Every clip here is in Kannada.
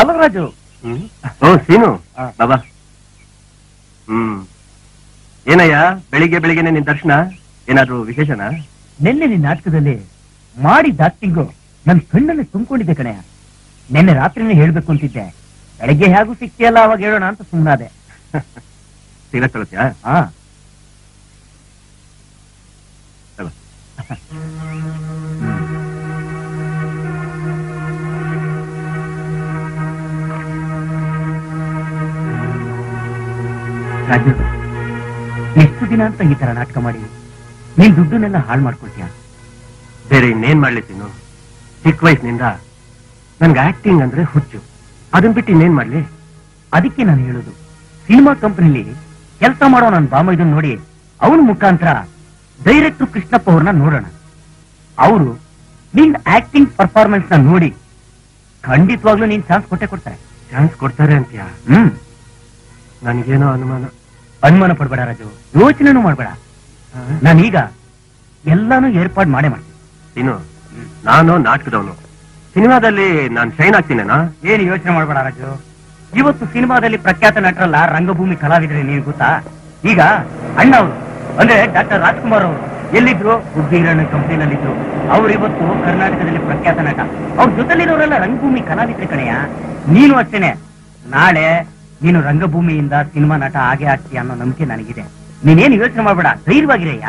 ಹಲೋ ರಾಜು ಹ್ಮ್ ಓ ಸೀನು ಆ. ಬಾಬಾ ಹ್ಮ್ ಏನಯ್ಯ ಬೆಳಿಗ್ಗೆ ಬೆಳಿಗ್ಗೆನೆ ನಿನ್ ದರ್ಶನ ಏನಾದ್ರೂ ವಿಶೇಷನಾ ನಿನ್ನೆ ನಿನ್ನ ನಾಟಕದಲ್ಲಿ ಮಾಡಿದ ಆಕ್ಟಿಂಗು ನನ್ ಕಣ್ಣಲ್ಲಿ ತುಂಬಿಕೊಂಡಿದ್ದೆ ಕಣೆಯ ನಿನ್ನೆ ರಾತ್ರಿನೇ ಹೇಳ್ಬೇಕು ಅಂತಿದ್ದೆ ಬೆಳಗ್ಗೆ ಹೇಗೂ ಸಿಕ್ತಿಯಲ್ಲ ಅವಾಗ ಹೇಳೋಣ ಅಂತ ಸುಮ್ಮನಾದೆ ಸೀರೆ ತಗೊಳ್ತೀಯಾ ಹಾ ತಗೋ. ರಾಜು ಎಷ್ಟು ದಿನ ಅಂತ ಈ ತರ ನಾಟಕ ಮಾಡಿ ನೀನ್ ದುಡ್ಡನ್ನೆಲ್ಲ ಹಾಳು ಮಾಡ್ಕೊಳ್ತೀಯ ಬೇರೆ ಇನ್ನೇನ್ ಮಾಡ್ಲಿ ಸೀನು ಚಿಕ್ಕ ವಯಸ್ಸಿನಿಂದ ನನ್ಗೆ ಆಕ್ಟಿಂಗ್ ಅಂದ್ರೆ ಹುಚ್ಚು ಅದನ್ ಬಿಟ್ಟು ಇನ್ನೇನ್ ಮಾಡ್ಲಿ ಅದಕ್ಕೆ ನಾನು ಹೇಳೋದು ಸಿನಿಮಾ ಕಂಪನಿಲಿ ಕೆಲಸ ಮಾಡೋ ನನ್ನ ಬಾಮ ಇದನ್ನ ನೋಡಿ ಅವನ ಮುಖಾಂತರ ಡೈರೆಕ್ಟರ್ ಕೃಷ್ಣಪ್ಪ ಅವ್ರನ್ನ ನೋಡೋಣ ಅವರು ನಿನ್ ಆಕ್ಟಿಂಗ್ ಪರ್ಫಾರ್ಮೆನ್ಸ್ ನ ನೋಡಿ ಖಂಡಿತವಾಗ್ಲೂ ನೀನ್ ಚಾನ್ಸ್ ಕೊಟ್ಟೆ ಕೊಡ್ತಾರೆ ಚಾನ್ಸ್ ಕೊಡ್ತಾರೆ ಅಂತ್ಯಾ ಹ್ಮ್ ನನಗೇನೋ ಅನುಮಾನ ಅನುಮಾನ ಪಡ್ಬೇಡ ರಾಜು ಯೋಚನೆನೂ ಮಾಡ್ಬೇಡ ನಾನೀಗ ಎಲ್ಲಾನು ಏರ್ಪಾಡ್ ಮಾಡೇ ಮಾಡ್ತೀನಿ ಸೀನು ನಾನು ನಾಟಕದವನು ಸಿನಿಮಾದಲ್ಲಿ ನಾನ್ ಶೈನ್ ಆಗ್ತೀನೇನಾ ಏನು ಯೋಚನೆ ಮಾಡ್ಬೇಡ ರಾಜು ಇವತ್ತು ಸಿನಿಮಾದಲ್ಲಿ ಪ್ರಖ್ಯಾತ ನಟರಲ್ಲ ರಂಗಭೂಮಿ ಕಲಾವಿದ್ರೆ ನೀನು ಗೊತ್ತಾ ಈಗ ಅಣ್ಣ ಅವರು ಅಂದ್ರೆ ಡಾಕ್ಟರ್ ರಾಜ್ಕುಮಾರ್ ಅವರು ಎಲ್ಲಿದ್ರು ಬುದ್ಧಿರಣ್ಣ ಕಂಪನಿನಲ್ಲಿದ್ರು ಅವ್ರು ಇವತ್ತು ಕರ್ನಾಟಕದಲ್ಲಿ ಪ್ರಖ್ಯಾತ ನಟ ಅವ್ರ ಜೊತೆಲಿರೋರೆಲ್ಲ ರಂಗಭೂಮಿ ಕಲಾವಿದ್ರೆ ಕಣೆಯ ನೀನು ಅಷ್ಟೇನೆ ನಾಳೆ ನೀನು ರಂಗಭೂಮಿಯಿಂದ ಸಿನಿಮಾ ನಟ ಆಗೇ ಆಗ್ತೀಯ ಅನ್ನೋ ನಂಬಿಕೆ ನನಗಿದೆ ನೀನೇನು ಯೋಚನೆ ಮಾಡ್ಬೇಡ ಧೈರ್ಯವಾಗಿರಯ್ಯ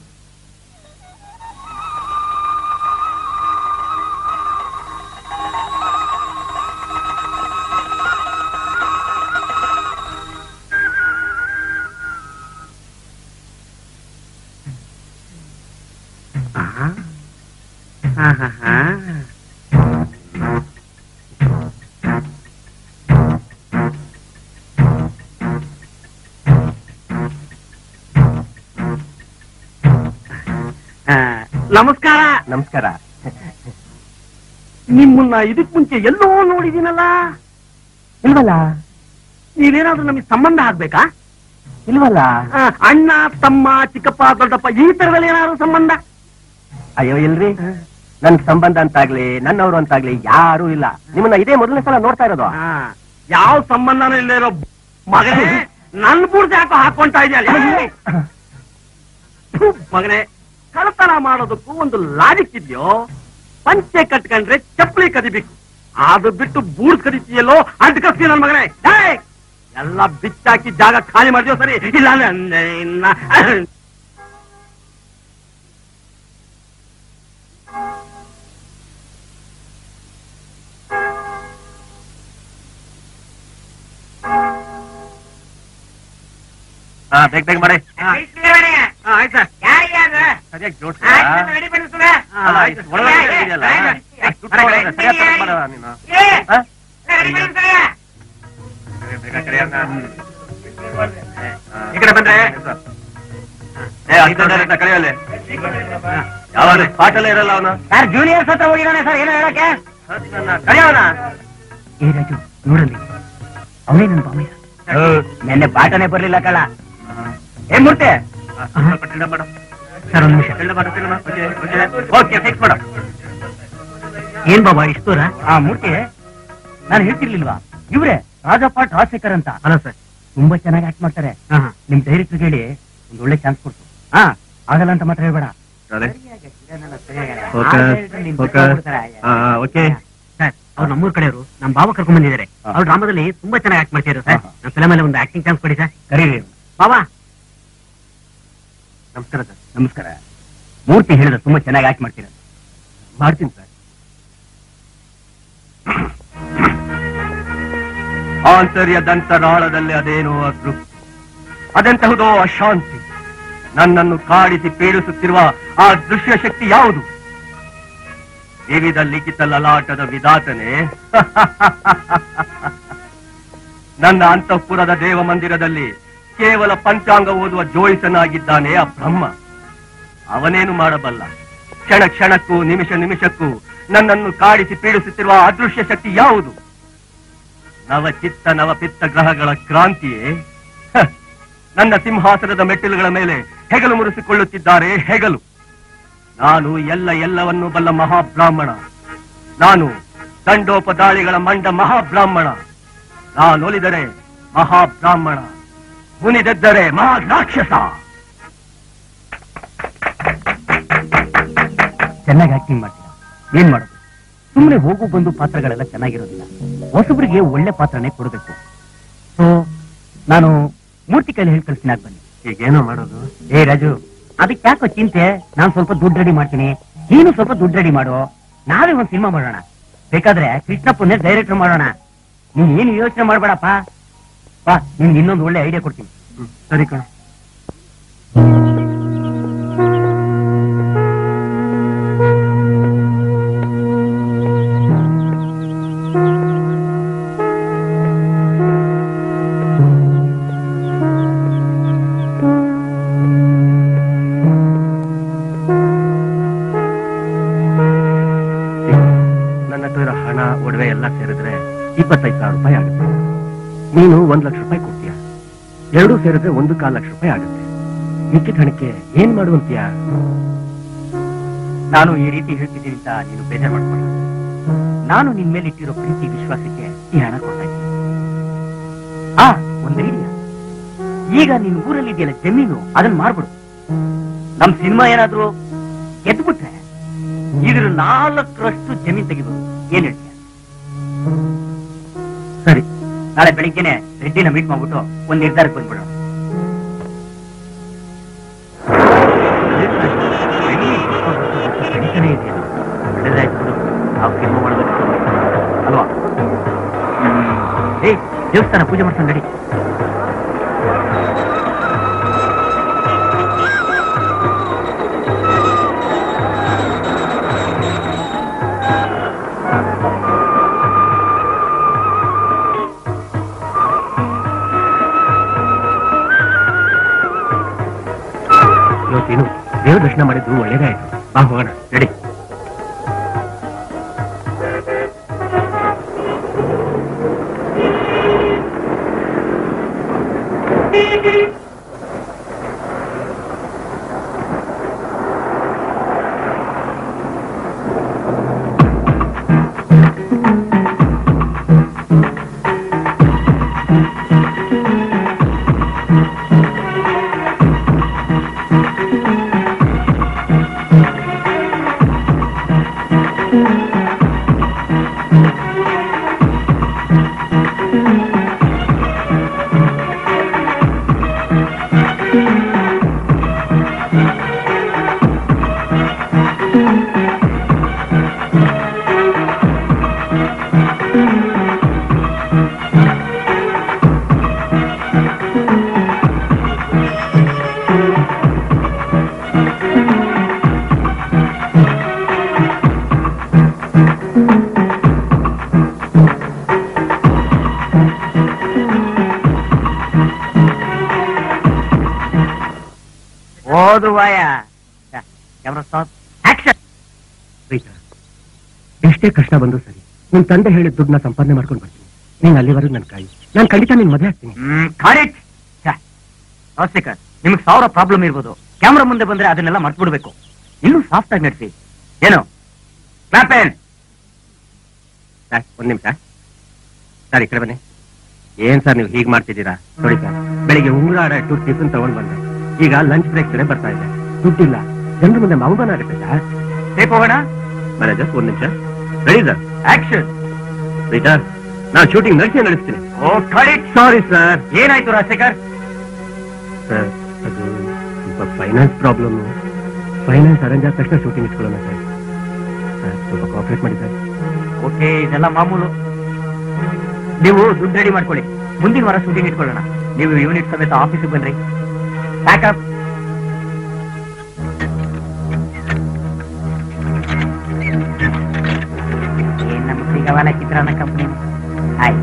ನಮಸ್ಕಾರ ನಮಸ್ಕಾರ ನಿಮ್ಮನ್ನ ಇದಕ್ ಮುಂಚೆ ಎಲ್ಲೋ ನೋಡಿದೀನಲ್ಲ ಇಲ್ವಲ್ಲ ನೀವೇನಾದ್ರೂ ನಮಗೆ ಸಂಬಂಧ ಆಗ್ಬೇಕಾ ಇಲ್ವಲ್ಲ ಆ, ಅಣ್ಣ ತಮ್ಮ ಚಿಕ್ಕಪ್ಪ ದೊಡ್ಡಪ್ಪ ಈ ತರದಲ್ಲಿ ಏನಾದ್ರು ಸಂಬಂಧ ಅಯ್ಯೋ ಇಲ್ರಿ ನನ್ ಸಂಬಂಧ ಅಂತಾಗ್ಲಿ ನನ್ನವ್ರು ಅಂತಾಗ್ಲಿ ಯಾರೂ ಇಲ್ಲ ನಿಮ್ಮನ್ನ ಇದೇ ಮೊದಲನೇ ಸಲ ನೋಡ್ತಾ ಇರೋದು ಆ, ಯಾವ ಸಂಬಂಧನೂ ಇಲ್ಲೇ ಇರೋ ಮಗನೇ ನನ್ ಬುಡ್ದು ಯಾಕೋ ಹಾಕೊಂತಾ ಇದೆಯಲ್ಲ ಮಗನೇ ಕಳತನ ಮಾಡೋದಕ್ಕೂ ಒಂದು ಲಾಜಿಕ್ ಇದೆಯೋ ಪಂಚೆ ಕಟ್ಕೊಂಡ್ರೆ ಚಪ್ಪಲಿ ಕದಿಬೇಕು ಅದು ಬಿಟ್ಟು ಬೂಡ್ಸ್ ಕದಿತೀಯಲ್ಲೋ ಅಂಟ್ ಕಸ್ತಿ ನನ್ ಮಗನೇ ಏಯ್! ಎಲ್ಲ ಬಿಚ್ಚಾಕಿ ಜಾಗ ಖಾಲಿ ಮಾಡಿದ್ಯೋ ಸರಿ ಇಲ್ಲ ಅಂದ್ರೆ ಇನ್ನ ಹಾ ಬೇಗ ಬೇಗ ಮಾಡಿ ಆಯ್ತಾ ಸರಿಯಾಗಿ ಜೋಡ್ಸ ಅಲ್ಲ, ಇಷ್ಟು ಒಳಗಡೆ ಇದೆಯಲ್ಲ, ಅಷ್ಟು ದುಡ್ಡು ಒಳಗಡೆ ಸರಿಯಾಗಿ ತಗೊಂಡ್ ಬಾ ನೀನು. ಹಾ? ಬೇಗ ಕರಿ ಅಣ್ಣ. ಈ ಕಡೆ ಬಂದ್ರೆ ಏ ಐದೊಂದರಿಂದ ಕರೆಯಲ್ಲೇ ಯಾವಾಗ ಪಾಠಲ್ಲೇ ಇರಲ್ಲ ಅವನು ಸರ್ ಜೂನಿಯರ್ಸ್ ಹತ್ರ ಹೋಗಿದ್ದಾನೆ ಸರ್ ಏನೋ ಹೇಳಕ್ಕೆ ಕರೆಯವನ ಏ ರಾಜು ನೋಡಲ್ಲಿ ಅವನೇ ನನ್ನ ಬಾಮಯ್ಯ ನೆನ್ನೆ ಪಾಠನೇ ಬರ್ಲಿಲ್ಲ ಕಳ ಏ ಮೂರ್ತಿ ಸರ್ ಒಂದ್ ನಿಮಿಷ ಓಕೆ ಫಿಕ್ಸ್ ಮಾಡು ಏನ್ ಬಾಬಾ ಇಷ್ಟು ದೂರ ಆ ಮೂರ್ತಿ ನಾನು ಹೇಳ್ತಿರ್ಲಿಲ್ವಾ ಇವ್ರೆ ರಾಜಪ್ಪ ರಾಜಶೇಖರ್ ಅಂತ ಅಲ್ಲ ಸರ್ ತುಂಬಾ ಚೆನ್ನಾಗಿ ಆಕ್ಟ್ ಮಾಡ್ತಾರೆ ನಿಮ್ ಡೈರೆಕ್ಟರ್ ಹೇಳಿ ಒಂದ್ ಒಳ್ಳೆ ಚಾನ್ಸ್ ಕೊಡ್ತು ಹಾ ಆಗಲ್ಲ ಅಂತ ಮಾತ್ರ ಹೇಳ್ಬೇಡ ಓಕೆ ಸರ್ ಅವ್ರು ನಮ್ಮೂರ್ ಕಡೆಯವರು ನಮ್ ಬಾಬಾ ಕರ್ಕೊಂಡ್ ಬಂದಿದ್ದಾರೆ ಅವ್ರು ಡ್ರಾಮಾದಲ್ಲಿ ತುಂಬಾ ಚೆನ್ನಾಗಿ ಆಕ್ಟ್ ಮಾಡ್ತಿದ್ರು ಸರ್ ಆಹಾ. ನಮ್ಮ ಫಿಲಮ್ ಅಲ್ಲಿ ಒಂದು ಆಕ್ಟಿಂಗ್ ಚಾನ್ಸ್ ಕೊಡಿ ಸರ್ ಕರೀರಿ ಬಾಬಾ ನಮಸ್ಕಾರ ಸರ್ ನಮಸ್ಕಾರ ಮೂರ್ತಿ ಹೇಳಿದ್ರೆ ತುಂಬಾ ಚೆನ್ನಾಗಿ ಆಕ್ಟ್ ಮಾಡ್ತೀರ ಮಾಡ್ತೀನಿ ಸರ್ ಆಂತರ್ಯದಂತರಾಳದಲ್ಲಿ ಅದೇನೋ ಅದೃಪ್ತಿ ಅದೆಂತಹುದೋ ಅಶಾಂತಿ ನನ್ನನ್ನು ಕಾಡಿಸಿ ಪೀಡಿಸುತ್ತಿರುವ ಆ ದೃಶ್ಯ ಶಕ್ತಿ ಯಾವುದು ವಿವಿಧ ಲಿಖಿತ ಲಲಾಟದ ವಿಧಾತನೆ ನನ್ನ ಅಂತಃಪುರದ ದೇವ ಮಂದಿರದಲ್ಲಿ ಕೇವಲ ಪಂಚಾಂಗ ಓದುವ ಜೋಯಿಸನಾಗಿದ್ದಾನೆ ಆ ಬ್ರಹ್ಮ ಅವನೇನು ಮಾಡಬಲ್ಲ ಕ್ಷಣ ಕ್ಷಣಕ್ಕೂ ನಿಮಿಷ ನಿಮಿಷಕ್ಕೂ ನನ್ನನ್ನು ಕಾಡಿಸಿ ಪೀಡಿಸುತ್ತಿರುವ ಅದೃಶ್ಯ ಶಕ್ತಿ ಯಾವುದು ನವಚಿತ್ತ ನವಪಿತ್ತ ಗ್ರಹಗಳ ಕ್ರಾಂತಿಯೇ ಹ, ನನ್ನ ಸಿಂಹಾಸನದ ಮೆಟ್ಟಿಲುಗಳ ಮೇಲೆ ಹೆಗಲು ಮುರಿಸಿಕೊಳ್ಳುತ್ತಿದ್ದಾರೆ ಹೆಗಲು ನಾನು ಎಲ್ಲ ಎಲ್ಲವನ್ನು ಬಲ್ಲ ಮಹಾಬ್ರಾಹ್ಮಣ ನಾನು ದಂಡೋಪದಾಳಿಗಳ ಮಂಡ ಮಹಾಬ್ರಾಹ್ಮಣ ನಾನೊಲಿದರೆ ಮಹಾಬ್ರಾಹ್ಮಣ ಮುನಿದೆದ್ದರೆ ಮಹಾ ರಾಕ್ಷಸ ಚೆನ್ನಾಗಿ ಆಕ್ಟಿಂಗ್ ಮಾಡ್ತೀರಾ ಏನ್ ಮಾಡೋದು ಸುಮ್ಮನೆ ಹೋಗು ಬಂದು ಪಾತ್ರಗಳೆಲ್ಲ ಚೆನ್ನಾಗಿರೋದಿಲ್ಲ ಹೊಸಬ್ರಿಗೆ ಒಳ್ಳೆ ಪಾತ್ರನೇ ಕೊಡಬೇಕು ಸೊ ನಾನು ಮೂರ್ತಿ ಕೈಲಿ ಹೇಳಿ ಕಳಿಸ್ತೀನಿ ಆಗ್ ಬನ್ನಿ ಈಗೇನೋ ಮಾಡೋದು ಏ ರಾಜು ಅದಕ್ಕೆ ಯಾಕೋ ಚಿಂತೆ ನಾನ್ ಸ್ವಲ್ಪ ದುಡ್ಡು ರೆಡಿ ಮಾಡ್ತೀನಿ ನೀನು ಸ್ವಲ್ಪ ದುಡ್ಡು ರೆಡಿ ಮಾಡು ನಾವೇ ಒಂದ್ ಸಿನಿಮಾ ಮಾಡೋಣ ಬೇಕಾದ್ರೆ ಕೃಷ್ಣಪ್ಪನ್ನೇ ಡೈರೆಕ್ಟರ್ ಮಾಡೋಣ ನೀನ್ ಏನು ಯೋಚನೆ ಮಾಡ್ಬೇಡಪ್ಪ ಬಾ ನಿನ್ಗೆ ಇನ್ನೊಂದು ಒಳ್ಳೆ ಐಡಿಯಾ ಕೊಡ್ತೀನಿ ಹ್ಮ್, ಸರಿ ಕಣ ನನ್ನ ಹತ್ರ ಇರೋ ಹಣ ಒಡವೆ ಎಲ್ಲ ಸೇರಿದ್ರೆ ಇಪ್ಪತ್ತೈದು ಸಾವಿರ ರೂಪಾಯಿ ಆಗುತ್ತೆ ನೀನು ಒಂದ್ ಲಕ್ಷ ರೂಪಾಯಿ ಕೊಡ್ತೀಯ ಎರಡೂ ಸೇರಿದ್ರೆ ಒಂದು ಕಾಲ್ ಲಕ್ಷ ರೂಪಾಯಿ ಆಗುತ್ತೆ ಮಿಕ್ಕಿದ ಹಣಕ್ಕೆ ಏನ್ ಮಾಡುವಂತೀಯ ನಾನು ಈ ರೀತಿ ಹೇಳ್ತಿದ್ದೀನಿ ಅಂತ ನೀನು ಬೇಜಾರು ಮಾಡ್ಕೊಳ್ಳ ನಾನು ನಿನ್ ಮೇಲೆ ಇಟ್ಟಿರೋ ಪ್ರೀತಿ ವಿಶ್ವಾಸಕ್ಕೆ ಈ ಹಣ ಕೊಡ್ತಾ ಇದ್ದೀನಿ ಆ ಒಂದ್ ಐಡಿಯಾ ಈಗ ನಿನ್ ಊರಲ್ಲಿ ಇದೆಯಲ್ಲ ಜಮೀನು ಅದನ್ನ ಮಾರ್ಬಿಡು ನಮ್ ಸಿನಿಮಾ ಏನಾದ್ರು ಗೆದ್ಬಿಟ್ರೆ ಇದ್ರ ನಾಲ್ಕರಷ್ಟು ಜಮೀನ್ ತೆಗಿಬೋದು ಏನ್ ಹೇಳ್ತೀಯ ಸರಿ ನಾಳೆ ಬೆಳಿಗ್ಗೆನೆ ರೆಡ್ಡಿನ ಮೀಟ್ ಮಾಡ್ಬಿಟ್ಟು ಒಂದ್ ನಿರ್ಧಾರಕ್ಕೆ ಬಂದ್ಬಿಡೋಣ ನಡೀತಾನೆ ಇದೆ ಒಳ್ಳೇದಾಯ್ತು ಬಿಡು ನಾವು ಸಿನಿಮಾ ಮಾಡಬೇಕು ಅಲ್ವಾ ಏ ದೇವಸ್ಥಾನ ಪೂಜೆ ಮಾಡ್ಕೊಂಡು ನಡಿ ಇವತ್ತೇನು ದೇವ್ರ ದರ್ಶನ ಮಾಡಿದ್ದು ಒಳ್ಳೇದೇ ಆಯ್ತು ಬಾ ಹೋಗೋಣ ರೆಡಿ ಓದುವಾಯ ಕ್ಯಾಮ್ರಾ ಸ್ಟಾಪ್ ಆಕ್ಷನ್ ಪ್ರೀತ ಎಷ್ಟೇ ಕಷ್ಟ ಬಂದು ಸರಿ ನಿನ್ ತಂದೆ ಹೇಳಿದ ದುಡ್ಡನ್ನ ಸಂಪಾದನೆ ಮಾಡ್ಕೊಂಡು ಬರ್ತೀನಿ ನೀನ್ ಅಲ್ಲಿವರೆಗೂ ನನ್ ಕಾಯಿ ನಾನ್ ಖಂಡಿತ ನಿನ್ ಮದುವೆ ಆಗ್ತೀನಿ ಹ್ಮ್ ಕರೆಕ್ಟ್ ರಾಜಶೇಖರ್ ನಿಮ್ಗೆ ಸಾವಿರ ಪ್ರಾಬ್ಲಮ್ ಇರ್ಬೋದು ಕ್ಯಾಮ್ರಾ ಮುಂದೆ ಬಂದ್ರೆ ಅದನ್ನೆಲ್ಲ ಮರ್ತು ಬಿಡ್ಬೇಕು ಇನ್ನೂ ಸಾಫ್ಟ್ ಆಗಿ ನಡೆಸಿ ಏನು ಕ್ಲಾಪೇನ್ ಸರ್ ಒಂದ್ ನಿಮಿಷ ಸರ್ ಈ ಕಡೆ ಬನ್ನಿ ಏನ್ ಸರ್ ನೀವು ಹೀಗ್ ಮಾಡ್ತಿದ್ದೀರಾ ನೋಡಿ ಸರ್ ಬೆಳಿಗ್ಗೆ ಉಂಗುರ ಇಟ್ಟು ಟಿಫಿನ್ ತಗೊಂಡ್ ಬಂದೆ ಈಗ ಲಂಚ್ ಬ್ರೇಕ್ ಕಡೆ ಬರ್ತಾ ಇದೆ ದುಡ್ಡಿಲ್ಲ ಜನರ ಮುಂದೆ ಅವಮಾನ ಆಗುತ್ತೆ ಸರ್ ಟೇಕ್ ಹೋಗೋಣ ಮ್ಯಾನೇಜರ್ ಒಂದ್ ನಿಮಿಷ ರೆಡಿ ಸರ್ ಆಕ್ಷನ್ ರೀಟರ್ ನಾನು ಶೂಟಿಂಗ್ ನಡೆಸಿ ನಡೆಸ್ತೀನಿ ಓ ಕರೆಕ್ಟ್ ಸಾರಿ ಸರ್ ಏನಾಯ್ತು ರಾಜಶೇಖರ್ ಸರ್ ಅದು ಸ್ವಲ್ಪ ಫೈನಾನ್ಸ್ ಪ್ರಾಬ್ಲಮ್ ಫೈನಾನ್ಸ್ ಅರೇಂಜ್ ಆದ ತಕ್ಷಣ ಶೂಟಿಂಗ್ ಇಟ್ಕೊಳ್ಳೋಣ ಸರ್ ಸರ್ ಸ್ವಲ್ಪ ಕಾಪರೇಟ್ ಮಾಡಿ ಸರ್ ಓಕೆ ಇದೆಲ್ಲ ಮಾಮೂಲು ನೀವು ದುಡ್ಡು ರೆಡಿ ಮಾಡ್ಕೊಳ್ಳಿ ಮುಂದಿನ ವಾರ ಶೂಟಿಂಗ್ ಇಟ್ಕೊಳ್ಳೋಣ ನೀವು ಯೂನಿಟ್ ಸಮೇತ ಆಫೀಸಿಗೆ ಬನ್ರಿ ಪ್ಯಾಕಪ್ ಏನ್ ನಮ್ಮ ಸಿಗವಲ್ಲ ಚಿತ್ರಾನ್ನ ಕಂಪನಿ ಹಾಯ್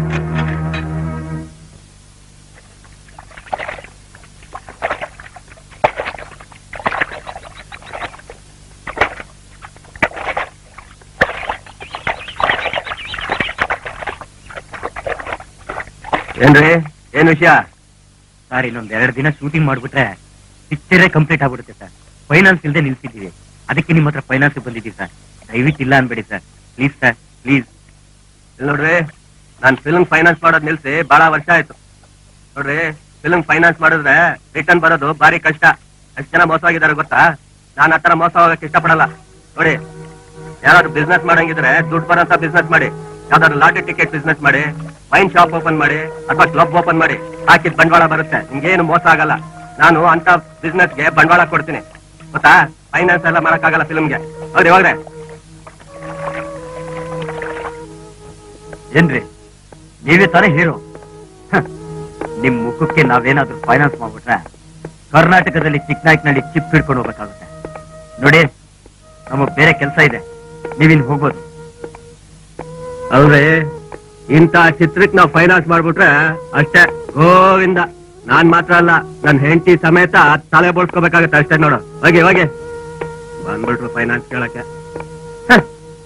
ಏನ್ರಿ ಏನ್ ವಿಷಯ ಸರ್ ಇನ್ನೊಂದ್ ಎರಡು ದಿನ ಶೂಟಿಂಗ್ ಮಾಡ್ಬಿಟ್ರೆ ಪಿಕ್ಚರೇ ಕಂಪ್ಲೀಟ್ ಆಗ್ಬಿಡುತ್ತೆ ಸರ್ ಫೈನಾನ್ಸ್ ಇಲ್ಲದೆ ನಿಲ್ಸಿದ್ದೀವಿ ಅದಕ್ಕೆ ನಿಮ್ಮ ಹತ್ರ ಫೈನಾನ್ಸ್ ಬಂದಿದ್ದೀವಿ ಸರ್ ದಯವಿಟ್ಟು ಇಲ್ಲ ಅನ್ಬೇಡಿ ಸರ್ ಪ್ಲೀಸ್ ಸರ್ ಪ್ಲೀಸ್ ಇಲ್ಲ್ ನೋಡ್ರಿ ನಾನ್ ಫಿಲ್ಮ್ ಫೈನಾನ್ಸ್ ಮಾಡೋದ್ ನಿಲ್ಸಿ ಬಹಳ ವರ್ಷ ಆಯ್ತು ನೋಡ್ರಿ ಫಿಲ್ಮ್ ಫೈನಾನ್ಸ್ ಮಾಡಿದ್ರೆ ರಿಟರ್ನ್ ಬರೋದು ಬಾರಿ ಕಷ್ಟ ಎಷ್ಟ್ ಜನ ಮೋಸ ಆಗಿದ್ದಾರೆ ಗೊತ್ತಾ ನಾನ್ ಆತರ ಮೋಸ ಹೋಗಕ್ ಇಷ್ಟಪಡಲ್ಲ ನೋಡಿ ಯಾರಾದ್ರು ಬಿಸ್ನೆಸ್ ಮಾಡಂಗಿದ್ರೆ ದುಡ್ಡು ಬರೋಂತ ಬಿಸ್ನೆಸ್ ಮಾಡಿ ಯಾವ್ದಾದ್ರು ಲಾಟರಿ ಟಿಕೆಟ್ ಬಿಸ್ನೆಸ್ ಮಾಡಿ ವೈನ್ ಶಾಪ್ ಓಪನ್ ಮಾಡಿ ಅಥವಾ ಕ್ಲಬ್ ಓಪನ್ ಮಾಡಿ ಹಾಕಿದ್ ಬಂಡವಾಳ ಬರುತ್ತೆ ನಿಮ್ಗೇನು ಮೋಸ ಆಗಲ್ಲ ನಾನು ಅಂತ ಬಿಸ್ನೆಸ್ಗೆ ಬಂಡವಾಳ ಕೊಡ್ತೀನಿ ಗೊತ್ತಾ ಫೈನಾನ್ಸ್ ಎಲ್ಲ ಮಾಡಕ್ಕಾಗಲ್ಲ ಫಿಲ್ಮ್ಗೆ ಹೌದ್ರಿ ಹೋಗ್ರೆ ಏನ್ರಿ ನೀವೇ ತಾನೇ ಹೀರೋ ನಿಮ್ ಮುಖಕ್ಕೆ ನಾವೇನಾದ್ರೂ ಫೈನಾನ್ಸ್ ಮಾಡ್ಬಿಟ್ರೆ ಕರ್ನಾಟಕದಲ್ಲಿ ಚಿಕ್ಕನಾಯ್ಕನಲ್ಲಿ ಚಿಪ್ ಹಿಡ್ಕೊಂಡು ಹೋಗ್ಬೇಕಾಗುತ್ತೆ ನೋಡಿ ನಮಗ್ ಬೇರೆ ಕೆಲಸ ಇದೆ ನೀವಿಲ್ಲಿ ಹೋಗ್ಬೋದು ಅವ್ರೆ ಇಂತ ಚಿತ್ರಕ್ ನಾವ್ ಫೈನಾನ್ಸ್ ಮಾಡ್ಬಿಟ್ರೆ ಅಷ್ಟೇ ಗೋವಿಂದ ನಾನ್ ಮಾತ್ರ ಅಲ್ಲ ನನ್ ಹೆಂಡತಿ ಸಮೇತ ತಲೆ ಬೋಳ್ಸ್ಕೋಬೇಕಾಗತ್ತೆ ಅಷ್ಟೇ ನೋಡು ಹೋಗಿ ಹೋಗಿ ಬಂದ್ಬಿಟ್ರು ಫೈನಾನ್ಸ್ ಕೇಳಕ್ಕೆ ಹ.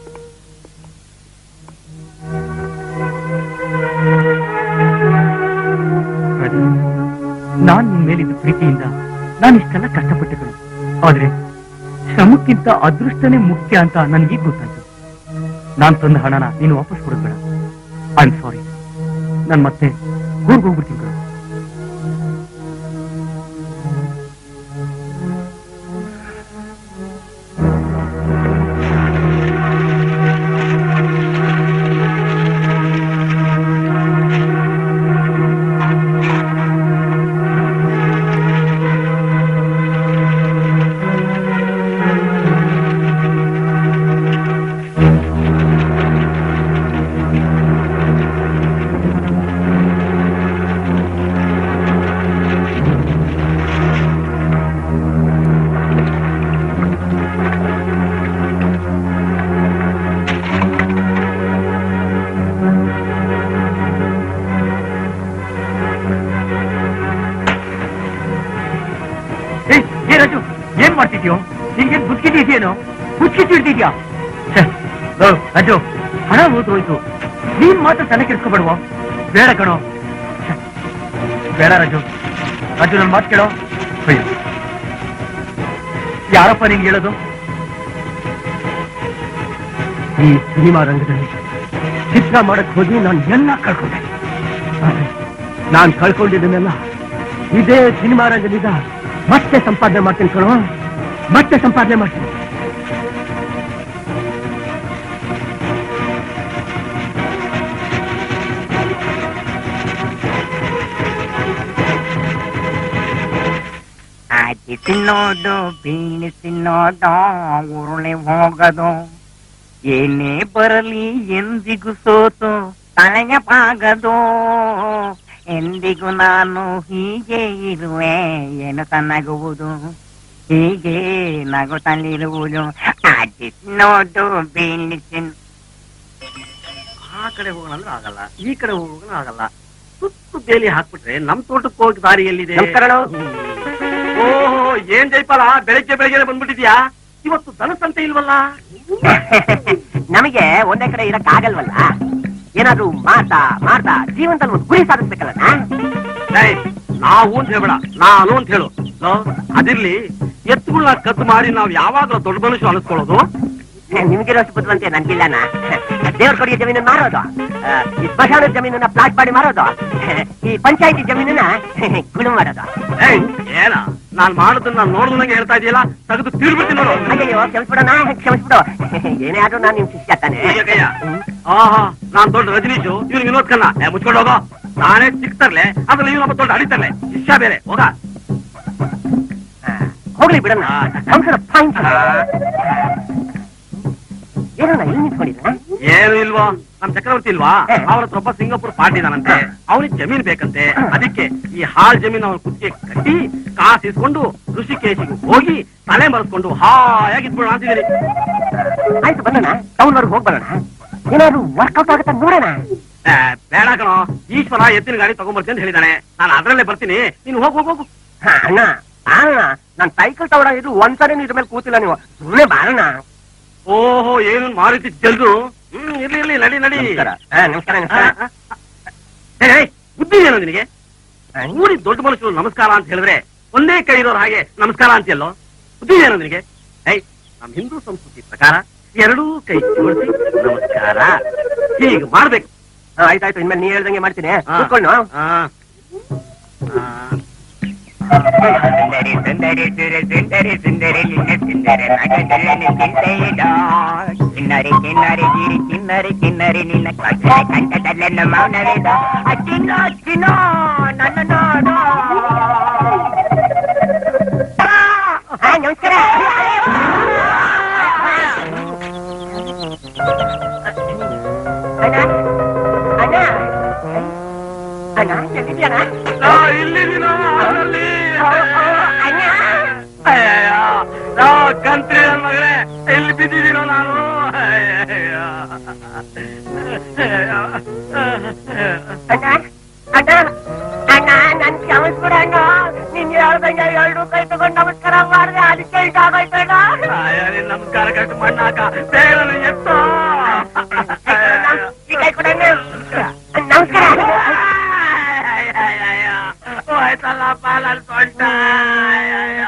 ನೋಡಿ, ನಾನ್ ನಿಮ್ ಮೇಲಿದ್ದ ಪ್ರೀತಿಯಿಂದ ನಾನು ಇಷ್ಟೆಲ್ಲ ಕಷ್ಟಪಟ್ಟೆಗಳು ಆದ್ರೆ ಶ್ರಮಕ್ಕಿಂತ ಅದೃಷ್ಟನೇ ಮುಖ್ಯ ಅಂತ ನನ್ಗೀಗ ಗೊತ್ತಾಯ್ತು ನಾನ್ ತಂದ ಹಣನ ನೀನು ವಾಪಸ್ ಕೊಡೋದ್ ಬೇಡ ಐ ಆಮ್ ಸಾರಿ ನಾನ್ ಮತ್ತೆ ಊರ್ಗ್ ಹೋಗ್ಬಿಡ್ತೀನಿ ಕಣೋ. ಏ, ಏ ರಾಜು ಏನ್ ಮಾಡ್ತಿದ್ಯೋ ನಿನ್ಗೆ ಬುದ್ಕಿಟಿ ಇದೆಯೇನೋ ಬುದ್ಕಿಟಿ ಹಿಡ್ದಿದ್ಯಾ ಛೆ, ನೋಡು ರಾಜು ಹಣ ಹೋಯ್ತು ನೀನ್ ಮಾತ್ರ ತಲೆ ಕೆಡ್ಸ್ಕೊಬೇಡುವ ಬೇಡ ಕಣೋ ಛೆ, ಬೇಡ ರಾಜು ರಾಜು ನನ್ ಮಾತು ಕೇಳೋ ಅಯ್ಯೋ ಯಾರಪ್ಪ ನಿಂಗೆ ಹೇಳೋದು ಈ ಸಿನಿಮಾ ರಂಗದಲ್ಲಿ ಚಿತ್ರ ಮಾಡಕ್ ಹೋಗಿ ನಾನು ಎಲ್ಲ ಕಳ್ಕೊಂಡೆ ಆದ್ರೆ ನಾನ್ ಕಳ್ಕೊಂಡಿದ್ದನ್ನೆಲ್ಲ ಇದೇ ಸಿನಿಮಾ ರಂಗದಿಂದ ಮತ್ತೆ ಸಂಪಾದನೆ ಮಾಡ್ತೀನಿ ಕಣೋ ಮತ್ತೆ ಸಂಪಾದನೆ ಮಾಡ್ತೀನಿ ಆಚಿ ತಿನ್ನೋದು ಬೀಳಿಸಿ ನೋಡೋ ಉರುಳಿ ಹೋಗದು ಏನೇ ಬರಲಿ ಎಂದಿಗೂ ಸೋತು ತಲೆಗೆ ಬಾಗದು ಎಂದಿಗೂ ನಾನು ಹೀಗೆ ಇರುವೆ ಏನು ತನ್ನಗುವುದು ಹೀಗೆ ನಗುತ್ತಲಿರುವುದು ಆಚಿ ತಿನ್ನೋದು ಬೀಳಿಸಿ ಆ ಕಡೆ ಹೋಗೋಣ ಅಂದ್ರೆ ಆಗಲ್ಲ ಈ ಕಡೆ ಹೋಗೋಣ ಆಗಲ್ಲ ಸುತ್ತು ಬೇಲಿ ಹಾಕ್ಬಿಟ್ರೆ ನಮ್ ತೋಟಕ್ಕೆ ಹೋಗಿ ದಾರಿ ಎಲ್ಲಿದೆ ನಮಸ್ಕಾರ ಓಹೋ ಏನ್ ಜೈಪಾಲ ಬೆಳಿಗ್ಗೆ ಬೆಳಿಗ್ಗೆ ಬಂದ್ಬಿಟ್ಟಿದ್ಯಾ ಇವತ್ತು ದನಸಂತೆ ಇಲ್ವಲ್ಲ ನಮಗೆ ಒಂದೇ ಕಡೆ ಇರಕ್ ಆಗಲ್ವಲ್ಲ ಏನಾದ್ರೂ ಮಾಡ್ತಾ ಮಾಡ್ತಾ ಜೀವನದಲ್ಲಿ ಒಂದು ಗುರಿ ಸಾಧಿಸ್ಬೇಕಲ್ಲ ಏಯ್, ನಾವು ಅಂತ ಹೇಳ್ಬೇಡ ನಾನು ಅಂತ ಹೇಳು ಲೋ, ಅದಿರ್ಲಿ ಎತ್ತುಗಳನ್ನ ಕದ್ದು ಮಾಡಿ ನಾವ್ ಯಾವಾಗ್ಲೂ ದೊಡ್ಡ ಮನುಷ್ಯ ಅನಿಸ್ಕೊಳ್ಳೋದು ನಿಮ್ಗಿರೋಷ್ಟು ಬುದ್ಧಿವಂತೆ ನನ್ಗಿಲ್ಲನ ದೇವ್ರ ಕೊಡಿಗೆ ಜಮೀನು ಮಾರೋದು ಆ, ಈ ಸ್ಮಶಾನದ ಜಮೀನನ್ನ ಪ್ಲಾಟ್ ಮಾಡಿ ಮಾರೋದು ಈ ಪಂಚಾಯತಿ ಜಮೀನನ್ನ ಗುಣ ಮಾಡೋದು ಏಯ್ ಏನ ನಾನ್ ಮಾಡೋದನ್ನ ನೋಡಿದಂಗೆ ಹೇಳ್ತಾ ಇದೆಯಲ್ಲ ತೆಗೆದು ತೀರ್ಬಿಡ್ತೀನಿ ನೋಡು ಅಯ್ಯೋ ಕ್ಷಮಿಸ್ಬಿಡೋಣ ಕ್ಷಮಿಸ್ಬಿಡು ಏನೇ ಆದ್ರೂ ನಾನು ನಿಮ್ ಶಿಷ್ಯ ತಾನೆ ಹೀಗೆ ಕೈಯ. ಆಹಾ ನಾನ್ ದೊಡ್ಡ ರಜನೀಶು ಇವ್ನು ವಿನೋದ್ ಖನ್ನ ಏ, ಮುಚ್ಕೊಂಡು ಹೋಗೋ ನಾನೇ ಚಿಕ್ತರ್ಲೆ ಅದ್ರಲ್ಲಿ ಇವನೊಬ್ಬ ದೊಡ್ಡ ಅಡಿತರ್ಲೆ ಶಿಷ್ಯ ಬೇರೆ ಹೋಗ ಆ, ಹೋಗ್ಲಿ ಬಿಡೋಣ ಸಂಸಾರ ಪಾಯಿಂಟ್ ಏನಣ್ಣ ಇಲ್ಲಿ ನಿಂತ್ಕೊಂಡಿದ್ರ ಏನು ಇಲ್ವಾ ನಮ್ ಚಕ್ರವರ್ತಿ ಇಲ್ವಾ ಹಾ. ಅವ್ರ ಹತ್ರ ಒಬ್ಬ ಸಿಂಗಾಪುರ್ ಪಾರ್ಟಿ ಇದಾನಂತೆ ಅವನಿಗೆ ಜಮೀನ್ ಬೇಕಂತೆ ಅದಕ್ಕೆ ಈ ಹಾಳ್ ಜಮೀನ್ ಅವನ ಕುತ್ತಿಗೆ ಕಟ್ಟಿ ಕಾಸು ಇಸ್ಕೊಂಡು ಋಷಿಕೇಶಿಗೆ ಹೋಗಿ ತಲೆ ಮರೆಸ್ಕೊಂಡು ಹಾಯಾಗಿ ಇದ್ಬಿಡೋಣ ಅಂತಿದ್ದೀನಿ ಆಯ್ತು ಬರೋಣ ಟೌನ್ವರೆಗೆ ಹೋಗಿ ಬರೋಣ ಏನಾದ್ರು ವರ್ಕೌಟ್ ಆಗುತ್ತಾ ನೋಡೋಣ ಏ, ಬೇಡ ಕಣೋ ಈಶ್ವರ ಎತ್ತಿನ ಗಾಡಿ ತಗೊಂಡ್ಬರ್ತೀನಿ ಅಂತ ಹೇಳಿದಾನೆ ನಾನು ಅದ್ರಲ್ಲೇ ಬರ್ತೀನಿ ನೀನು ಹೋಗ್ ಹೋಗ್ ಹೋಗು ಹಾ, ಅಣ್ಣ ಬಾರಣ ನಾನ್ ಸೈಕಲ್ ತಗೊಳ ಇದು ಒಂದ್ಸರಿ ಇದ್ರ ಮೇಲೆ ಕೂತಿಲ್ಲ ನೀವು ಸುಮ್ಮನೆ ಬಾರಣ ಓಹೋ ಏನು ಮಾರುತಿ ಜಲ್ದು ಹ್ಮ್ ಇರ್ಲಿ ಇರ್ಲಿ ನಡಿ ನಡಿ ನಮಸ್ಕಾರ ಹಾ, ನಮಸ್ಕಾರ ಆ, ನಮಸ್ಕಾರ ಆ, ಆ. ಏ, ಏ, ಬುದ್ಧಿ ಏನು ನಿನಗೆ ಊರಿ ದೊಡ್ಡ ಮನುಷ್ಯರು ನಮಸ್ಕಾರ ಅಂತ ಹೇಳಿದ್ರೆ ಒಂದೇ ಕೈ ಇರೋರು ಹಾಗೆ ನಮಸ್ಕಾರ ಅಂತೀಯಲ್ಲೋ ಬುದ್ಧಿ ಏನು ನಿನಗೆ ಏಯ್ ನಮ್ ಹಿಂದೂ ಸಂಸ್ಕೃತಿ ಪ್ರಕಾರ ಎರಡೂ ಕೈ ಜೋಡಿಸಿ ನಮಸ್ಕಾರ ಈಗ ಮಾಡ್ಬೇಕು ಹಾ, ಆಯ್ತಾಯ್ತು ಇನ್ಮೇಲೆ ನೀ ಹೇಳ್ದಂಗೆ ಮಾಡ್ತೀನಿ ಹಾ. ಕೂತ್ಕೊಂಡು ಆ. ಆ. ಸುಂದರಿ ಸುಂದರಿ ಸುರ ಸುಂದರಿ ಸುಂದರಿ ನಿನ್ನ ಸುಂದರ ನಗದಲ್ಲನೆ ಚಿಂತೆಯಿಡ ಕಿನ್ನರಿ ಕಿನ್ನರಿ ಗಿರಿ ಕಿನ್ನರಿ ಕಿನ್ನರಿ ನಿನ್ನ ಕಟ್ಟಡ ಕಂಠದಲ್ಲೆನ್ನ ಮೌನವಿದ ಅಚ್ಚಿನ ಅಚ್ಚಿನ ನನ್ನ ನೋಡು ಆ, ನಮಸ್ಕಾರ ಅಣ್ಣ ಅಣ್ಣ ಅಣ್ಣ ಎಲ್ಲಿದ್ಯಣ್ಣ ಆ, ಇಲ್ಲಿದೀನೋ, ಅಲ್ಲಿ. ಅಣ್ಣ ಅಯ್ಯಯ್ಯ, ಆ, ಕಂತ್ರಿ ನನ್ ಮಗನೇ ಎಲ್ಲಿ ಬಿದ್ದಿದ್ದೀನೋ ನಾನು ಅಯ್ಯಯ್ಯ. ಅಯ್ಯಯ್ಯ. ಅಣ್ಣ ಅಣ್ಣ ಅಣ್ಣ ನನ್ ಕ್ಷಮಿಸ್ಬಿಡ ಅಣ್ಣ ನೀನ್ ಹೇಳ್ದಂಗೆ ಎರಡು ಕೈ ತಗೊಂಡ್ ನಮಸ್ಕಾರ ಮಾಡಿದೆ ಅದಕ್ಕೆ ಇದಾಗೋಯ್ತಣ್ಣ ಅಯ್ಯ, ನಿನ್ ನಮಸ್ಕಾರ ಕಟ್ಟು ಮಣ್ಣಾಕ ಬೇಗ ನನ್ನ ಎತ್ತೋ. ಈ ಕೈ ಕೊಡಣ್ಣ ನಮಸ್ಕಾರ ಅಯ್ಯಯ್ಯ, ಹೋಯ್ತಲ್ಲಪ್ಪ ನನ್ ಸೊಂಟ ಅಯ್ಯಯ್ಯ.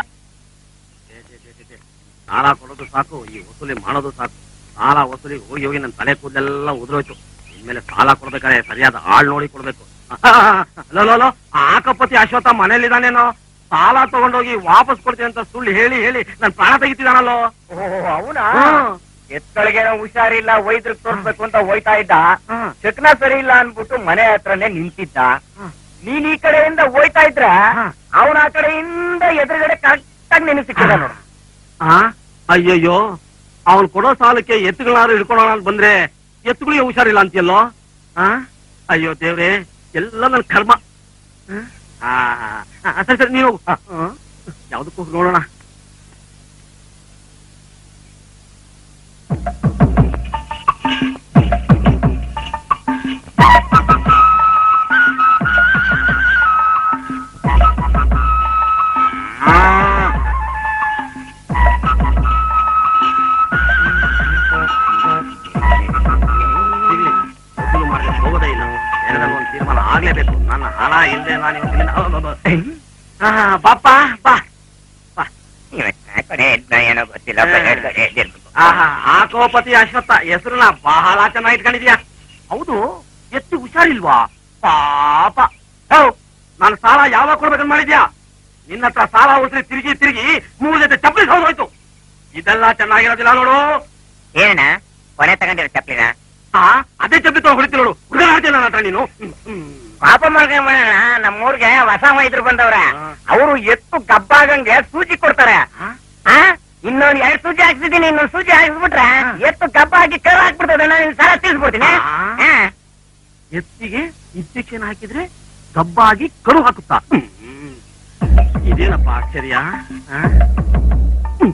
ಸಾಲ ಕೊಡೋದು ಸಾಕು ಈ ವಸೂಲಿ ಮಾಡೋದು ಸಾಕು ಸಾಲ ವಸೂಲಿ ಹೋಗಿ ಹೋಗಿ ನನ್ನ ತಲೆ ಕೂದಲೆಲ್ಲ ಉದುರೋಯ್ತು ಇನ್ಮೇಲೆ ಸಾಲ ಕೊಡ್ಬೇಕಾದ್ರೆ ಸರಿಯಾದ ಆಳ್ ನೋಡಿ ಕೊಡ್ಬೇಕು ಲೋ, ಲೋ, ಲೋ, ಆ ಆಕಪತಿ ಅಶ್ವತ್ಥ ಮನೇಲಿದ್ದಾನೇನೋ ಸಾಲ ತಗೊಂಡೋಗಿ ವಾಪಸ್ ಕೊಡ್ತೀನಿ ಅಂತ ಸುಳ್ಳು ಹೇಳಿ ಹೇಳಿ ನನ್ ಪ್ರಾಣ ತೆಗಿತಿದಾನಲ್ಲೋ ಅವನಾ ಹ್ಮ್. ಎತ್ತೊಳಗೇನೋ ಹುಷಾರಿಲ್ಲ ವೈದ್ಯರು ತೋರ್ಸ್ಬೇಕು ಅಂತ ಹೋಯ್ತಾ ಇದ್ದ ಹ್ಮ್. ಚಕ್ನ ಸರಿ ಇಲ್ಲ ಅನ್ಬಿಟ್ಟು ಮನೆ ಹತ್ರನೇ ನಿಂತಿದ್ದ ಹ್ಮ್. ನೀನ್ ಈ ಕಡೆಯಿಂದ ಹೋಯ್ತಾ ಇದ್ರ ಹ್ಮ್. ಅವನ ಆ ಕಡೆಯಿಂದ ಎದುರುಗಡೆ ಕರೆಕ್ಟ್ ಆಗಿ ನಿನ್ನ ಸಿಕ್ಕಿದ ನೋಡು ಆ ಅಯ್ಯಯ್ಯೋ ಅವನ್ ಕೊಡೋ ಸಾಲಕ್ಕೆ ಎತ್ತುಗಳಾದ್ರು ಹಿಡ್ಕೊಳ್ಳೋಣ ಅಂತ ಬಂದ್ರೆ ಎತ್ತುಗಳಿಗೆ ಹುಷಾರಿಲ್ಲ ಅಂತೀಯಲ್ಲೋ ಆ ಅಯ್ಯೋ ದೇವ್ರೆ ಎಲ್ಲ ನನ್ ಕರ್ಮ ಆ, ಆ, ಸರಿ ಸರಿ ನೀವು ಯಾವ್ದಕ್ಕೂ ನೋಡೋಣ ಇರ್ಲಿ, ವಸೂಲು ಮಾಡ್ಲಿಕ್ಕೆ ಹೋಗೋದೇ ಇಲ್ಲ ಎರಡರಲ್ಲಿ ಒಂದು ತೀರ್ಮಾನ ಆಗ್ಲೇಬೇಕು ನನ್ನ ಹಣ ಇಲ್ಲದೆ ನಾನು ಇವತ್ತಿನಿಂದ- ಅಬ್ಬ, ಅಬ್ಬ, ಅಬ್ಬ. ಆ, ಬಾಪ್ಪ ಬಾ ಏನೋ ಗೊತ್ತಿಲ್ಲ ಎದುರುಗಡೆ ಎದ್ದಿರ್ಬೇಕು. ಆಹಾ ಆಕೋಪತಿ ಅಶ್ವತ್ಥ ಹೆಸರನ್ನ ಬಹಳ ಚೆನ್ನಾಗಿ ಇಟ್ಕೊಂಡಿದ್ಯಾ ಹೌದು ಎತ್ತು ಹುಷಾರಿಲ್ವಾ ಪಾಪ ಹೌ ನಾನು ಸಾಲ ಯಾವಾಗ ಕೊಡ್ಬೇಕಂತ ಮಾಡಿದ್ಯಾ ನಿನ್ನ ಹತ್ರ ಸಾಲ ಉಳಿಸಿ ತಿರುಗಿ ತಿರುಗಿ ಮೂರು ಜೊತೆ ಚಪ್ಪಲಿ ಹೋಯ್ತು ಇದೆಲ್ಲ ಚೆನ್ನಾಗಿರೋದಿಲ್ಲ ನೋಡು ಏನಣ್ಣ ಕೊನೆ ತಗೊಂಡಿರೋ ಚಪ್ಲಿನ ಆ ಅದೇ ಚಪ್ಪಲಿ ತಗೊಂಡು ಹೊಡಿತಿ ನೋಡು ಹುಡುಗ ಆಡ್ತೀಯ ನನ್ನ ಹತ್ರ ನೀನು ಹ್ಮ್, ಹ್ಮ್. ಪಾಪ ಮಾಡ್ಕೊಂಡ್ ನಮ್ಮೂರ್ಗೆ ಹೊಸ ವೈದ್ಯರು ಬಂದವ್ರ ಹಾ. ಅವರು ಎತ್ತು ಗಬ್ಬಾಗಂಗೆ ಸೂಜಿ ಕೊಡ್ತಾರೆ ಆ? ಆ? ಇನ್ನೊಂದ್ ಎರಡ್ ಸೂಜಿ ಹಾಕ್ಸಿದೀನಿ ಇನ್ನೊಂದ್ ಸೂಜಿ ಹಾಕ್ಸ್ಬಿಟ್ರೆ ಹಾ. ಎತ್ತು ಗಬ್ಬ ಹಾಕಿ ಕರು ಹಾಕ್ಬಿಡ್ತದೆ ನಾನು ನಿನ್ ಸಾಲ ತೀರ್ಸ್ಬಿಡ್ತೀನಿ ಆ? ಹಾ. ಎತ್ತಿಗೆ ಇಂಜೆಕ್ಷನ್ ಹಾಕಿದ್ರೆ ಗಬ್ಬಾಗಿ ಕರು ಹಾಕುತ್ತಾ ಹ್ಮ್. ಇದೇನಪ್ಪ ಆಶ್ಚರ್ಯ ಆ? ಹ್ಮ್.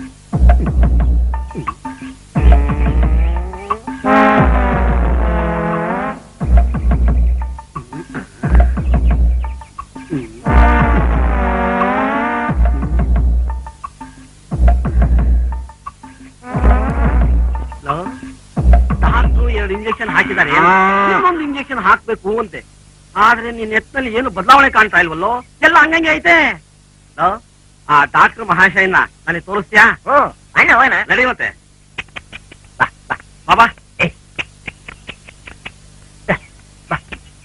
ಹಲೋ ಡಾಕ್ಟ್ರು ಎರಡು ಇಂಜೆಕ್ಷನ್ ಹಾಕಿದ್ದಾರೆ ಇನ್ನೊಂದು ಇಂಜೆಕ್ಷನ್ ಹಾಕ್ಬೇಕು ಅಂತೆ ಆದ್ರೆ ನಿನ್ ಎತ್ತಲ್ಲಿ ಏನು ಬದಲಾವಣೆ ಕಾಣ್ತಾ ಇಲ್ವಲ್ಲೋ ಎಲ್ಲ ಹಂಗಂಗೆ ಐತೆ ಹಲೋ ಆ ಡಾಕ್ಟರ್ ಮಹಾಶಯನ ನನಗೆ ತೋರಿಸ್ತೀಯಾ ಹ್ಮ್ ಅಣ್ಣ ಹೋಗೋಣ ನಡೆಯುತ್ತೆ ಬಾ ಬಾ ಬಾಬಾ ಏ ಬಾ, ಬಾ.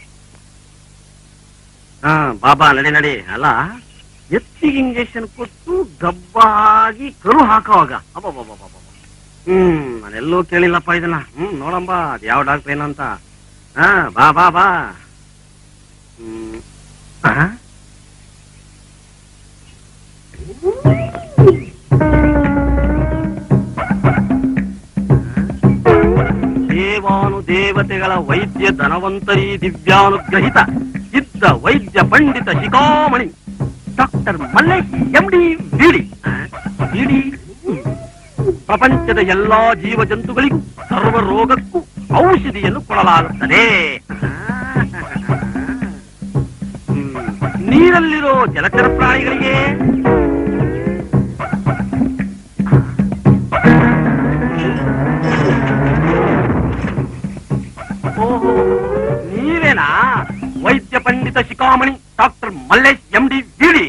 ಹಾ ಬಾಬಾ ನಡಿ ನಡಿ ಅಲ್ಲ ಎತ್ತಿಗೆ ಇಂಜೆಕ್ಷನ್ ಕೊಟ್ಟು ಗಬ್ಬಾಗಿ ಕರು ಹಾಕೋವಾಗ ಅಬ್ಬಬ್ಬಬ್ಬಬ್ಬಬ್ಬ. ಹ್ಮ್ ನಾನೆಲ್ಲೂ ಕೇಳಿಲ್ಲಪ್ಪ ಇದನ್ನ ಹ್ಮ್ ನೋಡಂಬ ಅದ್ ಯಾವ ಡಾಕ್ಟರ್ ಏನಂತ ಹಾ ಬಾ ಬಾ ಬಾ ಹ್ಮ್ ಆ? ದೇವಾನು ದೇವತೆಗಳ ವೈದ್ಯ ಧನವಂತರಿ ದಿವ್ಯಾನುಗ್ರಹಿತ ಸಿದ್ಧ ವೈದ್ಯ ಪಂಡಿತ ಶಿಖಾಮಣಿ ಡಾಕ್ಟರ್ ಮಲ್ಲೇಶ್ ಎಂ ಡಿ ಬಿಡಿ ಬಿಡಿ ಪ್ರಪಂಚದ ಎಲ್ಲಾ ಜೀವ ಜಂತುಗಳಿಗೂ ಸರ್ವ ರೋಗಕ್ಕೂ ಔಷಧಿಯನ್ನು ಕೊಡಲಾಗುತ್ತದೆ ಹ್ಮ್. ನೀರಲ್ಲಿರೋ ಜಲಚರ ಪ್ರಾಣಿಗಳಿಗೆ ಓಹೋ ನೀವೇನಾ ವೈದ್ಯ ಪಂಡಿತ ಶಿಖಾಮಣಿ ಡಾಕ್ಟರ್ ಮಲ್ಲೇಶ್ ಎಂ ಡಿ ಬಿಡಿ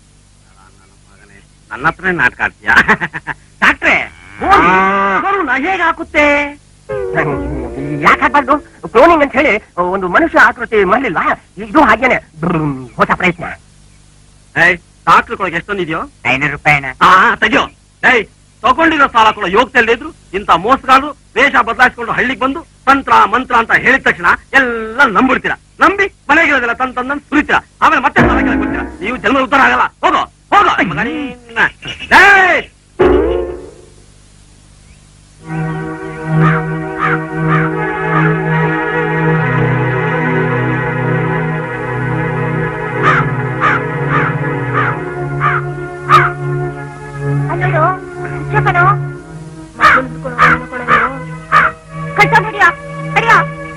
ನನ್ನ ಹತ್ರನೇ ನಾಟಕ ಆಡ್ತೀಯಾ ಡಾಕ್ಟ್ರೆ ಹೋಗಿ ಕರುನ ಹೇಗೆ ಹಾಕುತ್ತೆ ಯಾಕೆ ಆಗ್ಬಾರ್ದು ಕ್ಲೋನಿಂಗ್ ಅಂತ ಹೇಳಿ ಒಂದು ಮನುಷ್ಯ ಆಕೃತಿ ಮಾಡಲಿಲ್ಲ ಇದು ಹಾಗೇನೆ ಬ್ರಮ್, ಹೊಸ ಪ್ರಯತ್ನ ಏಯ್ ಡಾಕ್ಟರ್ ಕೊಳಗೆ ಎಷ್ಟೊಂದಿದೆಯೋ ಐನೂರು ರೂಪಾಯಿನ ಆ ತೆಗಿಯೋ ಏಯ್ ತಗೊಂಡಿರೋ ಸಾಲ ಕೂಡ ಯೋಗ್ತಾ ಇದ್ರು ಇಂತ ಮೋಸಗಾರರು ವೇಷ ಬದಲಾಯಿಸಿಕೊಂಡು ಹಳ್ಳಿಗೆ ಬಂದು ತಂತ್ರ ಮಂತ್ರ ಅಂತ ಹೇಳಿದ ತಕ್ಷಣ ಎಲ್ಲ ನಂಬಿಡ್ತೀರಾ ನಂಬಿ ಮನೆಗಿರೋದಿಲ್ಲ ತನ್ ತಂದನ್ ಸುರಿತೀರಾ ಆಮೇಲೆ ಮತ್ತೆ ಸಾಲ ಕೇಳಕ್ ಬರ್ತೀರಾ ನೀವು ಜನ್ಮ ಉತ್ತರ ಆಗಲ್ಲ ಹೋಗೋ ಹೋಗೋ ಮಗ ನೀನ್ನ. ಏಯ್! ಅಲ್ಲೋಡು ಶಿಕ್ಷಕನು ಕಟ್ಟ ಹಿಡಿಯ ಹಿಡಿಯ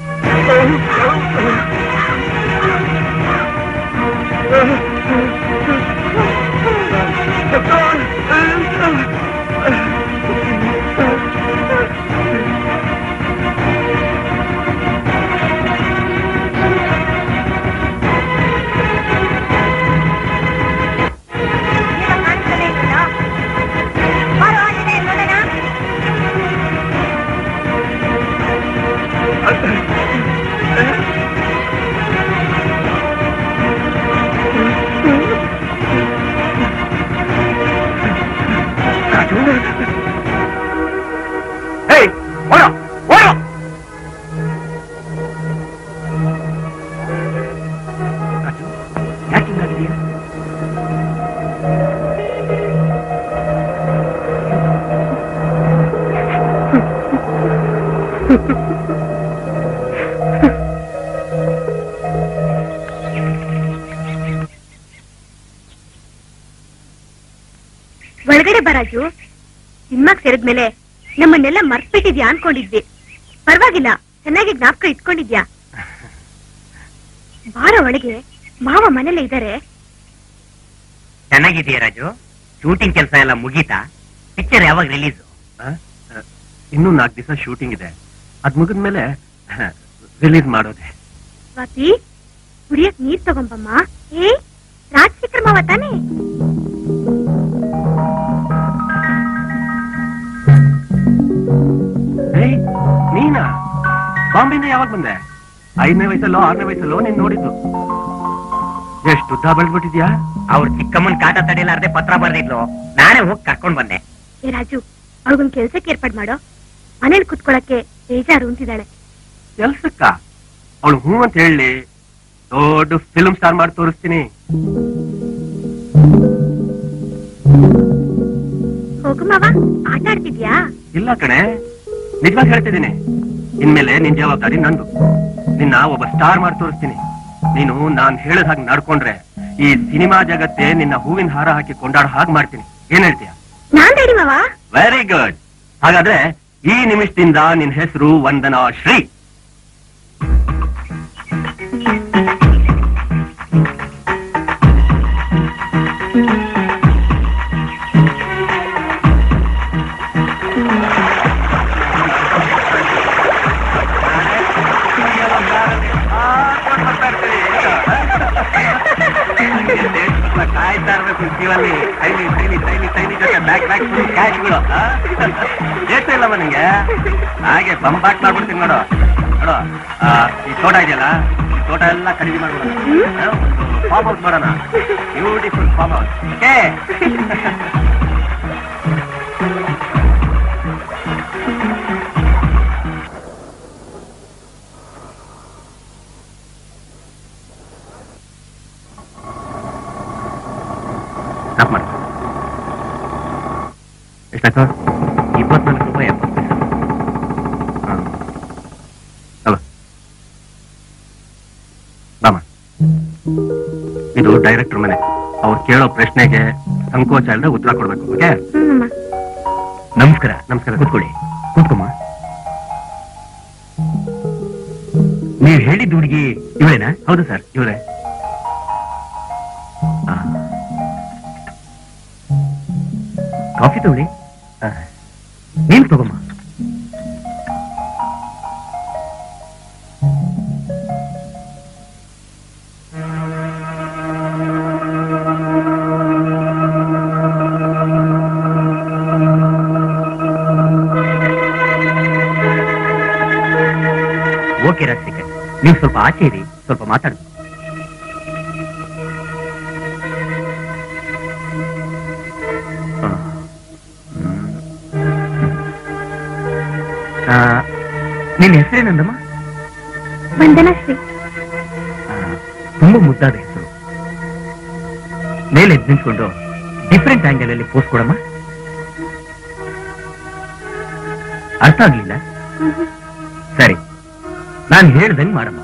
ಈಗ ಕಾಣಿಸ್ತಾನೆ ಇಲ್ವಲ್ಲ? ಬಾರೋ ಆಂಜನೇಯ ನೋಡೋಣ ಏಯ್ ಓಡೋ ಓಡೋ ಯಾಕೆ ಹಿಂಗಾಗಿದೀಯ ಒಳಗಡೆ ಬರಾಜು ಸಿನಿಮಾಗ್ ಸೇರಿದ್ಮೇಲೆ ನಮ್ಮನ್ನೆಲ್ಲ ಮರ್ತ್ಬಿಟ್ಟಿದ್ಯಾ ಅನ್ಕೊಂಡಿದ್ವಿ ಪರವಾಗಿಲ್ಲ ಚೆನ್ನಾಗಿ ಜ್ಞಾಪಕ ಇಟ್ಕೊಂಡಿದ್ಯಾ ಬಾರ ಒಳಗೆ ಮಾವ ಮನೇಲೆ ಇದ್ದಾರೆ ಚೆನ್ನಾಗಿದೆಯಾ ರಾಜು ಶೂಟಿಂಗ್ ಕೆಲಸ ಎಲ್ಲ ಮುಗೀತಾ ಪಿಕ್ಚರ್ ಯಾವಾಗ ರಿಲೀಸ್ ಆ? ಆ, ಇನ್ನೂ ನಾಲ್ಕು ದಿವಸ ಶೂಟಿಂಗ್ ಇದೆ ಅದ್ ಮುಗಿದ್ಮೇಲೆ ರಿಲೀಸ್ ಮಾಡೋದೆ ಸ್ವಾತಿ ಕುಡಿಯಕ್ ನೀರ್ ತಗೊಂಬಮ್ಮ ಏ ರಾಜಶೇಖರ್ ಮಾವ ತಾನೇ ಏಯ್ ನೀನಾ ಬಾಂಬೆಯಿಂದ ಯಾವಾಗ ಬಂದೆ ಐದನೇ ವಯಸ್ಸಲ್ಲೋ ಆರನೇ ವಯಸ್ಸಲ್ಲೋ ನೀನ್ ನೋಡಿದ್ದು ಎಷ್ಟು ಉದ್ದ ಬೆಳ್ಬಿಟ್ಟಿದ್ಯಾ ಅವ್ರ ಚಿಕ್ಕಮ್ಮನ್ ಕಾಟ ತಡೆಯಲಾರ್ದೆ ಪತ್ರ ಬರ್ದಿದ್ಲು ನಾನೇ ಹೋಗಿ ಕರ್ಕೊಂಡ್ ಬಂದೆ ಏ ರಾಜು ಅವಳಿಗೊಂದ್ ಕೆಲ್ಸಕ್ಕೆ ಏರ್ಪಾಡ್ ಮಾಡೋ ಮನೇಲಿ ಕುತ್ಕೊಳಕ್ಕೆ ಬೇಜಾರು ಅಂತಿದ್ದಾಳೆ ಕೆಲ್ಸಕ್ಕ ಅವಳು ಹ್ಞೂ ಅಂತ ಹೇಳಿ ದೊಡ್ಡ ಫಿಲ್ಮ್ ಸ್ಟಾರ್ ಮಾಡಿ ತೋರಿಸ್ತೀನಿ ಹೋಗು ಮಾವ ಆಟ ಆಡ್ತಿದ್ಯಾ ಇಲ್ಲ ಕಣೆ ನಿಜವಾಗಿ ಹೇಳ್ತಿದ್ದೀನಿ ಇನ್ಮೇಲೆ ನಿನ್ ಜವಾಬ್ದಾರಿ ನಂದು ನಿನ್ನ ಒಬ್ಬ ಸ್ಟಾರ್ ಮಾಡಿ ತೋರಿಸ್ತೀನಿ ನೀನು ನಾನ್ ಹೇಳದ ಹಾಗೆ ನಡ್ಕೊಂಡ್ರೆ ಈ ಸಿನಿಮಾ ಜಗತ್ತೇ ನಿನ್ನ ಹೂವಿನ ಹಾರ ಹಾಕಿ ಕೊಂಡಾಡೋ ಹಾಗೆ ಮಾಡ್ತೀನಿ ಏನ್ ಹೇಳ್ತೀಯ ನಾನ್ ರೆಡಿ ಮಾವ ವೆರಿ ಗುಡ್ ಹಾಗಾದ್ರೆ ಈ ನಿಮಿಷದಿಂದ ನಿನ್ ಹೆಸರು ವಂದನಾ ಶ್ರೀ ಕಾಯ್ತಾ ಇರ್ಬೇಕು ಜೀವಲ್ಲಿ ತೈಲಿ ತೈಲಿ ತೈಲಿ ತೈಲಿ ಜೊತೆ ಬ್ಯಾಗ್ ಬ್ಯಾಗ್ ಫುಲ್ ಕ್ಯಾಶ್ಗಳು ಎಷ್ಟು ಇಲ್ಲಮ್ಮ ನಿಂಗೆ ಹಾಗೆ ಬಂಬಾಟ್ ಮಾಡ್ಬಿಡ್ತೀನಿ ನೋಡು ನೋಡು ಆ, ಈ ತೋಟ ಇದೆಯಲ್ಲ ಈ ತೋಟ ಎಲ್ಲ ಖರೀದಿ ಮಾಡ್ಬಿಡೋಣ ಆ, ಒಂದು ಫಾರ್ಮ್ ಹೌಸ್ ಮಾಡೋಣ beautiful farm house okay stop ಮಾಡಿ ಎಷ್ಟಾಯ್ತು ಇಪ್ಪತ್ನಾಲ್ಕು ರೂಪಾಯಿ ಎಪ್ಪತ್ತು ಪೈಸೆ ಹಾಂ ಅಲ್ಲ ಬಾಮ ಇದು ಡೈರೆಕ್ಟರ್ ಮನೆ ಅವ್ರು ಕೇಳೋ ಪ್ರಶ್ನೆಗೆ ಸಂಕೋಚ ಇಲ್ಲದೆ ಉತ್ತರ ಕೊಡ್ಬೇಕು ಓಕೆ ಹ್ಮ್ ನಮಸ್ಕಾರ ನಮಸ್ಕಾರ ಕೂತ್ಕೊಳ್ಳಿ ಕೂತ್ಕೊಮ್ಮ ನೀವು ಹೇಳಿದ ಹುಡುಗಿ ಇವಳೇನಾ ಹೌದು ಸರ್ ಇವಳೇ ಕಾಫಿ ತಗೊಳ್ಳಿ ನೀನ್ ತಗೊಮ್ಮ ಓಕೆ ರಾಜಶೇಖರ್ ನೀವು ಸ್ವಲ್ಪ ಆಚೆ ಇರಿ ಸ್ವಲ್ಪ ಮಾತಾಡಿ ನಿನ್ನ ಹೆಸರೇನಂದಮ್ಮ ವಂದನಾಶ್ರೀ ಆ, ತುಂಬಾ ಮುದ್ದಾದ ಹೆಸರು ಮೇಲೆ ಎದ್ದು ನಿಂತ್ಕೊಂಡು ಡಿಫ್ರೆಂಟ್ ಆಂಗಲ್ ಅಲ್ಲಿ ಪೋಸ್ಟ್ ಕೊಡಮ್ಮ ಅರ್ಥ ಆಗ್ಲಿಲ್ಲ ಸರಿ ನಾನು ಹೇಳ್ದಂಗ್ ಮಾಡಮ್ಮ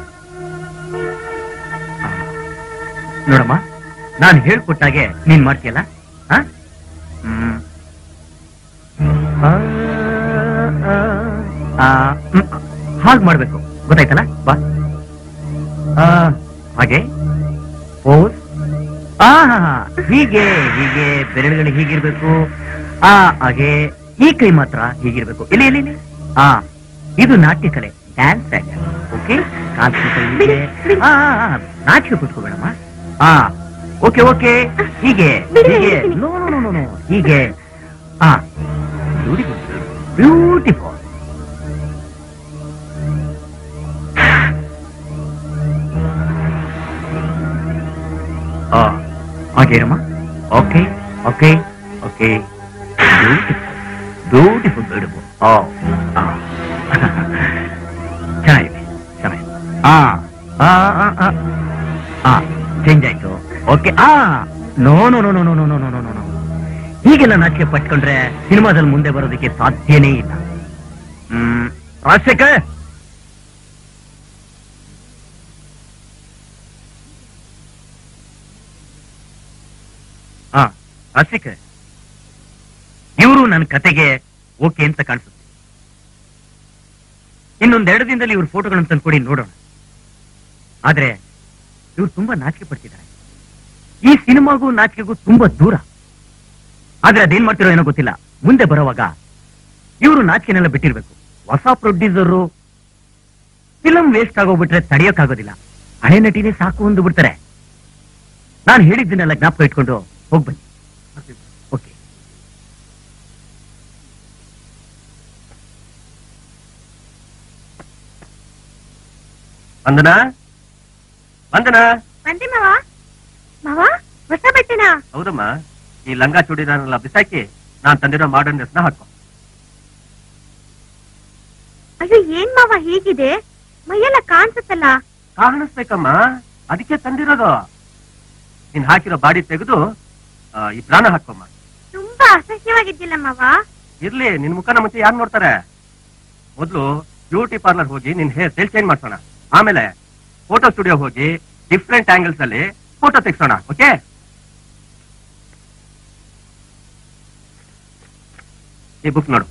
ಆ, ನೋಡಮ್ಮ ನಾನು ಹೇಳ್ಕೊಟ್ಟಾಗೆ ನೀನ್ ಮಾಡ್ತೀಯಲ್ಲ ಆ? ಹ್ಮ್. ಆ, ಆ, ಆ, ಹ್ಮ್. ಹಾಗ್ ಮಾಡ್ಬೇಕು ಗೊತ್ತಾಯ್ತಲ್ಲ ಬಾ ಆ, ಹಾಗೆ ಪೋಸ್ ಆ ಹಾ, ಹಾ. ಹೀಗೆ ಹೀಗೆ ಬೆರಳುಗಳು ಹೀಗಿರ್ಬೇಕು ಆ ಹಾಗೆ ಈ ಕೈ ಮಾತ್ರ ಹೀಗಿರ್ಬೇಕು ಇಲ್ಲಿ ಇಲ್ಲಿ ಇಲ್ಲಿ ಆ ಇದು ನಾಟ್ಯ ಕಲೆ ಡ್ಯಾನ್ಸ್ ಓಕೆ ಕಾಲ್ ಕೈ ಹೀಗೆ ಆ, ಆ, ಆ, ನಾಟ್ಯ ಕುತ್ಕೋಬೇಡಮ್ಮ ಆ ಓಕೆ ಓಕೆ ಹೀಗೆ ಬಿಡಿ, ಹೀಗೆ ಬಿಡಿ. ನೋ ನೋ ನೋ ನೋ ಹೀಗೆ ಆ ಬ್ಯೂಟಿಫುಲ್ ಬ್ಯೂಟಿಫುಲ್ ಆ ಹಾಗೆ ಇರಮ್ಮ okay okay okay beautiful beautiful ಓ ಆ. ಚೆನ್ನಾಗಿದೆ ಚೆನ್ನಾಗಿದೆ ಆ ಆ ಆ, ಆ ಆ ಚೇಂಜ್ ಆಯ್ತು ಓಕೆ ಆ no no no no no no no no no no ಹೀಗೆಲ್ಲ ನಾಚಿಕೆ ಪಟ್ಕೊಂಡ್ರೆ ಸಿನಿಮಾದಲ್ಲಿ ಮುಂದೆ ಬರೋದಕ್ಕೆ ಸಾಧ್ಯನೇ ಇಲ್ಲ ಹ್ಮ್ ರಾಜಶೇಖರ್ ಹಾ ರಾಜಶೇಖರ್ ಇವರು ನನ್ನ ಕತೆಗೆ ಓಕೆ ಅಂತ ಕಾಣಿಸುತ್ತೆ ಇನ್ನೊಂದೆರಡು ದಿನದಲ್ಲಿ ಇವ್ರ ಫೋಟೋಗಳನ್ನು ತಂದ್ಕೊಡಿ ನೋಡೋಣ ಆದ್ರೆ ಇವ್ರು ತುಂಬಾ ನಾಚಿಕೆ ಪಡ್ತಿದ್ದಾರೆ ಈ ಸಿನಿಮಾಗೂ ನಾಚಿಕೆಗೂ ತುಂಬಾ ದೂರ ಆದ್ರೆ ಅದೇನ್ ಮಾಡ್ತಿರೋ ಏನೋ ಗೊತ್ತಿಲ್ಲ ಮುಂದೆ ಬರೋವಾಗ ಇವರು ನಾಚಿಕೆನೆಲ್ಲ ಬಿಟ್ಟಿರ್ಬೇಕು ಹೊಸ ಪ್ರೊಡ್ಯೂಸರು ಫಿಲಂ ವೇಸ್ಟ್ ಆಗೋಗ್ಬಿಟ್ರೆ ತಡೆಯೋಕ್ಕಾಗೋದಿಲ್ಲ ಹಳೆ ನಟಿನೇ ಸಾಕು ಅಂದು ಬಿಡ್ತಾರೆ ನಾನು ಹೇಳಿದ್ದನ್ನೆಲ್ಲ ಜ್ಞಾಪಕ ಇಟ್ಕೊಂಡು ಹೋಗ್ಬನ್ನಿ ಓಕೆ ವಂದನಾ ವಂದನಾ ಬಂದೆ ಮಾವ ಮಾವ ಹೊಸ ಬಟ್ಟೆನಾ ಹೌದಮ್ಮ ಈ ಲಂಗ ಚೂಡಿದಾರನೆಲ್ಲ ಬಿಸಾಕಿ ನಾನ್ ತಂದಿರೋ ಮಾಡರ್ನ್ ಡ್ರೆಸ್ನ ಹಾಕೋ ಅಯ್ಯೋ ಏನ್ ಮಾವ ಹೀಗಿದೆ ಮೈಯೆಲ್ಲ ಕಾಣಿಸುತ್ತಲ್ಲ ಕಾಣಿಸ್ಬೇಕಮ್ಮ ಅದಕ್ಕೆ ತಂದಿರೋದು ನೀನ್ ಹಾಕಿರೋ ಬಾಡಿ ತೆಗೆದು ಆ, ಈ ಪ್ರಾಣ ಹಾಕೋಮ್ಮ ತುಂಬಾ ಅಸಹ್ಯವಾಗಿದ್ದಿಲ್ಲ ಮಾವ ಇರ್ಲಿ ನಿನ್ ಮುಖನ ಮುಂಚೆ ಯಾರು ನೋಡ್ತಾರೆ ಮೊದ್ಲು ಬ್ಯೂಟಿ ಪಾರ್ಲರ್ ಹೋಗಿ ನಿನ್ ಹೇರ್ ಸ್ಟೈಲ್ ಚೇಂಜ್ ಮಾಡ್ಸೋಣ ಆಮೇಲೆ ಫೋಟೋ ಸ್ಟುಡಿಯೋ ಹೋಗಿ ಡಿಫ್ರೆಂಟ್ ಆಂಗಲ್ಸ್ ಅಲ್ಲಿ ಫೋಟೋ ತೆಗ್ಸೋಣ ಓಕೆ ಈ ಬುಕ್ ನೋಡು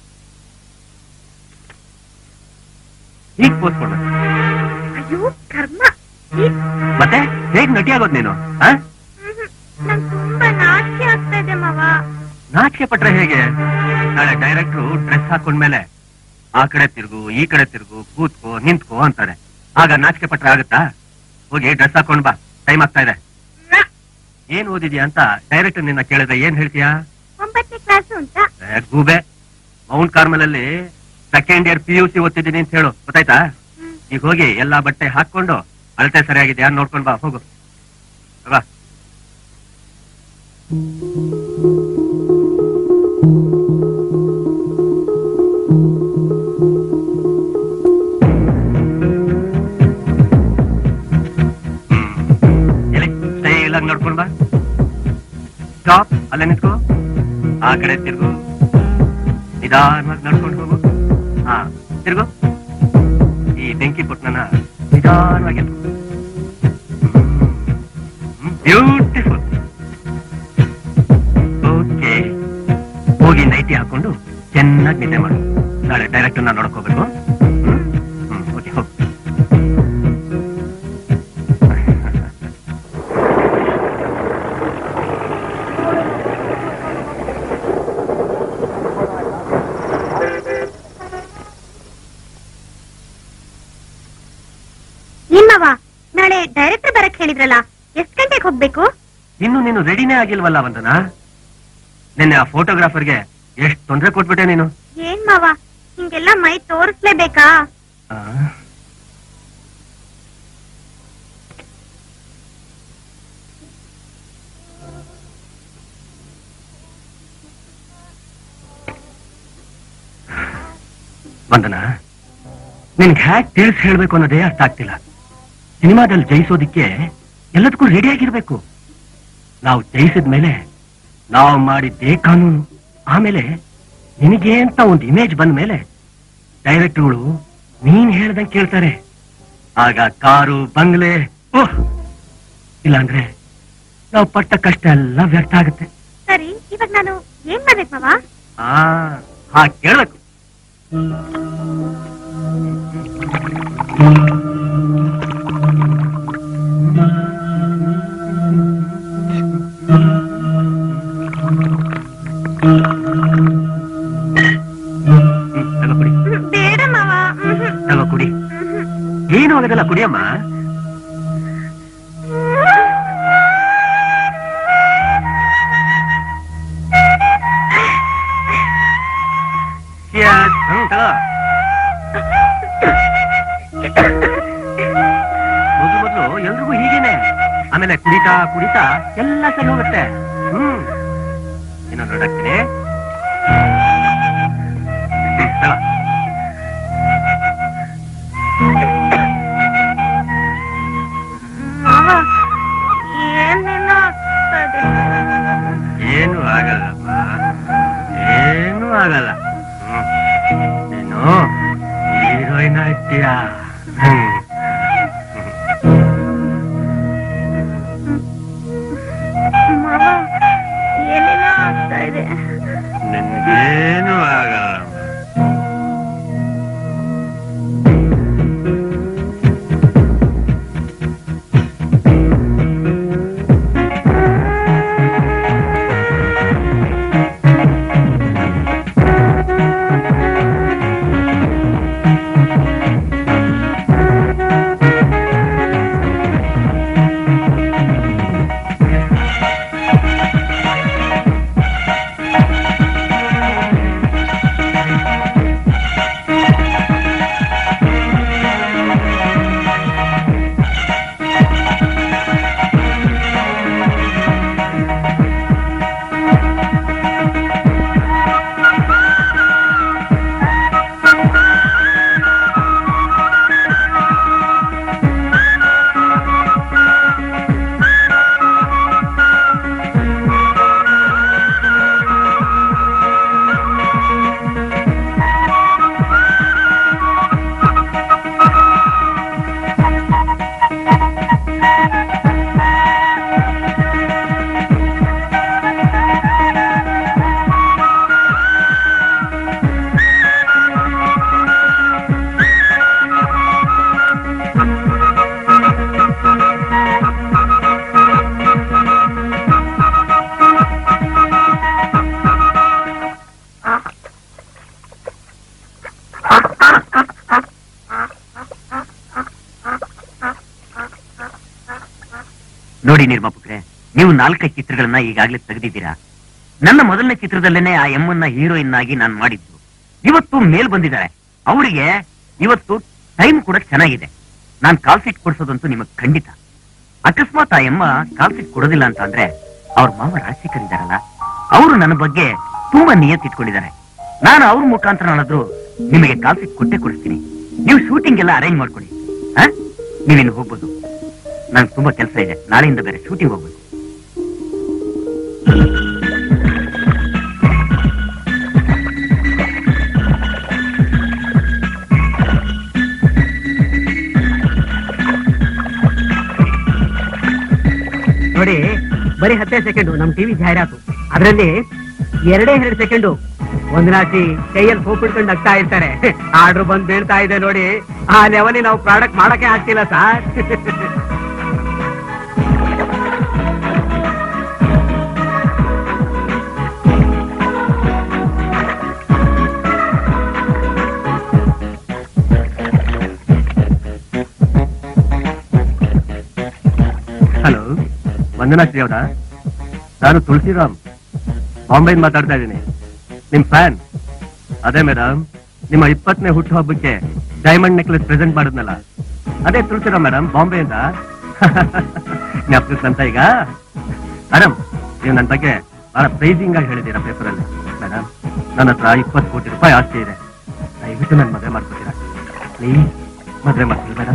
ಈಗ ಪೋಸ್ಟ್ ಕೊಡ್ಬೇಕು ಅಯ್ಯೋ ಕರ್ಮ ಈ- ಮತ್ತೆ ಹೇಗ್ ನಟಿ ಆಗೋದ್ ನೀನು ಆ? ಮ್ಹೂ. ನಂಗ್ ತುಂಬಾ ನಾಚಿಕೆ ಆಗ್ತಾ ಇದೆ ಮಾವ ನಾಚಿಕೆ ಪಟ್ರೆ ಹೇಗೆ ನಾಳೆ ಡೈರೆಕ್ಟ್ರು ಡ್ರೆಸ್ ಹಾಕೊಂಡ್ಮೇಲೆ ಆ ಕಡೆ ತಿರುಗು ಈ ಕಡೆ ತಿರುಗು ಕೂತ್ಕೋ ನಿಂತ್ಕೋ ಅಂತಾರೆ ಆಗ ನಾಚಿಕೆ ಪಟ್ರೆ ಆಗುತ್ತಾ ಹೋಗಿ ಡ್ರೆಸ್ ಹಾಕೊಂಡ್ ಬಾ ಟೈಮ್ ಆಗ್ತಾ ಇದೆ ಏನ್ ಓದಿದ್ಯಾ ಅಂತ ಡೈರೆಕ್ಟರ್ ನಿನ್ನ ಕೇಳಿದ್ರೆ ಏನ್ ಹೇಳ್ತೀಯಾ ಒಂಬತ್ತನೇ ಕ್ಲಾಸು ಅಂತ ಏ, ಗೂಬೆ ಮೌಂಟ್ ಕಾರ್ಮಲ್ ಅಲ್ಲಿ second year P U C ಓದ್ತಿದ್ದೀನಿ ಅಂತ ಹೇಳು ಗೊತ್ತಾಯ್ತಾ ಹ್ಮ್. ಈಗ ಹೋಗಿ ಎಲ್ಲಾ ಬಟ್ಟೆ ಹಾಕೊಂಡು ಅಳತೆ ಸರಿಯಾಗಿದ್ಯಾ ನೋಡ್ಕೊಂಡ್ ಬಾ ಹೋಗು ಬಾ ಎಲ್ಲಿ ಸ್ಟೈಲ್ ಆಗಿ ನೋಡ್ಕೊಂಡ್ ಬಾ ಸ್ಟಾಪ್ ಅಲ್ಲೇ ನಿಂತ್ಕೋ ಆ ಕಡೆ ತಿರ್ಗು ನಿಧಾನವಾಗಿ ನಡ್ಕೊಂಡು ಹೋಗು ಹಾ ತಿರ್ಗು ಈ ಬೆಂಕಿ ಪುಟ್ನನ ನಿಧಾನವಾಗಿ ಬ್ಯೂಟಿಫುಲ್ ಓಕೆ ಹೋಗಿ ನೈಟಿ ಹಾಕೊಂಡು ಚೆನ್ನಾಗಿ ನಿದ್ದೆ ಮಾಡು ನಾಳೆ ಡೈರೆಕ್ಟ್ ನಾನು ನೋಡ್ಕೋಬೇಕು ಹ್ಮ್ ಓಕೆ ಹೋಗು ಏನ್ ಮಾವ ನಾಳೆ ಡೈರೆಕ್ಟರ್ ಬರಕ್ ಹೇಳಿದ್ರಲ್ಲ ಎಷ್ಟ್ ಗಂಟೆಗೆ ಹೋಗ್ಬೇಕು ಇನ್ನು ನೀನು ರೆಡಿನೇ ಆಗಿಲ್ವಲ್ಲ ವಂದನಾ ನಿನ್ನೆ ಆ ಫೋಟೋಗ್ರಾಫರ್ಗೆ ಎಷ್ಟು ತೊಂದರೆ ಕೊಟ್ಬಿಟ್ಟೆ ನೀನು ಏನ್ ಮಾವ ಹಿಂಗೆಲ್ಲ ಮೈ ತೋರಿಸ್ಲೇಬೇಕಾ ಆ, ವಂದನ ನಿನ್ಗೆ ಹ್ಯಾಕ್ ತಿಳಿಸಿ ಹೇಳ್ಬೇಕು ಅನ್ನೋದೇ ಅರ್ಥ ಆಗ್ತಿಲ್ಲ ಸಿನಿಮಾದಲ್ಲಿ ಜಯಿಸೋದಿಕ್ಕೆ ಎಲ್ಲದಕ್ಕೂ ರೆಡಿ ಆಗಿರ್ಬೇಕು ನಾವು ಜಯಿಸಿದ ಮೇಲೆ ನಾವು ಮಾಡಿದ್ದೇ ಕಾನೂನು ಆಮೇಲೆ ನಿನಗೆ ಅಂತ ಒಂದು ಇಮೇಜ್ ಬಂದ ಮೇಲೆ ಡೈರೆಕ್ಟರ್ಗಳು ನೀನ್ ಹೇಳ್ದಂಗೆ ಕೇಳ್ತಾರೆ ಆಗ ಕಾರು ಬಂಗ್ಲೆ ಓಹ್ ಇಲ್ಲಾಂದ್ರೆ ನಾವು ಪಟ್ಟ ಕಷ್ಟ ಎಲ್ಲ ವ್ಯರ್ಥ ಆಗುತ್ತೆ ಸರಿ ಇವಾಗ ನಾನು ಏನ್ ಮಾಡ್ಬೇಕು ಮಾವ ಆ ಹಾ ಕೇಳ್ಬೇಕು ಹ್ಮ್, ತಗೋ ಕುಡಿ ಬೇಡ ಮಾವ ತಗೋ ಕುಡಿ ಏನು ಆಗೋದಲ್ಲ ಕುಡಿಯಮ್ಮ Cheers. ಹ್ಮ್, ತಗೋ. ಮೊದ್ಲು ಮೊದ್ಲು ಎಲ್ರಿಗೂ ಹೀಗೇನೆ ಆಮೇಲೆ ಕುಡಿತಾ ಕುಡಿತಾ ಎಲ್ಲ ಸರಿ ಹೋಗುತ್ತೆ ಹ್ಮ್ ಇನ್ನು ನೋಡಾಕ್ತೀನಿ ತಗೋ. ಮಾವ ಏನೇನೋ ಆಗ್ತದೆ ಏನು ಆಗಲ್ಲಮ್ಮ ಏನು ಆಗಲ್ಲ ಹ್ಮ್. ನೀನು ಹೀರೋಯಿನ್ ಆಗ್ತೀಯ ಹ್ಮ್. ಮಾವ ಏನೇನೋ ಆಗ್ತಾ ಇದೆ ನಿನ್ಗೇನು ಆಗಲ್ಲ ನೋಡಿ ನಿರ್ಮಾಪಕರೇ ನೀವು ನಾಲ್ಕೈದು ಚಿತ್ರಗಳನ್ನ ಈಗಾಗಲೇ ತೆಗೆದಿದ್ದೀರಾ ನನ್ನ ಮೊದಲನೇ ಚಿತ್ರದಲ್ಲೇನೆ ಆ ಎಮ್ಮನ್ನ ಹೀರೋಯಿನ್ ಆಗಿ ನಾನು ಮಾಡಿದ್ದು ಇವತ್ತು ಮೇಲ್ ಬಂದಿದ್ದಾರೆ ಅವರಿಗೆ ಇವತ್ತು ಟೈಮ್ ಕೂಡ ಚೆನ್ನಾಗಿದೆ ನಾನ್ ಕಾಲ್ ಸೀಟ್ ಕೊಡ್ಸೋದಂತೂ ನಿಮಗ್ ಖಂಡಿತ ಅಕಸ್ಮಾತ್ ಆ ಎಮ್ಮ ಕಾಲ್ ಸೀಟ್ ಕೊಡೋದಿಲ್ಲ ಅಂತ ಅಂದ್ರೆ ಅವ್ರ ಮಾವ ರಾಜಶೇಖರ್ ಇದಾರಲ್ಲ ಅವರು ನನ್ನ ಬಗ್ಗೆ ತುಂಬಾ ನಿಯತ್ ಇಟ್ಕೊಂಡಿದ್ದಾರೆ ನಾನು ಅವ್ರ ಮುಖಾಂತರನಾದ್ರೂ ನಿಮಗೆ ಕಾಲ್ ಸೀಟ್ ಕೊಟ್ಟೆ ಕೊಡಿಸ್ತೀನಿ ನೀವು ಶೂಟಿಂಗ್ ಎಲ್ಲ ಅರೇಂಜ್ ಮಾಡ್ಕೊಳ್ಳಿ ಹಾ ನೀವಿನ್ನು ಹೋಗ್ಬೋದು ನಂಗೆ ತುಂಬಾ ಕೆಲಸ ಇದೆ ನಾಳೆಯಿಂದ ಬೇರೆ ಶೂಟಿಂಗ್ ಹೋಗ್ಬೇಕು ನೋಡಿ ಬರೀ ಹತ್ತೇ ಸೆಕೆಂಡು ನಮ್ ಟಿವಿ ಜಾಹೀರಾತು ಅದರಲ್ಲಿ ಎರಡೇ ಎರಡು ಸೆಕೆಂಡು ಒಂದಿನಾಸಿ ಕೈಯಲ್ಲಿ ಸೋಪ್ ಹಿಡ್ಕೊಂಡು ನಗ್ತಾ ಇರ್ತಾರೆ ಆರ್ಡರ್ ಬಂದ್ ಬೀಳ್ತಾ ಇದೆ ನೋಡಿ ಆ ಲೆವೆಲಿ ನಾವು ಪ್ರಾಡಕ್ಟ್ ಮಾಡಕ್ಕೆ ಆಗ್ತಿಲ್ಲ ಸರ್ ಹಲೋ ವಂದನಾ ಶ್ರೀ ಅವರ ನಾನು ತುಳಸಿರಾಮ್ ಬಾಂಬೆಯಿಂದ ಮಾತಾಡ್ತಾ ಇದ್ದೀನಿ ನಿಮ್ ಫ್ಯಾನ್ ಅದೇ ಮೇಡಮ್ ನಿಮ್ಮ ಇಪ್ಪತ್ತನೇ ಹುಟ್ಟು ಹಬ್ಬಕ್ಕೆ ಡೈಮಂಡ್ ನೆಕ್ಲೆಸ್ ಪ್ರೆಸೆಂಟ್ ಮಾಡಿದ್ನಲ್ಲ ಅದೇ ತುಳಸಿರಾಮ್ ಮೇಡಮ್ ಬಾಂಬೆಯಿಂದ ಜ್ಞಾಪಕಂತ ಈಗ ಮೇಡಮ್ ನೀವು ನನ್ನ ಬಗ್ಗೆ ಬಹಳ ಪ್ರೈಸಿಂಗ್ ಆಗಿ ಹೇಳಿದ್ದೀರಾ ಪೇಪರಲ್ಲಿ ಮೇಡಮ್ ನನ್ನ ಹತ್ರ ಇಪ್ಪತ್ತು ಕೋಟಿ ರೂಪಾಯಿ ಆಸ್ತಿ ಇದೆ ದಯವಿಟ್ಟು ನನ್ನ ಮದುವೆ ಮಾಡ್ಕೊತೀರಾ ಪ್ಲೀಸ್ ಮದುವೆ ಮಾಡ್ಕೊಳ್ಳಿ madam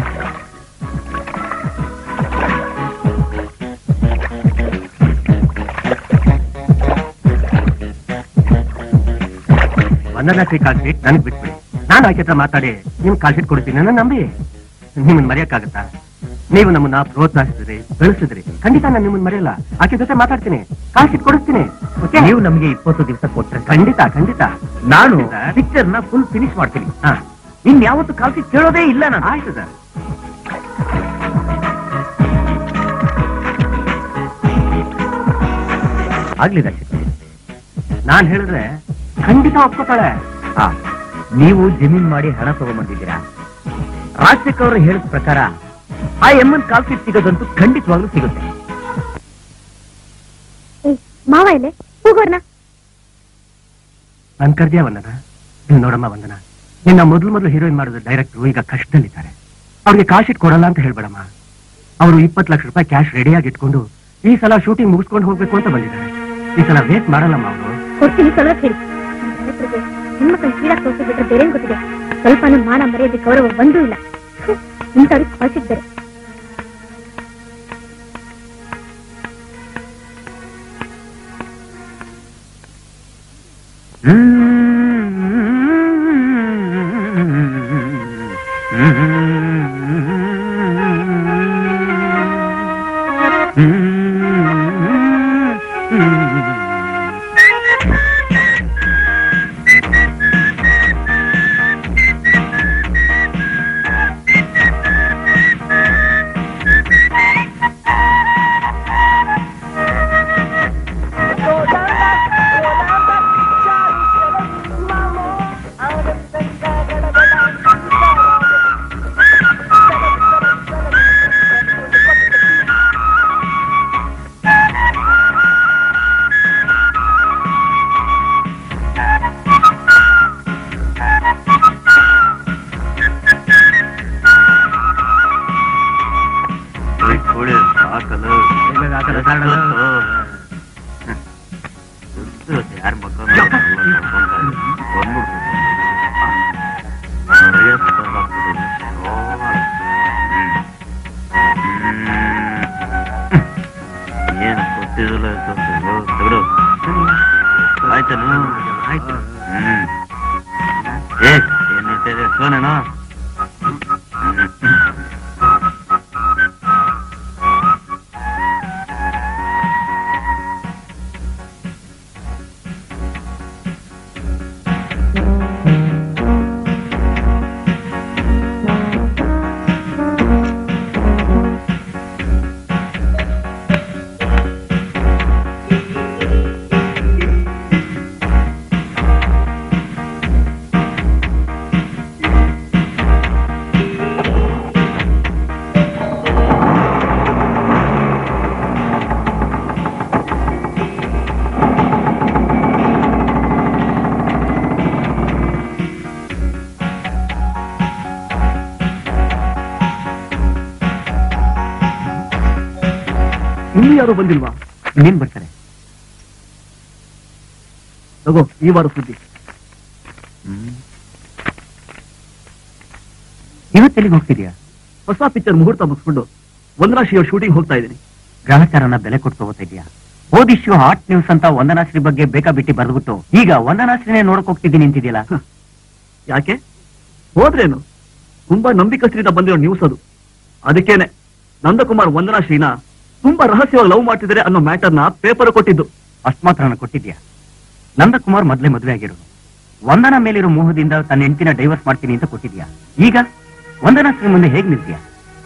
Vandana Shri call sheet ನನಗೆ ಬಿಟ್ಬಿಡಿ ನಾನು ಆಕೆ ಹತ್ರ ಮಾತಾಡಿ ನಿಮ್ ಕಾಲ್ ಶೀಟ್ ಕೊಡ್ತೀನಿ ನನ್ನ ನಂಬಿ ನಿಮ್ಮನ್ನ ಮರೆಯಕ್ಕಾಗತ್ತಾ ನೀವು ನಮ್ಮನ್ನ ಪ್ರೋತ್ಸಾಹಿಸಿದ್ರಿ ಬೆಳೆಸಿದ್ರಿ ಖಂಡಿತ ನಾನು ನಿಮ್ಮನ್ನ ಮರೆಯಲ್ಲ ಆಕೆ ಜೊತೆ ಮಾತಾಡ್ತೀನಿ ಕಾಲ್ ಶೀಟ್ ಕೊಡಿಸ್ತೀನಿ Okay? ನೀವು ನಮಗೆ ಇಪ್ಪತ್ತು ದಿವಸ ಕೊಟ್ರೆ ಖಂಡಿತ ಖಂಡಿತ ನಾನು ಸರ್. ಪಿಕ್ಚರ್ ನ ಫುಲ್ ಫಿನಿಶ್ ಮಾಡ್ತೀನಿ ಹಾ ಇನ್ ಯಾವತ್ತು ಕಾಲ್ಸಿ ಕೇಳೋದೇ ಇಲ್ಲ ನಾನು ಆಯ್ತು ಸರ್ ಆಗ್ಲಿ ದರ್ಶಕ್ ನಾನ್ ಹೇಳಿದ್ರೆ ಖಂಡಿತ ಒಪ್ಕೋತಾಳೆ ಹಾ ನೀವು ಜಮೀನ್ ಮಾಡಿ ಹಣ ತಗೊಂಡ್ಬಂದಿದ್ದೀರಾ ರಾಜಶೇಖರ್ ಅವರು ಹೇಳಿದ ಪ್ರಕಾರ ಆ ಎಮ್ಮನ್ ಕಾಲ್ಸಿ ಸಿಗೋದಂತೂ ಖಂಡಿತವಾಗ್ಲೂ ಸಿಗುತ್ತೆ ಮಾವ ಇಲ್ಲೇ ಹೋಗೋರ್ನ ನನ್ ಕರ್ದ್ಯಾ ವಂದನ ನೀವ್ ನೋಡಮ್ಮ ವಂದನ ನಿನ್ನ ಮೊದಲು ಮೊದಲು ಹೀರೋಯಿನ್ ಮಾಡಿದ ಡೈರೆಕ್ಟರ್ ಈಗ ಕಷ್ಟದಲ್ಲಿದ್ದಾರೆ ಅವ್ರಿಗೆ ಕಾಶ್ ಇಟ್ ಕೊಡಲ್ಲ ಅಂತ ಹೇಳ್ಬೇಡಮ್ಮ ಅವರು ಇಪ್ಪತ್ತು ಲಕ್ಷ ರೂಪಾಯಿ ಕ್ಯಾಶ್ ರೆಡಿಯಾಗಿ ಇಟ್ಕೊಂಡು ಈ ಸಲ ಶೂಟಿಂಗ್ ಮುಗಿಸ್ಕೊಂಡು ಹೋಗ್ಬೇಕು ಅಂತ ಬಂದಿದ್ದಾರೆ ಈ ಸಲ ವೇಟ್ ಮಾಡಲ್ಲಮ್ಮ ಅವರು ಕೊಡ್ತೀನಿ ಸ್ವಲ್ಪ ಹೇಳಿ ಡೈರೆಕ್ಟರ್ಗೆ ಹೆಣ್ಮಕ್ಳು ಕೀಳಾಕ್ ತೋರಿಸ್ಬಿಟ್ರೆ ಬೇರೆ ಏನ್ ಗೊತ್ತಿದೆ ಸ್ವಲ್ಪ ಮಾನ ಮರ್ಯಾದೆ ಗೌರವ ಬಂದೂ ಇಲ್ಲ ಇಂಥವ್ರಿಗೆ ಕಳ್ಸಿದ್ದಾರೆ ಏನು ಗೊತ್ತಿರಲ್ಲ ತಗಡು ಆಯ್ತನು ಆಯ್ತು ಹ್ಮ್ ಏ ಏನ್ ನೋಡ್ತಾ ಇದೆ ಸೋನೇನೋ ಇನ್ನು ಯಾರು ಬಂದಿಲ್ವಾ ಇನ್ನೇನ್ ಬರ್ತಾರೆ ತಗೋ ಈ ವಾರ ಸುದ್ದಿ ಇವತ್ತೆಲ್ಲಿಗೆ ಹೋಗ್ತಿದ್ಯಾ ಹೊಸ ಪಿಕ್ಚರ್ ಮುಹೂರ್ತ ಮುಗಿಸ್ಕೊಂಡು ವಂದನಾಶಿಯ ಶೂಟಿಂಗ್ ಹೋಗ್ತಾ ಇದ್ದೀನಿ ಗ್ರಹಚಾರನ ಬೆಲೆ ಕೊಟ್ಟು ತಗೋತಾ ಇದೆಯಾ ಓದ್ ಇಶ್ಯೂ ಹಾಟ್ ನ್ಯೂಸ್ ಅಂತ ವಂದನಾಶ್ರೀ ಬಗ್ಗೆ ಬೇಕಾ ಬಿಟ್ಟಿ ಬರ್ದ್ಬಿಟ್ಟು ಈಗ ವಂದನಾಶ್ರೀನೇ ನೋಡಕ್ ಹೋಗ್ತಿದ್ದೀನಿ ನಿಂತಿದ್ಯಲ್ಲ ಯಾಕೆ ಹೋದ್ರೇನು ತುಂಬಾ ನಂಬಿಕಸ್ಥರಿಂದ ಬಂದಿರೋ ನ್ಯೂಸ್ ಅದು ಅದಕ್ಕೇನೆ ನಂದಕುಮಾರ್ ವಂದನಾಶ್ರೀನ ತುಂಬಾ ರಹಸ್ಯವಾಗಿ ಲವ್ ಮಾಡ್ತಿದ್ದಾರೆ ಅನ್ನೋ ಮ್ಯಾಟರ್ನ ಪೇಪರ್ ಕೊಟ್ಟಿದ್ದು ಅಷ್ಟ್ ಮಾತ್ರನ ಕೊಟ್ಟಿದ್ಯಾ ನಂದಕುಮಾರ್ ಮೊದ್ಲೇ ಮದುವೆ ಆಗಿರೋದು ವಂದನ ಮೇಲಿರೋ ಮೋಹದಿಂದ ತನ್ನ ಹೆಂಡತಿನ ಡೈವರ್ಸ್ ಮಾಡ್ತೀನಿ ಅಂತ ಕೊಟ್ಟಿದ್ಯಾ ಈಗ ವಂದನಾಶ್ರೀ ಮುಂದೆ ಹೇಗ್ ನಿಲ್ತೀಯಾ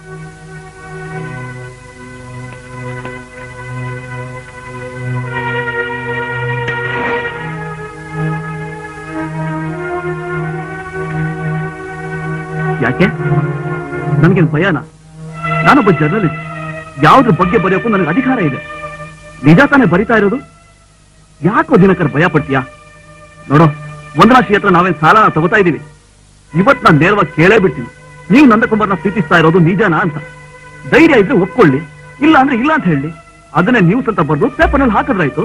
ಯಾಕೆ ನನ್ಗೆ ಭಯನ ನಾನೊಬ್ಬ ಜರ್ನಲಿಸ್ಟ್ ಯಾವ್ದ್ರ ಬಗ್ಗೆ ಬರೆಯೋಕ್ಕೂ ನನಗೆ ಅಧಿಕಾರ ಇದೆ ನಿಜ ತಾನೇ ಬರಿತಾ ಇರೋದು ಯಾಕೋ ದಿನಕರ್ ಭಯ ಪಡ್ತೀಯಾ ನೋಡೋ ವಂದನಾಶ್ರೀ ಹತ್ರ ನಾವೇನ್ ಸಾಲ ತಗೋತಾ ಇದೀವಿ ಇವತ್ ನಾನು ನೇರವಾಗಿ ಕೇಳೇ ಬಿಡ್ತೀನಿ ನೀವು ನಂದಕುಮಾರ್ನ ಪ್ರೀತಿಸ್ತಾ ಇರೋದು ನಿಜನಾ ಅಂತ ಧೈರ್ಯ ಇದ್ರೆ ಒಪ್ಕೊಳ್ಳಿ ಇಲ್ಲ ಅಂದ್ರೆ ಇಲ್ಲ ಅಂತ ಹೇಳಿ ಅದನ್ನೇ ನ್ಯೂಸ್ ಅಂತ ಬರ್ದು ಪೇಪರ್ನಲ್ಲಿ ಹಾಕಿದ್ರಾಯ್ತು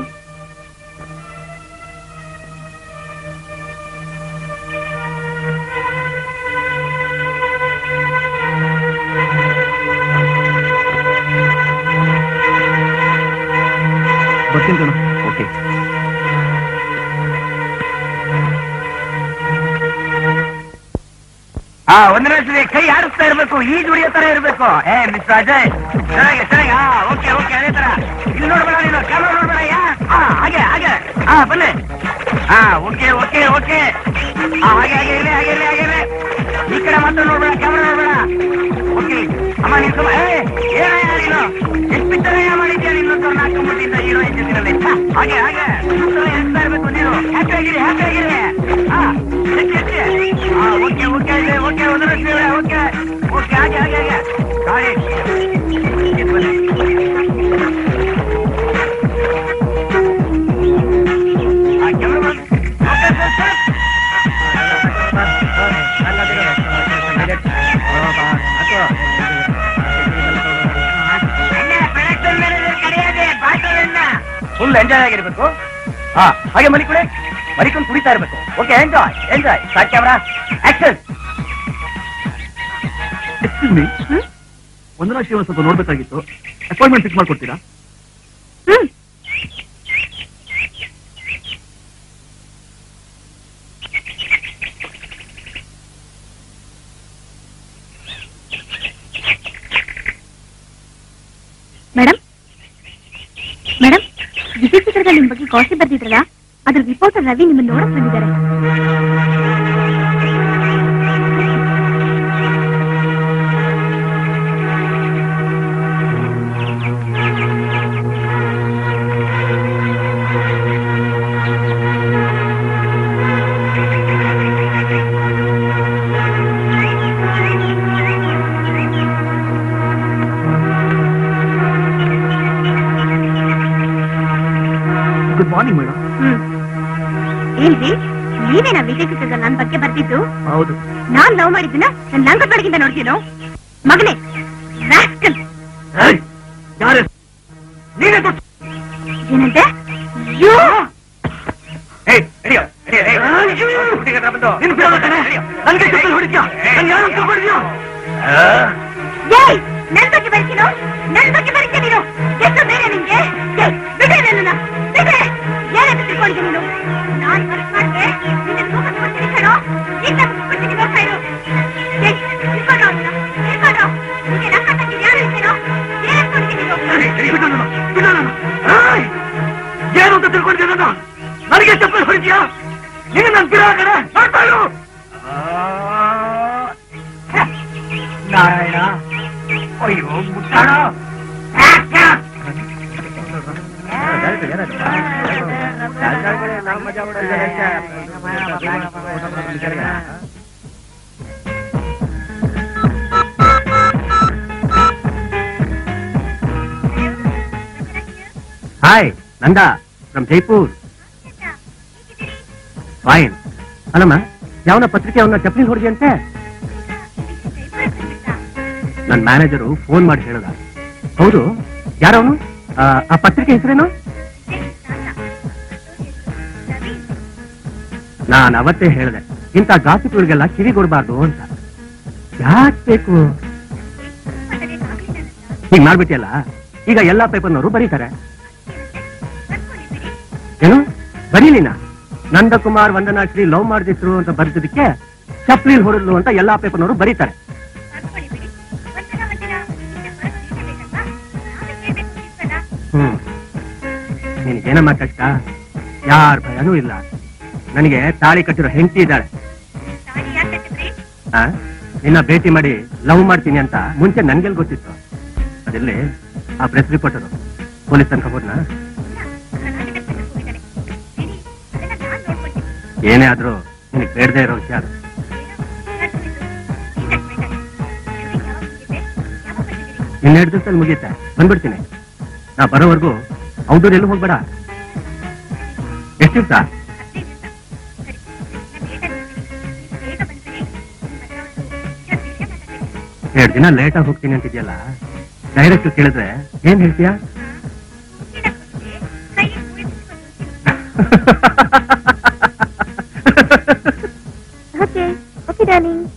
ಆ ಒಂದನೇ ಸರಿ ಕೈ ಆಡಿಸ್ತಾ ಇರ್ಬೇಕು ಈ ಜುಡಿಯೋ ತರ ಇರ್ಬೇಕು ಏ ಮಿಸ್ಟರ್ ಅಜಯ್ ಚೆನ್ನಾಗಿ ಚೆನ್ನಾಗಿ ಹಾ ಓಕೆ ಓಕೆ ಅದೇ ತರ ಇಲ್ಲಿ ನೋಡ್ಬೇಡ ನೀನು ಕ್ಯಾಮ್ರಾ ನೋಡ್ಬೇಡ ಯಾ ಹಾ ಹಾಗೆ ಹಾಗೆ ಹಾ ಬನ್ನಿ ಹಾ ಓಕೆ ಓಕೆ ಓಕೆ ಹಾ ಹಾಗೆ ಹಾಗೆ ಇರ್ಲಿ ಹಾಗೆ ಇರ್ಲಿ ಹಾಗೆ ಇರ್ಲಿ ಈ ಕಡೆ ಮಾತ್ರ ನೋಡ್ಬೇಡ ಕ್ಯಾಮ್ರಾ ನೋಡ್ಬೇಡ ಓಕೆ ಅಮ್ಮ ನೀನು ಸುಮ್ಮ ಏ ಏನಯ್ಯ ನೀನು ಎಷ್ಟು ಪಿಕ್ಚರ್ ಮಾಡಿದ್ಯಾ ನಿನ್ನೊಂದು ನಾಲ್ಕು ಮುಟ್ಟಿಂದ ಹೀರೋಯಿನ್ ಜೊತೆನಲ್ಲಿ ಹಾಗೆ ಹಾಗೆ ಎಸ್ತಾ ಇರ್ಬೇಕು ನೀನು ಹ್ಯಾಪಿ ಆಗಿರಿ ಹ್ಯಾಪಿ ಆಗಿರಿ ಹಾ ಎತ್ತಿ ಎತ್ತಿ ಹಾ ಓಕೆ ಓಕೆ ಇದೆ ಓಕೆ ಒಂದು ಲಕ್ಷ ಇದೆ ಓಕೆ ಓಕೆ ಹಾಗೆ ಹಾಗೆ ಹಾಗೆ ಗಾಡಿ ಎತ್ತು ಬನ್ನಿ. ಆ, cameraman. Okay, sir, sir. Full enjoy ಆಗಿರ್ಬೇಕು ಹಾ ಹಾಗೆ ಮಲಿಕುಡೆ ಮಲಿಕೊಂಡು ಕುಡಿತಾ ಇರ್ಬೇಕು okay enjoy enjoy start camera action excuse me Vandana Srinivas ಸ್ವಲ್ಪ ನೋಡ್ಬೇಕಾಗಿತ್ತು ಅಪಾಯಿಂಟ್ಮೆಂಟ್ ಫಿಕ್ಸ್ ಮಾಡ್ಕೊಡ್ತೀರಾ ಹ್ಮ್ ಮೇಡಮ್ ಮೇಡಮ್ ವಿಜಯ್ ಚಿತ್ರದಲ್ಲಿ ನಿಮ್ ಬಗ್ಗೆ ಕಾಸಿ ಬರ್ದಿದ್ರಲ್ಲ ಅದ್ರ ರಿಪೋರ್ಟರ್ ರವಿ ನಿಮ್ಮನ್ನ ನೋಡಕ್ ಬಂದಿದ್ದಾರೆ ಗುಡ್ ಮಾರ್ನಿಂಗ್ ಮೇಡಮ್ ಹ್ಮ್ ಏನ್ರಿ ನೀವೇನಾ ವಿಜಯ್ ಚಿತ್ರದಲ್ಲಿ ನನ್ ಬಗ್ಗೆ ಬರ್ದಿದ್ದು ಹೌದು ನಾನ್ ಲವ್ ಮಾಡಿದ್ದೀನ ನನ್ ಲಂಗ ಬೆಳಗಿಂದ ನೋಡ್ತೀನೋ ಮಗನೇ rascal. ಯಾರೇ ನೀನೇ ದೊಡ್ಡ ಏನಂತೆ ಅಯ್ಯೋ! ಏಯ್ ಹಿಡಿಯೋ ಹಿಡಿಯೋ, ಏಯ್. ಹುಡುಗಿ ಹತ್ರ ಬಂದು. ನಿನ್ ಬಿಡೋಲ್ಲ ಕಣೆ. ನನ್ಗೆ ಚಪ್ಪಲಿ ಹೊಡಿತ್ಯಾ? ನನ್ ಯಾರು ಅಂತ ತಿಳ್ಕೊಂಡಿದ್ಯಾ? ಆ, ಏಯ್ ನನ್ ಬಗ್ಗೆ ಬರ್ತೀನೋ ನನ್ ಬಗ್ಗೆ ಬರೀತೀಯ ನೀನು ಎಷ್ಟು ಬೇರೆ ನಿನ್ಗೆ ಏಯ್, ಬಿಡ್ರಿ ನನ್ನನ್ನ ಬಿಡ್ರಿ ಏನಂತ ತಿಳ್ಕೊಂಡಿದ್ಯ ನೀನು ನಾನ್ ವರ್ಕ್ ಮಾಡ್ದೆ ನಿನ್ನ ತೂಕ ಕೊಡ್ತೀನಿ ಕಣೋ ಈಗ ಬಿಡ್ತೀನಿ ನೋಡ್ತಾ ಇರು ಏಯ್ ತಿಳ್ಕೊಂಡ್ರು ಅವ್ನ, ತಿಳ್ಕೊಂಡ್ರು ನಿನ್ಗೆ ನನ್ನ ತಂಗಿ ಯಾರು ಇರ್ತೀನೋ ಏನ್ ಅನ್ಕೊಂಡಿದ್ಯ ನೀನು ಏಯ್, ಬಿಡು ನನ್ನ, ಬಿಡು ನನ್ನ. ಏಯ್, ಏನು ಅಂತ ತಿಳ್ಕೊಂಡಿದ್ಯಾ ನನ್ನ? ನನಗೆ ಚಪ್ಪಲಿ ಹೊಡಿತೀಯಾ ನಿನ್ನ ನನ್ ಬಿಡ ಕಡೆ ನೋಡ್ತಾ ಇರು. ನಾರಾಯಣ ಅಯ್ಯೋ ಮುಟ್ಟಾಣ hi Nanda from Jaipur fine ಅಲ್ಲಮ್ಮ ಯಾವನ ಪತ್ರಿಕೆ ಅವನ ಚಪ್ಪಲಿ ಹೊಡೆದಿ ಅಂತೆ ನನ್ನ ಮ್ಯಾನೇಜರು ಫೋನ್ ಮಾಡಿ ಹೇಳದ ಹೌದು ಯಾರವನು ಆ ಪತ್ರಿಕೆ ಹೆಸರೇನು ನಾನು ಅವತ್ತೇ ಹೇಳಿದೆ ಇಂಥ ಗಾಸಿಪ್ಗಳಿಗೆಲ್ಲ ಕಿವಿ ಕೊಡಬಾರ್ದು ಅಂತ ಯಾಕೆ ಬೇಕು ಹೀಗ್ ಮಾಡ್ಬಿಟ್ಟಿಯಲ್ಲ ಈಗ ಎಲ್ಲಾ ಪೇಪರ್ನವರು ಬರೀತಾರೆ ಏನು ಬರೀಲಿನ ನಂದಕುಮಾರ್ ವಂದನಾಶ್ರೀ ಲವ್ ಮಾಡಿದ್ರು ಅಂತ ಬರ್ದಿದ್ದಕ್ಕೆ ಚಪ್ಲಿ ಹೊಡೆದ್ಲು ಅಂತ ಎಲ್ಲಾ ಪೇಪರ್ನವರು ಬರೀತಾರೆ ಹ್ಮ್ ನಿನಗೇನಮ್ಮ ಕಷ್ಟ ಯಾರ ಭಯನೂ ಇಲ್ಲ ನನಗೆ ತಾಳಿ ಕಟ್ಟಿರೋ ಹೆಂಡತಿ ಇದ್ದಾಳೆ ಆ? ನಿನ್ನ ಭೇಟಿ ಮಾಡಿ ಲವ್ ಮಾಡ್ತೀನಿ ಅಂತ ಮುಂಚೆ ನನ್ಗೆಲ್ ಗೊತ್ತಿತ್ತು ಅದಿಲ್ಲಿ ಆ ಪ್ರೆಸ್ ರಿಪೋರ್ಟರು ಪೊಲೀಸ್ ತನಕ ಹೋದ್ನಾ ಏನೇ ಆದ್ರೂ ನಿನಗೆ ಬೇಡದೇ ಇರೋ ವಿಷಯ ಅದು ಇನ್ನೆರಡು ದಿವಸದಲ್ಲಿ ಮುಗಿಯುತ್ತೆ ಬಂದ್ಬಿಡ್ತೀನಿ ನಾ ಬರೋವರೆಗೂ ಔಟ್ಡೋರ್ ಎಲ್ಲೂ ಹೋಗ್ಬೇಡ ಎಷ್ಟು ದಿವಸ ಎರಡು ದಿನ ಲೇಟ್ ಆಗಿ ಹೋಗ್ತೀನಿ ಅಂತಿದ್ಯಲ್ಲ ಡೈರೆಕ್ಟ್ ಕೇಳಿದ್ರೆ ಏನ್ ಹೇಳ್ತೀಯಾ ಓಕೆ ಓಕೆ ಡಾರ್ಲಿಂಗ್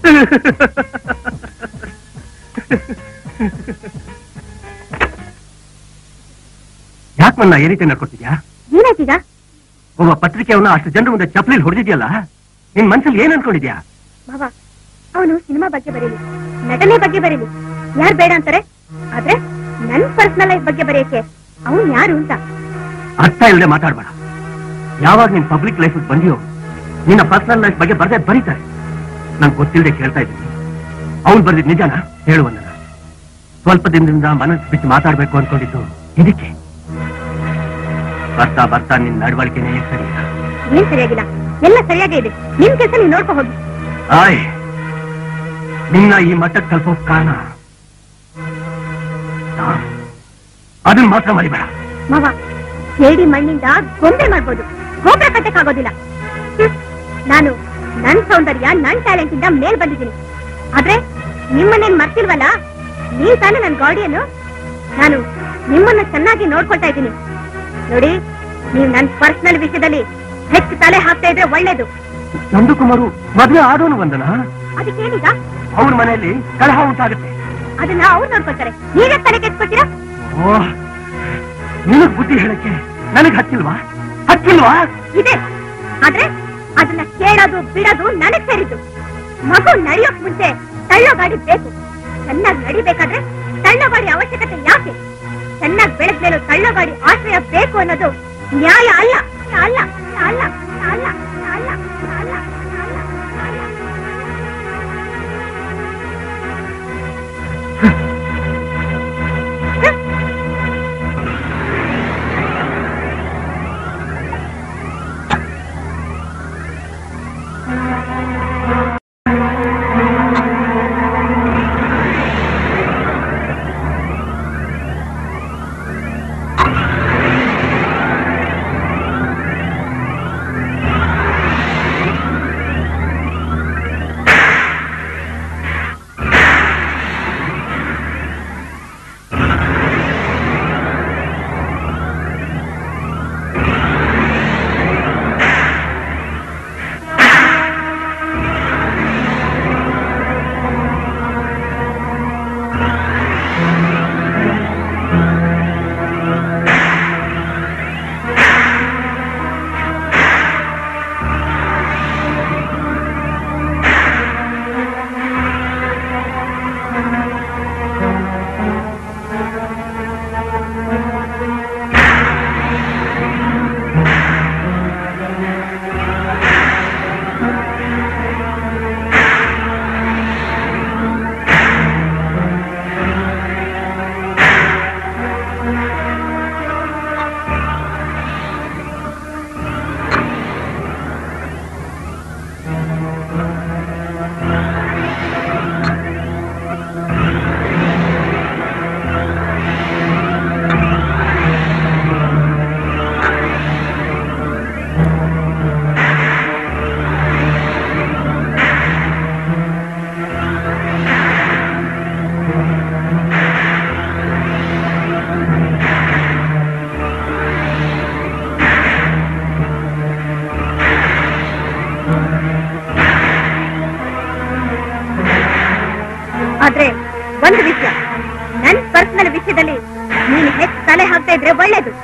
ಯಾಕೆ ನನ್ನ ಈ ರೀತಿ ನಡ್ಕೊತಿದ್ಯಾ ಏನಾಯ್ತೀಗ ಒಬ್ಬ ಪತ್ರಿಕೆಯವನ್ನ ಅಷ್ಟು ಜನರ ಮುಂದೆ ಚಪ್ಪಲಿ ಹೊಡೆದಿದ್ಯಲ್ಲ ನಿನ್ ಮನ್ಸಲ್ಲಿ ಏನ್ ಅನ್ಕೊಂಡಿದ್ಯಾ ಭಾವ ಅವನು ಸಿನಿಮಾ ಬಗ್ಗೆ ಬರೀಲಿ ನಟನೆ ಬಗ್ಗೆ ಬರೀಲಿ ಯಾರು ಬೇಡ ಅಂತಾರೆ ಆದ್ರೆ ನನ್ ಪರ್ಸನಲ್ ಲೈಫ್ ಬಗ್ಗೆ ಬರೆಯಕ್ಕೆ ಅವನು ಯಾರು ಅಂತ ಅರ್ಥ ಇಲ್ಲದೆ ಮಾತಾಡ್ಬೇಡ ಯಾವಾಗ ನೀನ್ ಪಬ್ಲಿಕ್ ಲೈಫ್ ಬಂದಿಯೋ ನಿನ್ನ ಪರ್ಸನಲ್ ಲೈಫ್ ಬಗ್ಗೆ ಬರ್ದೇ ಬರೀತಾರೆ ನಾನು ಗೊತ್ತಿಲ್ಲದೆ ಕೇಳ್ತಾ ಇದ್ದೀನಿ ಅವ್ನು ಬರ್ದಿದ್ ನಿಜನಾ ಹೇಳುವಂದನ ಸ್ವಲ್ಪ ದಿನದಿಂದ ಮನಸ್ಸು ಬಿಟ್ಟು ಮಾತಾಡ್ಬೇಕು ಅನ್ಕೊಂಡಿದ್ದು ಇದಕ್ಕೆ ಬರ್ತಾ ಬರ್ತಾ ನಿನ್ನ ನಡವಳಿಕೆನೇ ಸರಿ ಇಲ್ಲ. ಏನ್ ಸರಿಯಾಗಿಲ್ಲ ಎಲ್ಲ ಸರಿಯಾಗೇ ಇದೆ ನಿಮ್ ಕೆಲಸ ನೀವು ನೋಡ್ಕೊ ಹೋಗಿ ಆಯ್ ನಿನ್ನ ಈ ಮಟ್ಟಕ್ಕೆ ತಲುಪೋ ಕಾರಣ ನಾನ್. ಅದನ್ನ ಮಾತ್ರ ಮರಿಬೇಡ ಮಾವ ಜೇಡಿ ಮಣ್ಣಿಂದ ಗೊಂಬೆ ಮಾಡ್ಬೋದು ಗೋಪುರ ಕಟ್ಟಕ್ಕಾಗೋದಿಲ್ಲ ಹ್ಮ್. ನಾನು ನನ್ ಸೌಂದರ್ಯ ನನ್ ಟ್ಯಾಲೆಂಟ್ ಇಂದ ಮೇಲ್ ಬಂದಿದ್ದೀನಿ ಆದ್ರೆ ನಿಮ್ಮನ್ನೇನ್ ಮರ್ತಿಲ್ವಲ್ಲ ನೀವ್ ತಾನೇ ನನ್ ಗಾಡಿಯನ್ನು ನಾನು ನಿಮ್ಮನ್ನ ಚೆನ್ನಾಗಿ ನೋಡ್ಕೊಳ್ತಾ ಇದ್ದೀನಿ ನೋಡಿ ನೀವು ನನ್ ಪರ್ಸನಲ್ ವಿಷಯದಲ್ಲಿ ಹೆಚ್ಚು ತಲೆ ಹಾಕ್ತಾ ಇದ್ರೆ ಒಳ್ಳೇದು ನಂದಕುಮಾರು ಮದುವೆ ಆದೋನು ಬಂದನ ಅದಕ್ಕೇನೀಗ ಅವ್ರ ಮನೆಯಲ್ಲಿ ಕಲಹ ಉಂಟಾಗುತ್ತೆ ಅದನ್ನ ಅವ್ರು ನೋಡ್ಕೊಳ್ತಾರೆ ನೀವೇ ತಲೆ ಕೆಟ್ಕೊತೀರಾ ಓ ನಿನಗ್ ಬುದ್ಧಿ ಹೇಳಕ್ಕೆ ನನಗ್ ಹಚ್ಚಿಲ್ವಾ ಹಚ್ಚಿಲ್ವಾ ಇದೆ ಆದ್ರೆ ಅದನ್ನ ಕೇಳೋದು ಬಿಡೋದು ನನಗ್ ಸೇರಿದ್ದು ಮಗು ನಡೆಯೋಕ್ ಮುಂಚೆ ತಳ್ಳೋ ಗಾಡಿ ಬೇಕು ಚೆನ್ನಾಗಿ ನಡಿಬೇಕಾದ್ರೆ ತಳ್ಳೋ ಗಾಡಿ ಅವಶ್ಯಕತೆ ಯಾಕೆ ಚೆನ್ನಾಗಿ ಬೆಳೆದ್ಮೇಲೂ ತಳ್ಳೋ ಗಾಡಿ ಆಶ್ರಯ ಬೇಕು ಅನ್ನೋದು ನ್ಯಾಯ ಅಲ್ಲ ಅಲ್ಲ ಅಲ್ಲ ಅಲ್ಲ ಅಲ್ಲ ಅಲ್ಲ ಅಲ್ಲ ಆದ್ರೆ ಒಂದು ವಿಷಯ ನನ್ ಪರ್ಸನಲ್ ವಿಷಯದಲ್ಲಿ ನೀನು ಹೆಚ್ಚು ತಲೆ ಹಾಕ್ತಾ ಇದ್ರೆ ಒಳ್ಳೇದು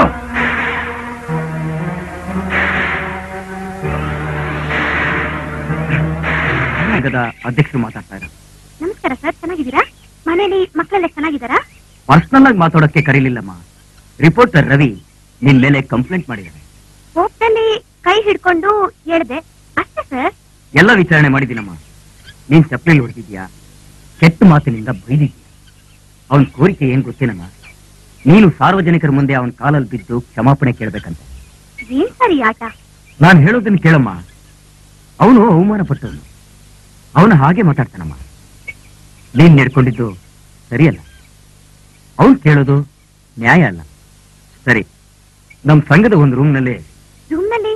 ಸಂಘದ ಅಧ್ಯಕ್ಷರು ಮಾತಾಡ್ತಾ ಇದ್ದಾರೆ ನಮಸ್ಕಾರ ಸರ್ ಚೆನ್ನಾಗಿದ್ದೀರಾ ಮನೇಲಿ ಮಕ್ಕಳೆಲ್ಲ ಚೆನ್ನಾಗಿದ್ದಾರಾ ಪರ್ಸನಲ್ ಆಗಿ ಮಾತಾಡೋಕ್ಕೆ ಕರೀಲಿಲ್ಲಮ್ಮ ರಿಪೋರ್ಟರ್ ರವಿ ನಿನ್ ಮೇಲೆ ಕಂಪ್ಲೇಂಟ್ ಮಾಡಿದ್ದಾರೆ ಹೋಗ್ದಲ್ಲಿ ಕೈ ಹಿಡ್ಕೊಂಡು ಹೇಳ್ದೆ ಅಷ್ಟೇ ಸರ್ ಎಲ್ಲ ವಿಚಾರಣೆ ಮಾಡಿದ್ದೀನಮ್ಮ ನೀನ್ ಚಪ್ಪಲಿ ಹೊಡೆದಿದ್ಯಾ ಕೆಟ್ಟ ಮಾತಿನಿಂದ ಬೈದಿದ್ಯಾ ಅವನ್ ಕೋರಿಕೆ ಏನ್ ಗೊತ್ತೇನಮ್ಮ ನೀನು ಸಾರ್ವಜನಿಕರ ಮುಂದೆ ಅವನ ಕಾಲಲ್ಲಿ ಬಿದ್ದು ಕ್ಷಮಾಪಣೆ ಕೇಳ್ಬೇಕಂತ ಏನ್ ಸರ್ ಈ ಆಟ ನಾನು ಹೇಳೋದನ್ನ ಕೇಳಮ್ಮ ಅವನು ಅವಮಾನ ಪಟ್ಟವನು ಅವನು ಹಾಗೆ ಮಾತಾಡ್ತಾನಮ್ಮ ನೀನ್ ನಡ್ಕೊಂಡಿದ್ದು ಸರಿಯಲ್ಲ ಅವನು ಕೇಳೋದು ನ್ಯಾಯ ಅಲ್ಲ ಸರಿ ನಮ್ ಸಂಘದ ಒಂದು ರೂಮ್ನಲ್ಲಿ ರೂಮ್ನಲ್ಲಿ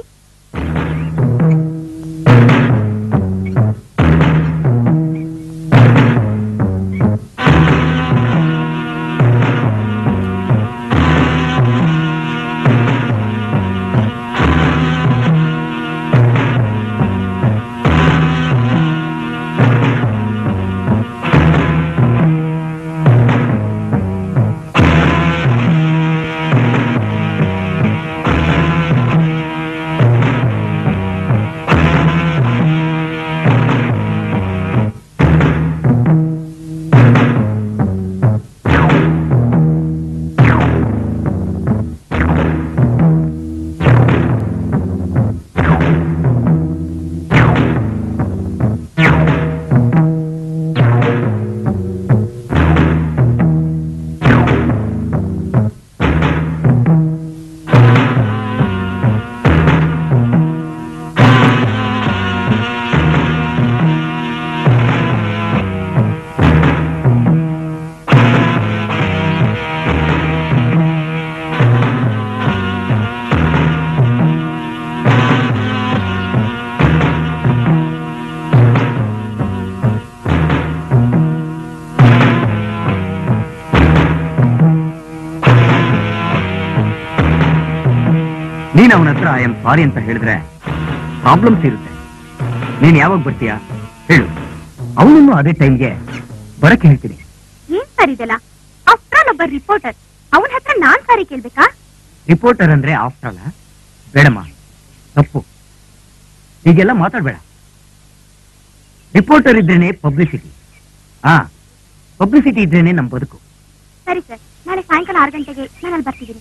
ನೀನ್ ಅವನ ಹತ್ರ ಐ ಎಮ್ ಸಾರಿ ಅಂತ ಹೇಳಿದ್ರೆ ಪ್ರಾಬ್ಲಮ್ಸ್ ಇರುತ್ತೆ ನೀನ್ ಯಾವಾಗ ಬರ್ತೀಯಾ ಹೇಳು ಅವನನ್ನು ಅದೇ ಟೈಮ್ಗೆ ಬರಕ್ಕೆ ಹೇಳ್ತೀನಿ ಏನ್ ಸರ್ ಇದೆಲ್ಲ ಆಫ್ಟರ್ ಒಬ್ಬ ರಿಪೋರ್ಟರ್ ಅವನ ಹತ್ರ ನಾನ್ ಸಾರಿ ಕೇಳ್ಬೇಕಾ ರಿಪೋರ್ಟರ್ ಅಂದ್ರೆ ಆಫ್ಟರ್ ಅಲ್ಲ ಬೇಡಮ್ಮ ತಪ್ಪು ಹೀಗೆಲ್ಲ ಮಾತಾಡ್ಬೇಡ ರಿಪೋರ್ಟರ್ ಇದ್ರೇನೆ ಪಬ್ಲಿಸಿಟಿ ಹಾ ಪಬ್ಲಿಸಿಟಿ ಇದ್ರೇನೆ ನಮ್ ಬದುಕು ಸರಿ ಸರ್ ನಾಳೆ ಸಾಯಂಕಾಲ ಆರು ಗಂಟೆಗೆ ನಾನು ಅಲ್ಲಿ ಬರ್ತಿದ್ದೀನಿ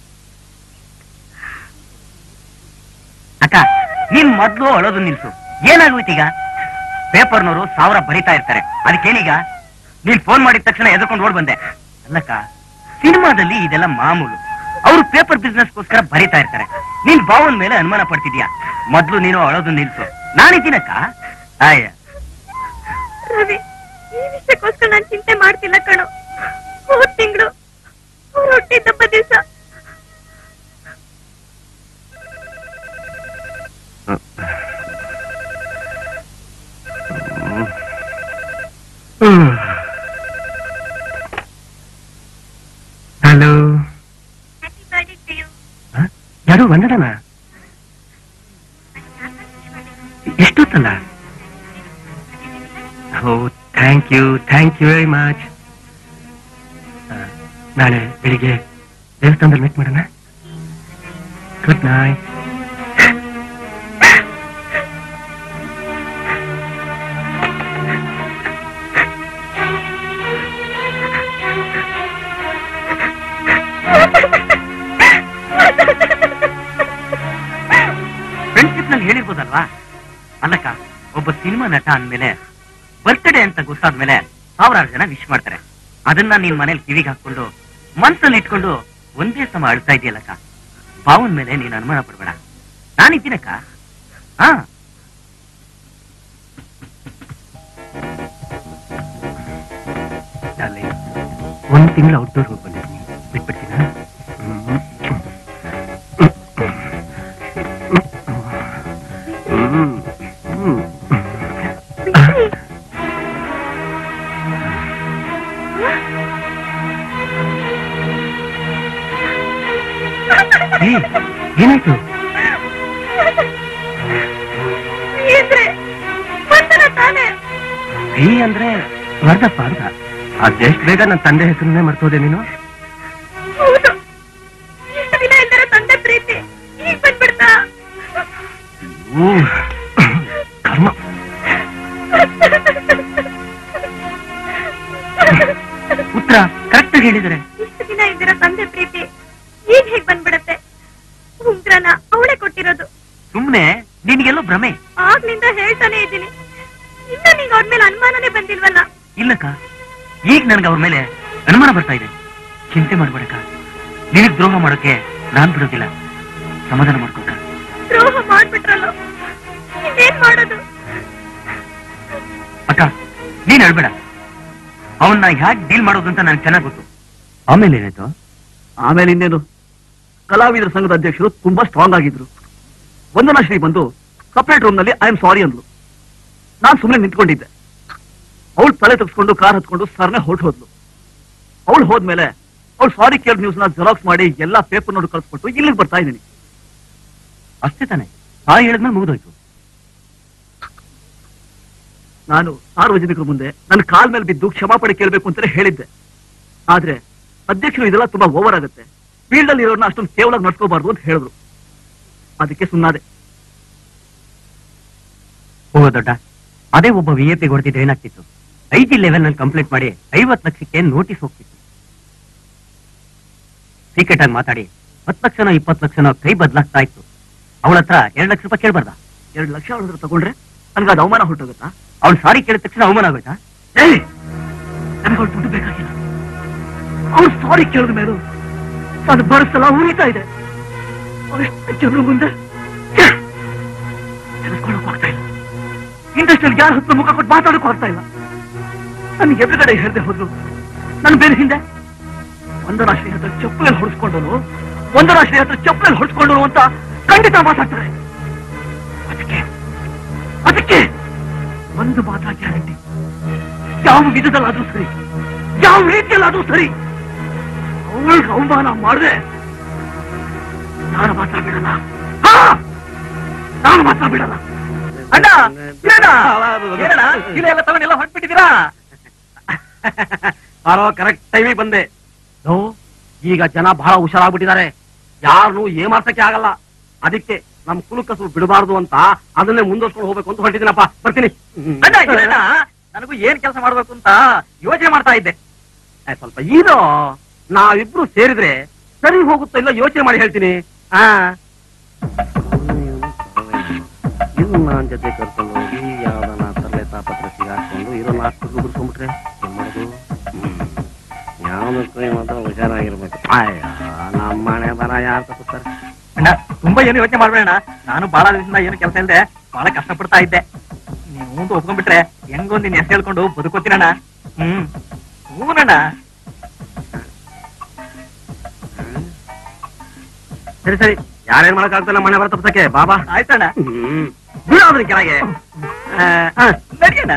ಅಕ್ಕ ನೀನ್ ಮೊದ್ಲು ಅಳೋದು ನಿಲ್ಸು ಏನಾಗೋಯ್ತೀಗ ಪೇಪರ್ನವರು ಸಾವಿರ ಬರಿತಾ ಇರ್ತಾರೆ ಅದಕ್ಕೇನೀಗ ನೀನ್ ಫೋನ್ ಮಾಡಿದ ತಕ್ಷಣ ಎದ್ಕೊಂಡು ಓಡ್ ಬಂದೆ ಅಲ್ಲಕ್ಕ ಸಿನಿಮಾದಲ್ಲಿ ಇದೆಲ್ಲ ಮಾಮೂಲು ಅವರು ಪೇಪರ್ ಬಿಸ್ನೆಸ್ಗೋಸ್ಕರ ಬರಿತಾ ಇರ್ತಾರೆ ನೀನ್ ಬಾವನ್ ಮೇಲೆ ಅನುಮಾನ ಪಡ್ತಿದ್ಯಾ ಮೊದ್ಲು ನೀನು ಅಳೋದು ನಿಲ್ಸು ನಾನಿದ್ದೀನಕ್ಕ ಆಯ್ಯ ರವಿ ಈ ವಿಷಯಕ್ಕೋಸ್ಕರ ನಾನು ಚಿಂತೆ ಮಾಡ್ತಿಲ್ಲ ಕಣೋ ಹೋದ್ ತಿಂಗಳು ಹುಟ್ಟಿದ್ದಬ್ಬ ದಿವಸ hello happy birthday to you ಯಾರು ವಂದನನ ಎಷ್ಟೊತ್ತಲ್ಲ ಓ thank you thank you very much ನಾಳೆ ಬೆಳಿಗ್ಗೆ ದೇವಸ್ಥಾನದಲ್ಲಿ ಮೀಟ್ ಮಾಡೋಣ ಗುಡ್ ನೈಟ್ ಫ್ರೆಂಡ್ಶಿಪ್ ನಲ್ಲಿ ಹೇಳಿರ್ಬೋದಲ್ವಾ ಅಲ್ಲಕ್ಕ ಒಬ್ಬ ಸಿನಿಮಾ ನಟ ಅಂದ್ಮೇಲೆ ಬರ್ತ್ಡೇ ಅಂತ ಗೊತ್ತಾದ್ಮೇಲೆ ಸಾವಿರಾರು ಜನ ವಿಶ್ ಮಾಡ್ತಾರೆ ಅದನ್ನ ನೀನ್ ಮನೇಲಿ ಕಿವಿಗೆ ಹಾಕೊಂಡು ಮನ್ಸಲ್ಲಿ ಇಟ್ಕೊಂಡು ಒಂದೇ ಸಮ ಅಳ್ತಾ ಇದೆಯಲ್ಲಕ್ಕ ಬಾವನ್ ಮೇಲೆ ನೀನ್ ಅನುಮಾನ ಪಡ್ಬೇಡ ನಾನಿದ್ದೀನಕ್ಕ ಹಾ ಡಾರ್ಲಿಂಗ್, ಒಂದ್ ತಿಂಗಳು ಔಟ್ಡೋರ್ ಹೋಗಿ ಬಂದಿದ್ದೀನಿ ಬಿಟ್ಬಿಡ್ತೀನ ಏನಾಯ್ತು ಇದ್ರೆ ಬಂದನ ತಾನೇ ಈ ಅಂದ್ರೆ ವರ್ಧಪ್ಪ ಅಂತ ಅದೆಷ್ಟು ಬೇಗ ನನ್ನ ತಂದೆ ಹೆಸರನ್ನೇ ಮರ್ತೋದೆ ನೀನು ಹೌದು ಇಷ್ಟು ದಿನ ಇಲ್ದಿರೋ ತಂದೆ ಪ್ರೀತಿ ಈಗ ಬಂದ್ಬಿಡ್ತಾ ಊ, ಕರ್ಮ ಉತ್ತರ ಕರೆಕ್ಟ್ ಆಗಿ ಹೇಳಿದರೆ ಇಷ್ಟು ದಿನ ಇಲ್ದಿರೋ ತಂದೆ ಪ್ರೀತಿ ಈಗ ಹೇಗ್ ಬಂದ್ಬಿಡತ್ತೆ ಉಂಗ್ರನ ಅವಳೇ ಕೊಟ್ಟಿರೋದು ಸುಮ್ನೆ ನಿನ್ಗೆಲ್ಲೋ ಭ್ರಮೆ ಆಗ್ಲಿಂದ ಹೇಳ್ತಾನೆ ಇದ್ದೀನಿ ಇನ್ನ ನಿಂಗೆ ಅವ್ರ ಮೇಲೆ ಅನುಮಾನನೇ ಬಂದಿಲ್ವಲ್ಲ ಇಲ್ಲಕ್ಕ ಈಗ ನನ್ಗೆ ಅವ್ರ ಮೇಲೆ ಅನುಮಾನ ಬರ್ತಾ ಇದೆ ಚಿಂತೆ ಮಾಡ್ಬೇಡಕ್ಕ ನಿನಗ್ ದ್ರೋಹ ಮಾಡೋಕೆ ನಾನ್ ಬಿಡೋದಿಲ್ಲ ಸಮಾಧಾನ ಮಾಡ್ಕೊಕ ದ್ರೋಹ ಮಾಡ್ಬಿಟ್ರಲ್ಲ ಇನ್ನೇನ್ ಮಾಡೋದು ಅಕ್ಕ ನೀನ್ ಹೇಳ್ಬೇಡ ಅವನ್ನ ಹ್ಯಾಕ್ ಡೀಲ್ ಮಾಡೋದು ಅಂತ ನನ್ಗೆ ಚೆನ್ನಾಗ್ ಗೊತ್ತು ಆಮೇಲೆ ಏನಾಯ್ತು ಆಮೇಲೆ ಇನ್ನೇನು ಕಲಾವಿದರ ಸಂಘದ ಅಧ್ಯಕ್ಷರು ತುಂಬಾ ಸ್ಟ್ರಾಂಗ್ ಆಗಿದ್ರು ವಂದನಾ ಶ್ರೀ ಬಂದು ಸಪರೇಟ್ ರೂಮ್ ನಲ್ಲಿ ಐ ಆಮ್ ಸಾರಿ ಅಂದ್ಲು ನಾನ್ ಸುಮ್ಮನೆ ನಿಂತ್ಕೊಂಡಿದ್ದೆ ಅವಳು ತಲೆ ತಗ್ಸ್ಕೊಂಡು ಕಾರ್ ಹತ್ಕೊಂಡು ಸರ್ನೆ ಹೊರಟು ಹೋದ್ಲು ಅವಳು ಹೋದ್ಮೇಲೆ ಅವಳು ಸಾರಿ ಕೇಳ್ ನ್ಯೂಸ್ ನ ಜೆರಾಕ್ಸ್ ಮಾಡಿ ಎಲ್ಲಾ ಪೇಪರ್ ನೋಡಿ ಕಳ್ಸ್ಕೊಟ್ಟು ಇಲ್ಲಿಗೆ ಬರ್ತಾ ಇದ್ದೀನಿ ಅಷ್ಟೇ ತಾನೆ ಆ ಹೇಳಿದ್ಮೇಲೆ ಮುಗಿದೋಯ್ತು ನಾನು ಸಾರ್ವಜನಿಕರ ಮುಂದೆ ನನ್ನ ಕಾಲ್ ಮೇಲೆ ಬಿದ್ದು ಕ್ಷಮಾಪಣೆ ಕೇಳಬೇಕು ಅಂತಾನೆ ಹೇಳಿದ್ದೆ ಆದ್ರೆ ಅಧ್ಯಕ್ಷರು ಇದೆಲ್ಲ ತುಂಬಾ ಓವರ್ ಆಗುತ್ತೆ ಫೀಲ್ಡ್ ಅಲ್ಲಿ ಇರೋರ್ನ ಅಷ್ಟೊಂದು ಕೇವಲ ನಡ್ಕೋಬಾರ್ದು ಅಂತ ಹೇಳಿದ್ರು ಅದಕ್ಕೆ ಸುಮ್ಮನಾದೆ ಹೋಗೋ ದೊಡ್ಡ ಅದೇ ಒಬ್ಬ ವಿ ಎ ಪಿ ಹೊಡೆದಿದ್ರೆ ಏನಾಗ್ತಿತ್ತು ಐ ಟಿ ಲೆವೆಲ್ ನಲ್ಲಿ ಕಂಪ್ಲೇಂಟ್ ಮಾಡಿ ಐವತ್ತು ಲಕ್ಷಕ್ಕೆ ನೋಟಿಸ್ ಹೋಗ್ತಿತ್ತು ಸೀಕ್ರೆಟ್ ಆಗಿ ಮಾತಾಡಿ ಹತ್ತು ಲಕ್ಷನೋ ಇಪ್ಪತ್ತು ಲಕ್ಷನೋ ಕೈ ಬದಲಾಗ್ತಾ ಇತ್ತು ಅವಳ ಹತ್ರ ಎರಡು ಲಕ್ಷ ರೂಪಾಯಿ ಕೇಳ್ಬಾರ್ದ ಎರಡು ಲಕ್ಷ ಅವಳ ಹತ್ರ ತಗೊಂಡ್ರೆ ನನ್ಗೆ ಅದು ಅವಮಾನ ಹೊರಟೋಗುತ್ತಾ ಅವ್ಳು ಸಾರಿ ಕೇಳಿದ ತಕ್ಷಣ ಅವಮಾನ ಆಗೋಯ್ತಾ ಏಯ್ ನನಗೆ ಅವ್ಳು ದುಡ್ಡು ಬೇಕಾಗಿಲ್ಲ ಅವ್ರು ಸಾರಿ ಕೇಳಿದ ಮೇಲೂ ನಾನು ಬರಸಲ ಉಳಿತಾ ಇದೆ ಅಷ್ಟು ಜನರ ಮುಂದೆ ತಿಳ್ಕೊಳಕ್ ಆಗ್ತಾ ಇಲ್ಲ ಇಂಡಸ್ಟ್ರಿಯಲ್ಲಿ ಯಾರ ಹತ್ರ ಮುಖ ಕೊಟ್ಟು ಮಾತಾಡಕ್ಕೂ ಆಗ್ತಾ ಇಲ್ಲ ನನಗೆ ಎದುರುಗಡೆ ಹೇಳ್ದೆ ಹೋದ್ರು ನನ್ನ ಬೇರೆ ಹಿಂದೆ ಒಂದರಾಶ್ರೀ ಹತ್ರ ಚಪ್ಪಲಲ್ಲಿ ಹೊಡೆಸ್ಕೊಂಡನು ಒಂದರಾಶ್ರೀ ಹತ್ರ ಚಪ್ಪಲಲ್ಲಿ ಹೊಡೆಸ್ಕೊಂಡನು ಅಂತ ಖಂಡಿತ ಮಾತಾಡ್ತಾರೆ ಅದಕ್ಕೆ ಅದಕ್ಕೆ ಒಂದು ಮಾತಾ ಗ್ಯಾರಂಟಿ ಯಾವ ವಿಧದಲ್ಲಾದ್ರೂ ಸರಿ ಯಾವ ರೀತಿಯಲ್ಲಾದ್ರೂ ಸರಿ ಅವಳಿಗೆ ಅವಮಾನ ಮಾಡಿದ್ರೆ ನಾನು ಮಾತಾಡ್ಬಿಡಲ್ಲ ನಾನು ಮಾತ್ರ ಬಿಡಲ್ಲ ಅಣ್ಣ ಏನಣ್ಣ? ಏನಣ್ಣ? ಚೀಲ ಎಲ್ಲ ತಗೊಂಡೆಲ್ಲ ಹೊರಟ್ಬಿಟ್ಟಿದ್ದೀರಾ ಬಾರೋ ಕರೆಕ್ಟ್ ಟೈಮಿಗೆ ಬಂದೆ ನೋ, ಈಗ ಜನ ಬಹಳ ಹುಷಾರಾಗ್ಬಿಟ್ಟಿದ್ದಾರೆ ಯಾರನ್ನು ಏಮಾರ್ಸಕ್ಕೆ ಆಗಲ್ಲ ಅದಕ್ಕೆ ನಮ್ ಕುಲಕಸು ಬಿಡಬಾರ್ದು ಅಂತ ಅದನ್ನೇ ಮುಂದುವರ್ಸ್ಕೊಂಡು ಹೋಗ್ಬೇಕು ಅಂತ ಹೊರಟಿದ್ದೀನಪ್ಪ ಬರ್ತೀನಿ ಅಣ್ಣ ಏನಣ್ಣ? ನನಗೂ ಏನ್ ಕೆಲಸ ಮಾಡ್ಬೇಕು ಅಂತ ಯೋಚನೆ ಮಾಡ್ತಾ ಇದ್ದೆ ಏ, ಸ್ವಲ್ಪ ಇದು ನಾವಿಬ್ರು ಸೇರಿದ್ರೆ ಸರಿ ಹೋಗುತ್ತೋ ಇಲ್ಲ ಯೋಚನೆ ಮಾಡಿ ಹೇಳ್ತೀನಿ ಆ ಇದು ನಾನ್ ಜೊತೆ ಕರ್ಕೊಂಡು ಹೋಗಿ ಯಾವ್ದನ ತರಲೆ ತಾಪತ್ರ ಸಿಗಾಕೊಂಡು ಇರೋ ನಾಲ್ಕು ಗುಡ್ಸ್ಕೊಂಡ್ಬಿಟ್ರೆ ಏನ್ ಮಾಡೋದು ಯಾವ್ದಕ್ಕೂ ಮಾತ್ರ ಹುಷಾರಾಗಿರ್ಬೇಕು ಅಯ್ಯ ನಮ್ಮ ಮನೆ ಬರ ಯಾರು ತಪ್ಪಿಸ್ತಾರೆ ಅಣ್ಣ ತುಂಬಾ ಏನು ಯೋಚನೆ ಮಾಡ್ಬೇಡ ನಾನು ಬಹಳ ದಿವಸದಿಂದ ಏನು ಕೆಲಸ ಇಲ್ಲದೆ ಬಹಳ ಕಷ್ಟಪಡ್ತಾ ಇದ್ದೆ ನೀವು ಅಂತ ಒಪ್ಕೊಂಡ್ಬಿಟ್ರೆ ಹೆಂಗೋ ನಿನ್ ಹೆಸರು ಹೇಳ್ಕೊಂಡು ಬದುಕೋತೀನಣ್ಣ ಹ್ಮ್ ಹೂನಣ್ಣ ಸರಿ ಸರಿ ಯಾರೇನ್ ಮಾಡಕ್ಕಾಗ್ತಲ್ಲ ಮನೆ ಬರ ತಪ್ಸಕ್ಕೆ ಬಾಬಾ ಆಯ್ತಣ್ಣ ಹ್ಮ್ ಬಿಡೋದ್ರಿ ಕೆಳಗೆ ಆ, ಆ, ನಡಿಯಣ್ಣ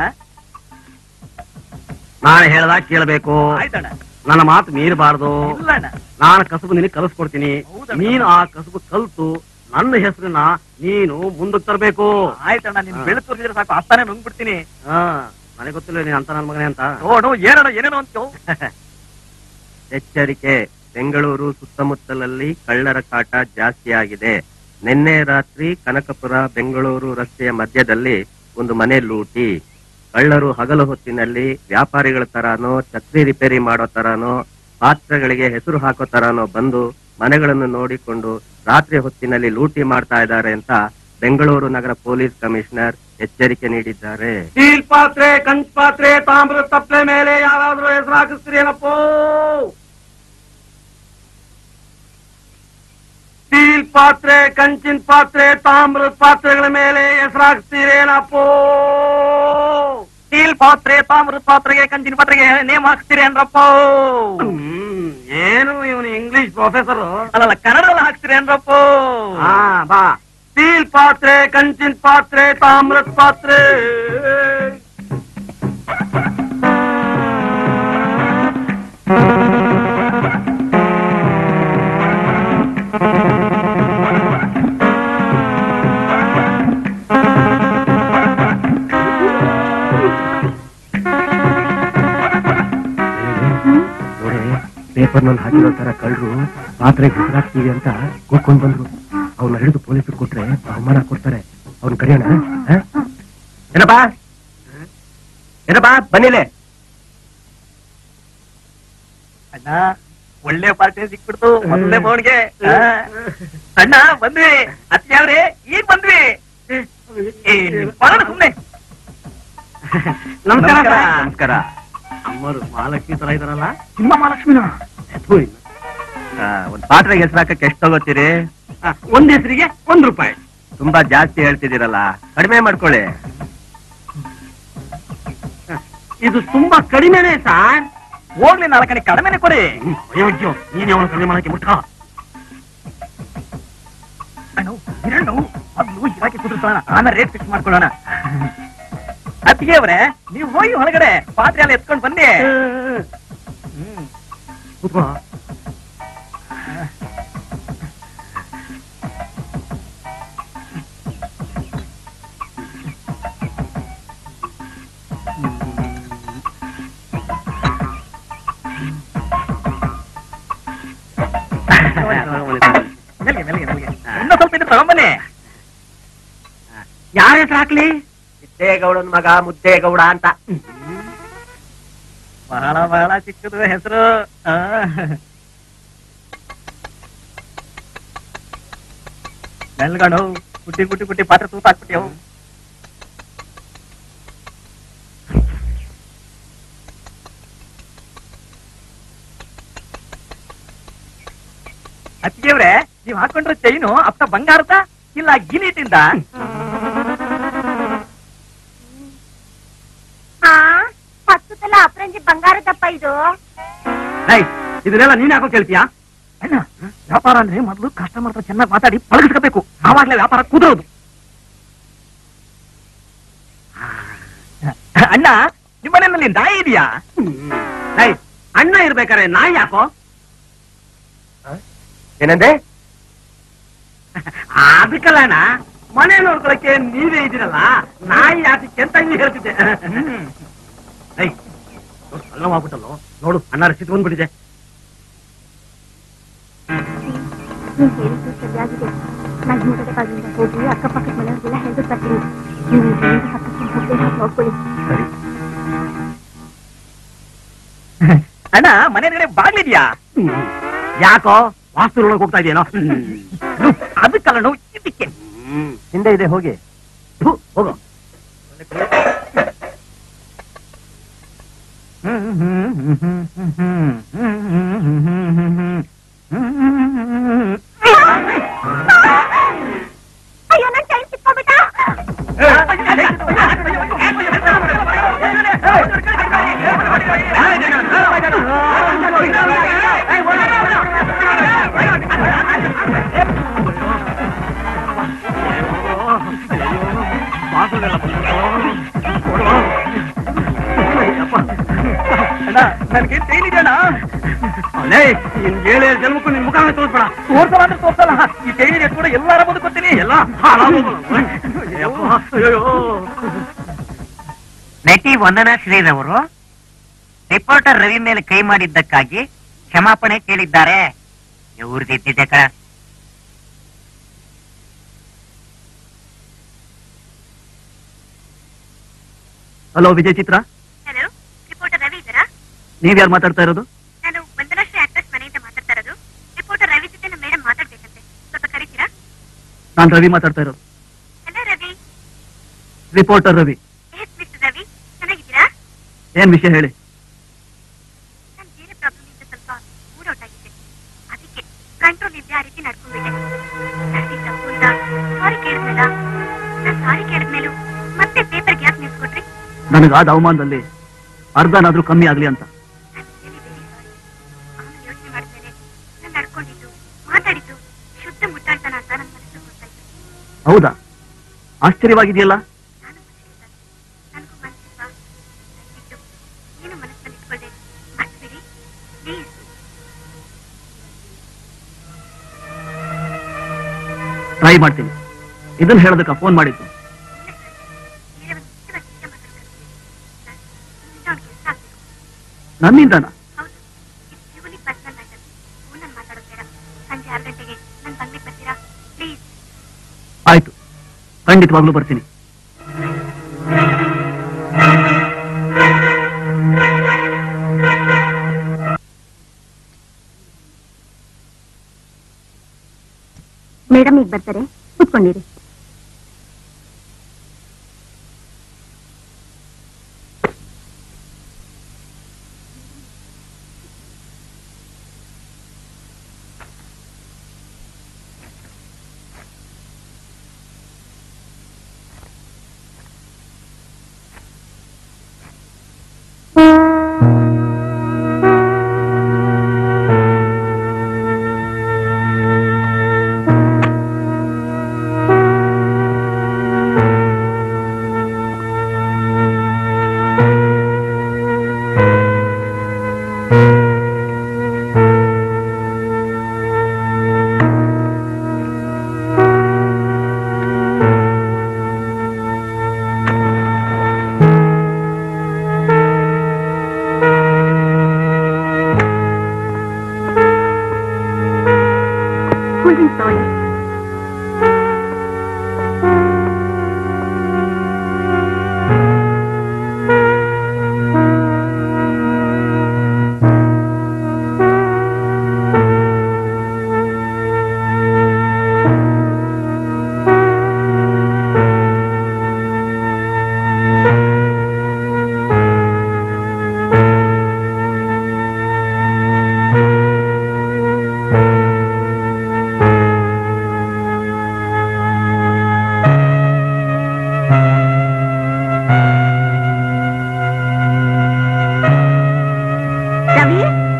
ನಾಳೆ ಹೇಳ್ದಾಗ ಕೇಳಬೇಕು ಆಯ್ತಣ್ಣ ನನ್ನ ಮಾತು ಮೀರಬಾರ್ದು ಇಲ್ಲಣ್ಣ ನಾನು ಕಸಬು ನಿನಗೆ ಕಲಿಸ್ಕೊಡ್ತೀನಿ ಹೌದಣ್ಣ. ನೀನು ಆ ಕಸಬು ಕಲ್ತು ನನ್ನ ಹೆಸರನ್ನ ನೀನು ಮುಂದಕ್ಕೆ ತರಬೇಕು ಆಯ್ತಣ್ಣ ನಿನ್ ಬೆಳಕು ತೋರಿಸಿದ್ರೆ ಸಾಕು ಅಷ್ಟಾನೆ ನುಂಗ್ಬಿಡ್ತೀನಿ ಹಾ ನನಗೆ ಗೊತ್ತಿಲ್ಲ ನೀನ್ ಅಂತ ನನ್ನ ಮಗನೇ ಅಂತ ನೋಡು ಏನಣ್ಣ ಏನೇನೋ ಅಂತೀವ್ ಎಚ್ಚರಿಕೆ ಬೆಂಗಳೂರು ಸುತ್ತಮುತ್ತಲಲ್ಲಿ ಕಳ್ಳರ ಕಾಟ ಜಾಸ್ತಿಯಾಗಿದೆ ನಿನ್ನೆ ರಾತ್ರಿ ಕನಕಪುರ ಬೆಂಗಳೂರು ರಸ್ತೆಯ ಮಧ್ಯದಲ್ಲಿ ಒಂದು ಮನೆ ಲೂಟಿ ಕಳ್ಳರು ಹಗಲು ಹೊತ್ತಿನಲ್ಲಿ ವ್ಯಾಪಾರಿಗಳ ತರಾನೋ ಛತ್ರಿ ರಿಪೇರಿ ಮಾಡೋ ತರಾನೋ ಪಾತ್ರಗಳಿಗೆ ಹೆಸರು ಹಾಕೋ ತರಾನೋ ಬಂದು ಮನೆಗಳನ್ನು ನೋಡಿಕೊಂಡು ರಾತ್ರಿ ಹೊತ್ತಿನಲ್ಲಿ ಲೂಟಿ ಮಾಡ್ತಾ ಇದ್ದಾರೆ ಅಂತ ಬೆಂಗಳೂರು ನಗರ ಪೊಲೀಸ್ ಕಮಿಷನರ್ ಎಚ್ಚರಿಕೆ ನೀಡಿದ್ದಾರೆ ಸ್ಟೀಲ್ ಪಾತ್ರೆ ಕಂಚ್ ಪಾತ್ರೆ ತಾಮ್ರದ ತಪ್ಪಲೆ ಮೇಲೆ ಯಾರಾದ್ರೂ ಹೆಸರು ಹಾಕಿಸ್ತೀರಿ ಏನಪ್ಪೋ ಸ್ಟೀಲ್ ಪಾತ್ರೆ ಕಂಚಿನ ಪಾತ್ರೆ ತಾಮ್ರದ ಪಾತ್ರೆಗಳ ಮೇಲೆ ಹೆಸರು ಹಾಕ್ತೀರೇನಪ್ಪೋ ಸ್ಟೀಲ್ ಪಾತ್ರೆ ತಾಮ್ರದ ಪಾತ್ರೆಗೆ ಕಂಚಿನ ಪಾತ್ರೆಗೆ ನೇಮ್ ಹಾಕ್ತೀರಿ ಅನ್ರಪ್ಪ ಹ್ಮ್, ಏನು ಇವನು ಇಂಗ್ಲಿಷ್ ಪ್ರೊಫೆಸರ್ ಅಲ್ಲಲ್ಲ ಕನ್ನಡದಲ್ಲಿ ಹಾಕ್ತೀರಿ ಅನ್ರಪ್ಪ ಹಾ ಬಾ ಸ್ಟೀಲ್ ಪಾತ್ರೆ ಕಂಚಿನ ಪಾತ್ರೆ ತಾಮ್ರದ ಪಾತ್ರೆ ನೋಡಿ ಪೇಪರ್ ನಲ್ಲಿ ಹಾಕಿರೋ ತರ ಕಳ್ಳರು ಪಾತ್ರೆಗೆ ಹೆಸರಾಗ್ತೀವಿ ಅಂತ ಕೂತ್ಕೊಂಡ್ ಬಂದ್ರು ಅವ್ನ ಹಿಡಿದು ಪೊಲೀಸರು ಕೊಟ್ರೆ ಬಹುಮಾನ ಕೊಡ್ತಾರೆ ಅವ್ನ ಕರೆಯೋಣ ಹ? ಏನಪ್ಪಾ ಏನಪ್ಪಾ ಬನ್ನಿಲೆ ಅಣ್ಣ ಒಳ್ಳೆ ಪಾರ್ಟಿ ಸಿಕ್ಬಿಡ್ತು ಮೊದಲನೇ ಫೋನ್ಗೆ ಅಣ್ಣ ಬಂದ್ವಿ ಅತ್ಯಾವ್ರೆ ಈಗ ಬಂದ್ವಿ ಏ, ನೀವ್ ಬರೋಣ ಸುಮ್ನೆ ನಮಸ್ಕಾರ ನಮಸ್ಕಾರ ಅಮ್ಮರು ಮಹಾಲಕ್ಷ್ಮಿ ತರ ಇದಾರಲ್ಲ ನಿಮ್ಮ ಮಹಾಲಕ್ಷ್ಮಿನ ಥು, ಇಲ್ಲ. ಆ, ಒಂದ್ ಪಾತ್ರೆಗೆ ಹೆಸರಾಕಕ್ಕೆ ಎಷ್ಟು ತಗೋತೀರಿ ಆ, ಒಂದ್ ಹೆಸರಿಗೆ ಒಂದ್ ರೂಪಾಯಿ ತುಂಬಾ ಜಾಸ್ತಿ ಹೇಳ್ತಿದ್ದೀರಲ್ಲ ಕಡಿಮೆ ಮಾಡ್ಕೊಳ್ಳಿ ಇದು ತುಂಬಾ ಕಡಿಮೆನೆ ಸಾರ್ ಹೋಗ್ಲಿ ನಾಲ್ಕನೇ ಕಡಿಮೆನೆ ಕೊಡಿ ಅಯ್ಯೋ ನೀನ್ ಅವನ ಕಡಿಮೆ ಮಾಡಕ್ಕೆ ಮುಟ್ಟ ಅಣ್ಣ ಇರಣ್ಣ ಮೊದ್ಲು ಇರಾಕಿ ಕುದುರ್ಸೋಣ ಆಮೇಲೆ ರೇಟ್ ಫಿಕ್ಸ್ ಮಾಡ್ಕೊಳ್ಳೋಣ ಅತ್ತಿಗೆ ಅವ್ರೆ ನೀವು ಹೋಗಿ ಹೊರಗಡೆ ಪಾತ್ರೆ ಎಲ್ಲ ಎತ್ಕೊಂಡ್ ಬನ್ನಿ ಹ್ಮ್ ಕೂತ್ಕೋ ಮೆಲ್ಗೆ ಮೆಲ್ಗೆ ಮೆಲ್ಗೆ ಇನ್ನೂ ಸ್ವಲ್ಪ ಇದ್ರೆ ತಗೊಂಬನ್ನಿ ಯಾರ ಹೆಸರು ಹಾಕ್ಲಿ ಸಿದ್ದೇಗೌಡನ ಮಗ ಮುದ್ದೇಗೌಡ ಅಂತ ಬಹಳ ಬಹಳ ಚಿಕ್ಕದು ಹೆಸರು ಮೆಲ್ಗಣು ಕುಟ್ಟಿ ಕುಟ್ಟಿ ಕುಟ್ಟಿ ಪಾತ್ರೆ ತೂತ ಹಾಕ್ಬಿಟ್ಟಿಯವು ಅತ್ತಿಗೆವ್ರೆ ನೀವ್ ಹಾಕೊಂಡ್ರೆ ಚೈನು ಅಪ್ಪ ಬಂಗಾರದ ಇಲ್ಲ ಗಿಲೀಟಿಂದ ಹಾ ಹತ್ತುತ್ತಲ್ಲ ಅಪ್ರಂಜಿ ಬಂಗಾರದಪ್ಪ ಇದು ಏಯ್, ಇದನ್ನೆಲ್ಲ ನೀನ್ ಯಾಕೋ ಕೇಳ್ತೀಯಾ ಅಣ್ಣ ವ್ಯಾಪಾರ ಅಂದ್ರೆ ಮೊದಲು ಕಸ್ಟಮರ್ ಹತ್ರ ಚೆನ್ನಾಗಿ ಮಾತಾಡಿ ಪಳಗಿಸ್ಕೋಬೇಕು ಆವಾಗ್ಲೇ ವ್ಯಾಪಾರ ಕುದುರೋದು ಅಣ್ಣ ನಿಮ್ಮನೆಯಲ್ಲಿ ನಾಯಿ ಇದೆಯಾ ಏಯ್, ಅಣ್ಣ ಇರ್ಬೇಕಾರೆ ನಾಯಿ ಯಾಕೋ ಏನಂದೆ ಅದಕ್ಕಲ್ಲ ಅಣ್ಣ ಮನೆ ನೋಡ್ಕೊಳಕ್ಕೆ ನೀವೇ ಇದ್ದೀರಲ್ಲ ನಾಯಿ ಯಾತಕ್ಕೆ ಅಂತ ನೀವು ಹೇಳ್ತಿದ್ದೆ ಐ ಅಲ್ಲ ಮಾಡ್ಬಿಟ್ಟಲ್ಲೋ ನೋಡು ಅನ್ನ ರಸಿ ಬಂದ್ಬಿಟ್ಟಿದೆ ನೀನ್ ಹೇಳಿದ್ದು ಸರಿಯಾಗಿದೆ ನಾನು ಹಿಂಗಡೆ ಬಾಗಿಲಿಂದ ಹೋಗಿ ಅಕ್ಕಪಕ್ಕದ ಮನೆಯವ್ರಿಗೆಲ್ಲ ಹೇಳ್ಬಿಟ್ಟು ಬರ್ತೀನಿ ನೀವು ಇಲ್ಲಿಂದ ಹತ್ತಕ್ಕೆ ಹೋಗ್ಬೇಕು ನೋಡ್ಕೊಳ್ಳಿ ಅಣ್ಣ ಮನೆ ಕಡೆ ಬಾಗ್ಲಿದ್ಯಾ ಯಾಕೋ ವಾಸ್ತು ಒಳಗೆ ಹೋಗ್ತಾ ಇದೆಯೇನೋ ಅದಕ್ಕಲ್ಲ ನೋವು ಇದಕ್ಕೆ ಹಿಂದೆ ಇದೆ ಹೋಗಿ ಥು, ಹೋಗು ಅಯ್ಯೋ ನನ್ ಕೈ ಸಿಕ್ಕೋಬಿಟ್ಟ ಅಣ್ಣ ನನ್ಗೆ ತೇಲಿದೆ ಅಣ್ಣ ಅಲ್ಲೇ ಇನ್ ಏಳೇ ಜನ್ಮಕ್ಕೂ ನಿನ್ ಮುಖ ತೋರಿಸ್ಬೇಡ ತೋರ್ಸಲ್ಲ ಅಂದ್ರೆ ತೋರ್ಸಲ್ಲ ಈ ತೇಲಿದೆ ಕೂಡ ಎಲ್ಲಾರ ಬದುಕೊತೀನಿ ಎಲ್ಲ ಹಾಳಾಗೋಗಲ್ಲ. ಅಯ್ಯಪ್ಪ, ಅಯ್ಯೋ ನಟಿ ವಂದನಾ ಶ್ರೀರವರು ರಿಪೋರ್ಟರ್ ರವಿ ಮೇಲೆ ಕೈ ಮಾಡಿದ್ದಕ್ಕಾಗಿ ಕ್ಷಮಾಪಣೆ ಕೇಳಿದ್ದಾರೆ ಇವ್ರದಿದ್ದಿದೆ ಕಣ ಹಲೋ ವಿಜಯ್ ಚಿತ್ರ ಹಲೋ ರಿಪೋರ್ಟರ್ ರವಿ ಇದ್ದಾರಾ ನೀವ್ಯಾರು ಮಾತಾಡ್ತಾ ಇರೋದು ನಾನು ವಂದನಾಶ್ರೀ ಆಕ್ಟ್ರೆಸ್ ಮನೆಯಿಂದ ಮಾತಾಡ್ತಾ ಇರೋದು ರಿಪೋರ್ಟರ್ ರವಿ ಜೊತೆ ನಮ್ಮ ಮೇಡಮ್ ಮಾತಾಡ್ಬೇಕಂತೆ ಸ್ವಲ್ಪ ಕರೀತೀರಾ ನಾನ್ ರವಿ ಮಾತಾಡ್ತಾ ಇರೋದು hello Ravi reporter Ravi yes mister Ravi ಚೆನ್ನಾಗಿದ್ದೀರಾ ಏನ್ ವಿಷಯ ಹೇಳಿ ನಾನು ಬೇರೆ ಪ್ರಾಬ್ಲಮ್ ಇಂದ ಸ್ವಲ್ಪ ಮೂಡ್ ಔಟ್ ಆಗಿದ್ದೆ ಅದಕ್ಕೆ ಕಂಟ್ರೋಲ್ ಇಲ್ಲದೆ ಆ ರೀತಿ ನಡ್ಕೊಂಡ್ಬಿಟ್ಟೆ ನನಗೆ ತಪ್ಪು ಅಂತ ಸಾರಿ ಕೇಳಿದ್ನಲ್ಲ ನಾನು ಸಾರಿ ಕೇಳಿದ್ಮೇಲೂ ಮತ್ತೆ ಪೇಪರ್ಗೆ ಯಾಕೆ ನಿಲ್ಸ್ಕೊಟ್ರಿ ನನಗಾದ ಅವಮಾನದಲ್ಲಿ ಅರ್ಧನಾದ್ರೂ ಕಮ್ಮಿ ಆಗ್ಲಿ ಅಂತ ನಾನು ರಿಯಲಿ ವೆರಿ ಸಾರಿ ಆಮೇಲೆ ಯೋಚನೆ ಮಾಡಿದ್ಮೇಲೆ ನಾನು ನಡ್ಕೊಂಡಿದ್ದು ಮಾತಾಡಿದ್ದು ಶುದ್ಧ ಮುಟ್ಟಾಳ್ತನ ಅಂತ ನನ್ನ ಮನಸ್ಸು ಗೊತ್ತಾಯ್ತು ಹೌದಾ ಆಶ್ಚರ್ಯವಾಗಿದೆಯಲ್ಲ ನಾನು ಮನುಷ್ಯರಿಲ್ಲ ನನಗೂ ಮನಸ್ಸಿಲ್ವಾ ದಯವಿಟ್ಟು ಏನು ಮನಸ್ಸಲ್ಲಿ ಇಟ್ಕೊಳ್ಳದೆ ಮರ್ತ್ಬಿಡಿ ಪ್ಲೀಸ್ ಟ್ರೈ ಮಾಡ್ತೀನಿ ಇದನ್ನ ಹೇಳೋದಕ್ಕ ಫೋನ್ ಮಾಡಿದ್ದು ಬೇರೆ ಒಂದು ಮುಖ್ಯವಾದ ವಿಷಯ ಮಾತಾಡ್ತಾರೆ ನಿಮ್ಮಿಂದ ಅವ್ನಿಗೆ ಇಷ್ಟ ಆಗ್ಬೇಕು ನನ್ನಿಂದನಾ ಹೌದು ಇದು ಪ್ಯೂರ್ಲಿ ಪರ್ಸನಲ್ ಮ್ಯಾಟರ್ ಫೋನಲ್ಲಿ ಮಾತಾಡೋದು ಬೇಡ ಸಂಜೆ ಆರು ಗಂಟೆಗೆ ನನ್ನ ಬಂಗ್ಲಿಗೆ ಬರ್ತೀರಾ ಪ್ಲೀಸ್ ಆಯ್ತು ಖಂಡಿತವಾಗ್ಲೂ ಬರ್ತೀನಿ ಮೇಡಮ್ ಈಗ ಬರ್ತಾರೆ ಕೂತ್ಕೊಂಡಿರಿ ಕೂಲ್ ಡ್ರಿಂಕ್ಸ್ ತಗೊಳ್ಳಿ ರವಿ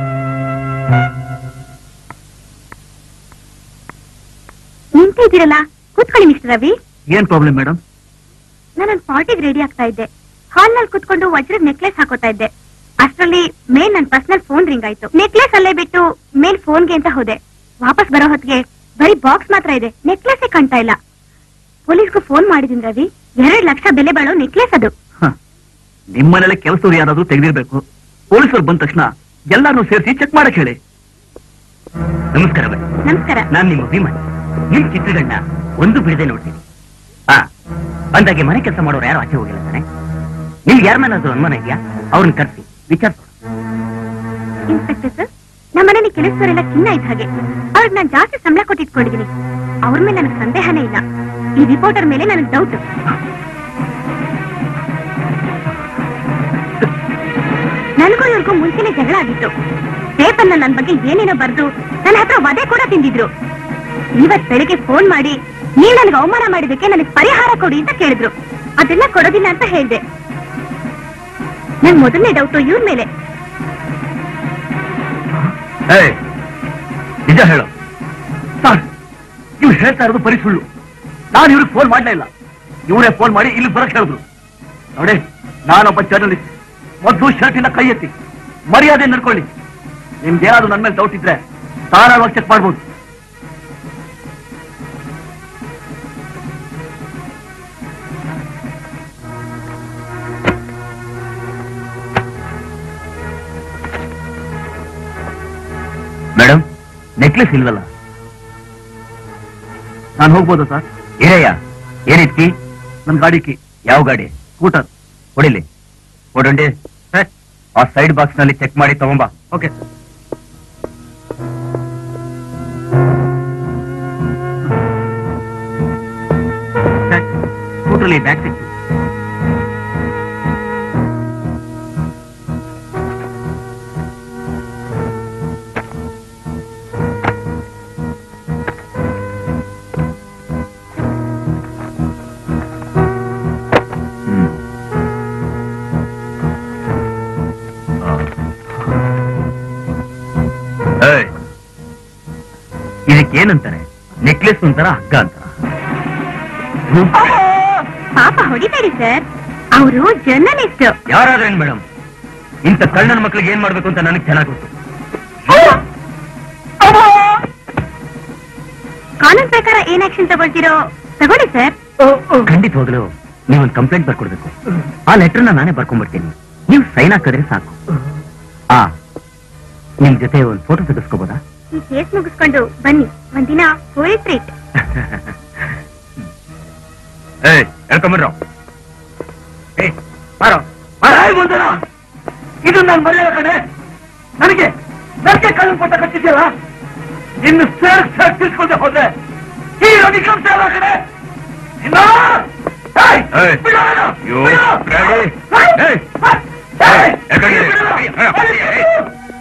ನಿಂತಿದ್ದೀರಲ್ಲ ಕೂತ್ಕೊಳ್ಳಿ ಮಿಸ್ಟರ್ ರವಿ ಏನ್ ಪ್ರಾಬ್ಲಮ್ ಮೇಡಮ್ ನಾನೊಂದು ಪಾರ್ಟಿಗೆ ರೆಡಿ ಆಗ್ತಾ ಇದ್ದೆ ಹಾಲ್ ನಲ್ಲಿ ಕುತ್ಕೊಂಡು ವಜ್ರದ ನೆಕ್ಲೆಸ್ ಹಾಕೋತಾ ಇದ್ದೆ ಅಷ್ಟರಲ್ಲಿ ಮೇಲ್ ನನ್ನ ಪರ್ಸನಲ್ ಫೋನ್ ರಿಂಗ್ ಆಯ್ತು ನೆಕ್ಲೆಸ್ ಅಲ್ಲೇ ಬಿಟ್ಟು ಮೇಲ್ ಫೋನ್ಗೆ ಅಂತ ಹೋದೆ ವಾಪಸ್ ಬರೋ ಹೊತ್ತಿಗೆ ಬರೀ ಬಾಕ್ಸ್ ಮಾತ್ರ ಇದೆ ನೆಕ್ಲೆಸ್ ಕಾಣ್ತಾ ಇಲ್ಲ ಪೊಲೀಸ್ಗೂ ಫೋನ್ ಮಾಡಿದೀನಿ ರವಿ ಎರಡ್ ಲಕ್ಷ ಬೆಲೆ ಬಾಳೋ ನೆಕ್ಲೆಸ್ ಅದು ನಿಮ್ಮನೆಲ್ಲ ಕೆಲಸದವ್ರು ಯಾರಾದ್ರೂ ತೆಗೆದಿರ್ಬೇಕು ಪೊಲೀಸರು ಬಂದ ತಕ್ಷಣ ಎಲ್ಲಾರು ಸೇರಿಸಿ ಚೆಕ್ ಮಾಡಕ್ ಹೇಳಿ ನಮಸ್ಕಾರ ಬೈ ನಮಸ್ಕಾರ ನಾನ್ ನಿಮ್ಮ ಅಭಿಮಾನಿ ನಿಮ್ ಚಿತ್ರಗಳನ್ನ ಒಂದು ಬಿಡದೆ ನೋಡ್ತೀನಿ ಹಾ ಅಂದಾಗೆ ಮನೆ ಕೆಲಸ ಮಾಡೋರು ಯಾರು ಆಚೆ ಹೋಗಿಲ್ಲ ತಾನೆ ನಿಮ್ಗೆ ಯಾರ ಮೇಲಾದ್ರೂ ಅನುಮಾನ ಇದೆಯಾ ಅವ್ರನ್ನ ಕರ್ಸಿ ವಿಚಾರಿಸೋಣ ಇನ್ಸ್ಪೆಕ್ಟರ್ ಸರ್ ನಮ್ಮ ಮನೇಲಿ ಕೆಲಸದವರೆಲ್ಲ ಚಿನ್ನ ಇದ್ದ ಹಾಗೆ ಅವ್ರಿಗೆ ನಾನು ಜಾಸ್ತಿ ಸಂಬಳ ಕೊಟ್ಟಿಟ್ಕೊಂಡಿದ್ದೀನಿ ಅವ್ರ ಮೇಲೆ ನನಗೆ ಸಂದೇಹನೇ ಇಲ್ಲ ಈ ರಿಪೋರ್ಟರ್ ಮೇಲೆ ನನಗೆ ಡೌಟ್ ನನಗೂ ಇವ್ರಿಗೂ ಮುಂಚೆನೆ ಜಗಳ ಆಗಿತ್ತು ಪೇಪರ್ನ ನನ್ನ ಬಗ್ಗೆ ಏನೇನೋ ಬರ್ದು ನನ್ನ ಹತ್ರ ವಧೆ ಕೂಡ ತಿಂದಿದ್ರು ಇವತ್ ಬೆಳಿಗ್ಗೆ ಫೋನ್ ಮಾಡಿ ನೀವ್ ನನಗೆ ಅವಮಾನ ಮಾಡಿದಕ್ಕೆ ನನಗೆ ಪರಿಹಾರ ಕೊಡಿ ಅಂತ ಕೇಳಿದ್ರು ಅದೆಲ್ಲ ಕೊಡೋದಿಲ್ಲ ಅಂತ ಹೇಳ್ದೆ ನನ್ ಮೊದಲನೇ ಡೌಟು ಇವ್ರ ಮೇಲೆ ಏಯ್, ನಿಜ ಹೇಳು ಸರ್ ನೀವು ಹೇಳ್ತಾ ಇರೋದು ಬರೀ ಸುಳ್ಳು ನಾನು ಇವ್ರಿಗೆ ಫೋನ್ ಮಾಡ್ಲೇ ಇಲ್ಲ ಇವರೇ ಫೋನ್ ಮಾಡಿ ಇಲ್ಲಿ ಬರಕ್ ಹೇಳಿದ್ರು ನೋಡಿ ನಾನೊಬ್ಬ ಜರ್ನಲಿಸ್ಟ್ ಮೊದಲು ಶರ್ಟಿನ ಕೈ ಎತ್ತಿ ಮರ್ಯಾದೆ ನಡ್ಕೊಳ್ಳಿ ನಿಮ್ಗೆ ಏನಾದ್ರು ನನ್ನ ಮೇಲೆ ಡೌಟ್ ಇದ್ರೆ ಧಾರಾಳವಾಗಿ ಚೆಕ್ ಮಾಡ್ಬೋದು ಮೇಡಮ್ ನೆಕ್ಲೆಸ್ ಇಲ್ವಲ್ಲ ನಾನು ಹೋಗ್ಬೋದಾ ಸರ್ ಇರಯ್ಯ ಏನಿತ್ಕಿ ನನ್ನ ಗಾಡಿ ಕಿ ಯಾವ ಗಾಡಿ ಸ್ಕೂಟರ್ ಕೊಡಿಲಿ ಕೊಡಂಡಿ ಆ ಸೈಡ್ ಬಾಕ್ಸ್ ನಲ್ಲಿ ಚೆಕ್ ಮಾಡಿ ತಗೊಂಬಾ ಓಕೆ ಸ್ಕೂಟರ್ಲಿ ಬ್ಯಾಗ್ ಸಿಕ್ತು ಏಯ್, ಇದಕ್ಕೇನಂತಾರೆ ನೆಕ್ಲೆಸ್ ಒಂಥರ ಹಗ್ಗ ಅಂತಾರ ಹ್ಮ್. ಪಾಪ ಹೊಡಿಬೇಡಿ ಸರ್ ಅವರು ಜರ್ನಲಿಸ್ಟ್ ಯಾರಾದ್ರೇನ್ ಮೇಡಮ್ ಇಂಥ ಕಳ್ಳನ ಮಕ್ಳಿಗೆ ಏನ್ ಮಾಡ್ಬೇಕು ಅಂತ ನನಗೆ ಚೆನ್ನಾಗಿ ಗೊತ್ತು ಕಾನೂನ್ ಪ್ರಕಾರ ಏನ್ ಆಕ್ಷನ್ ತಗೊಳ್ತೀರೋ ತಗೊಳ್ಳಿ ಸರ್ ಖಂಡಿತವಾಗ್ಲು ನೀವೊಂದು ಕಂಪ್ಲೇಂಟ್ ಬರ್ಕೊಡ್ಬೇಕು ಆ ಲೆಟರ್ನ ನಾನೇ ಬರ್ಕೊಂಡ್ಬಿಡ್ತೀನಿ ನೀವು ಸೈನ್ ಹಾಕಿದ್ರೆ ಸಾಕು ಆ ನಿಮ್ ಜೊತೆ ಒಂದು ಫೋಟೋ ತೆಗೆಸ್ಕೋಬೋದಾ ಈ ಕೇಸ್ ಮುಗಿಸ್ಕೊಂಡು ಬನ್ನಿ ಒಂದಿನ ಹೋಳಿ ಟ್ರೀಟ್ ಏಯ್ ಹೇಳ್ಕೊಂಬರ್ರೋ ಏ, ಬಾರೋ ಬಾರೋ, ಏ, ಮುಂದನ. ಇದು ನಾನು ಮರ್ಯಾದ ಕಣೆ ನನಗೆ ನನಗೆ ಕಣ್ಣು ಕೊಟ್ಟ ಕಟ್ಟಿದ್ಯಲ್ಲ ಇನ್ನು ಸೇರ್ ಸೇರ್ ತಿಳ್ಕೊಂಡೆ ಹೋದ್ರೆ ಈ ರವಿಕಾಂತ್ ಸೇವ ಕಣೆ ಇನ್ನ ಏಯ್, ಏಯ್, ಬಿಡು ಅವನ, you ಬಿಡು. ready? ಏಯ್, ಏಯ್, ಏಯ್, ಯಾಕಂದ್ರೆ- ಬಿಡು. ಏಯ್, ಏಯ್, ಏಯ್.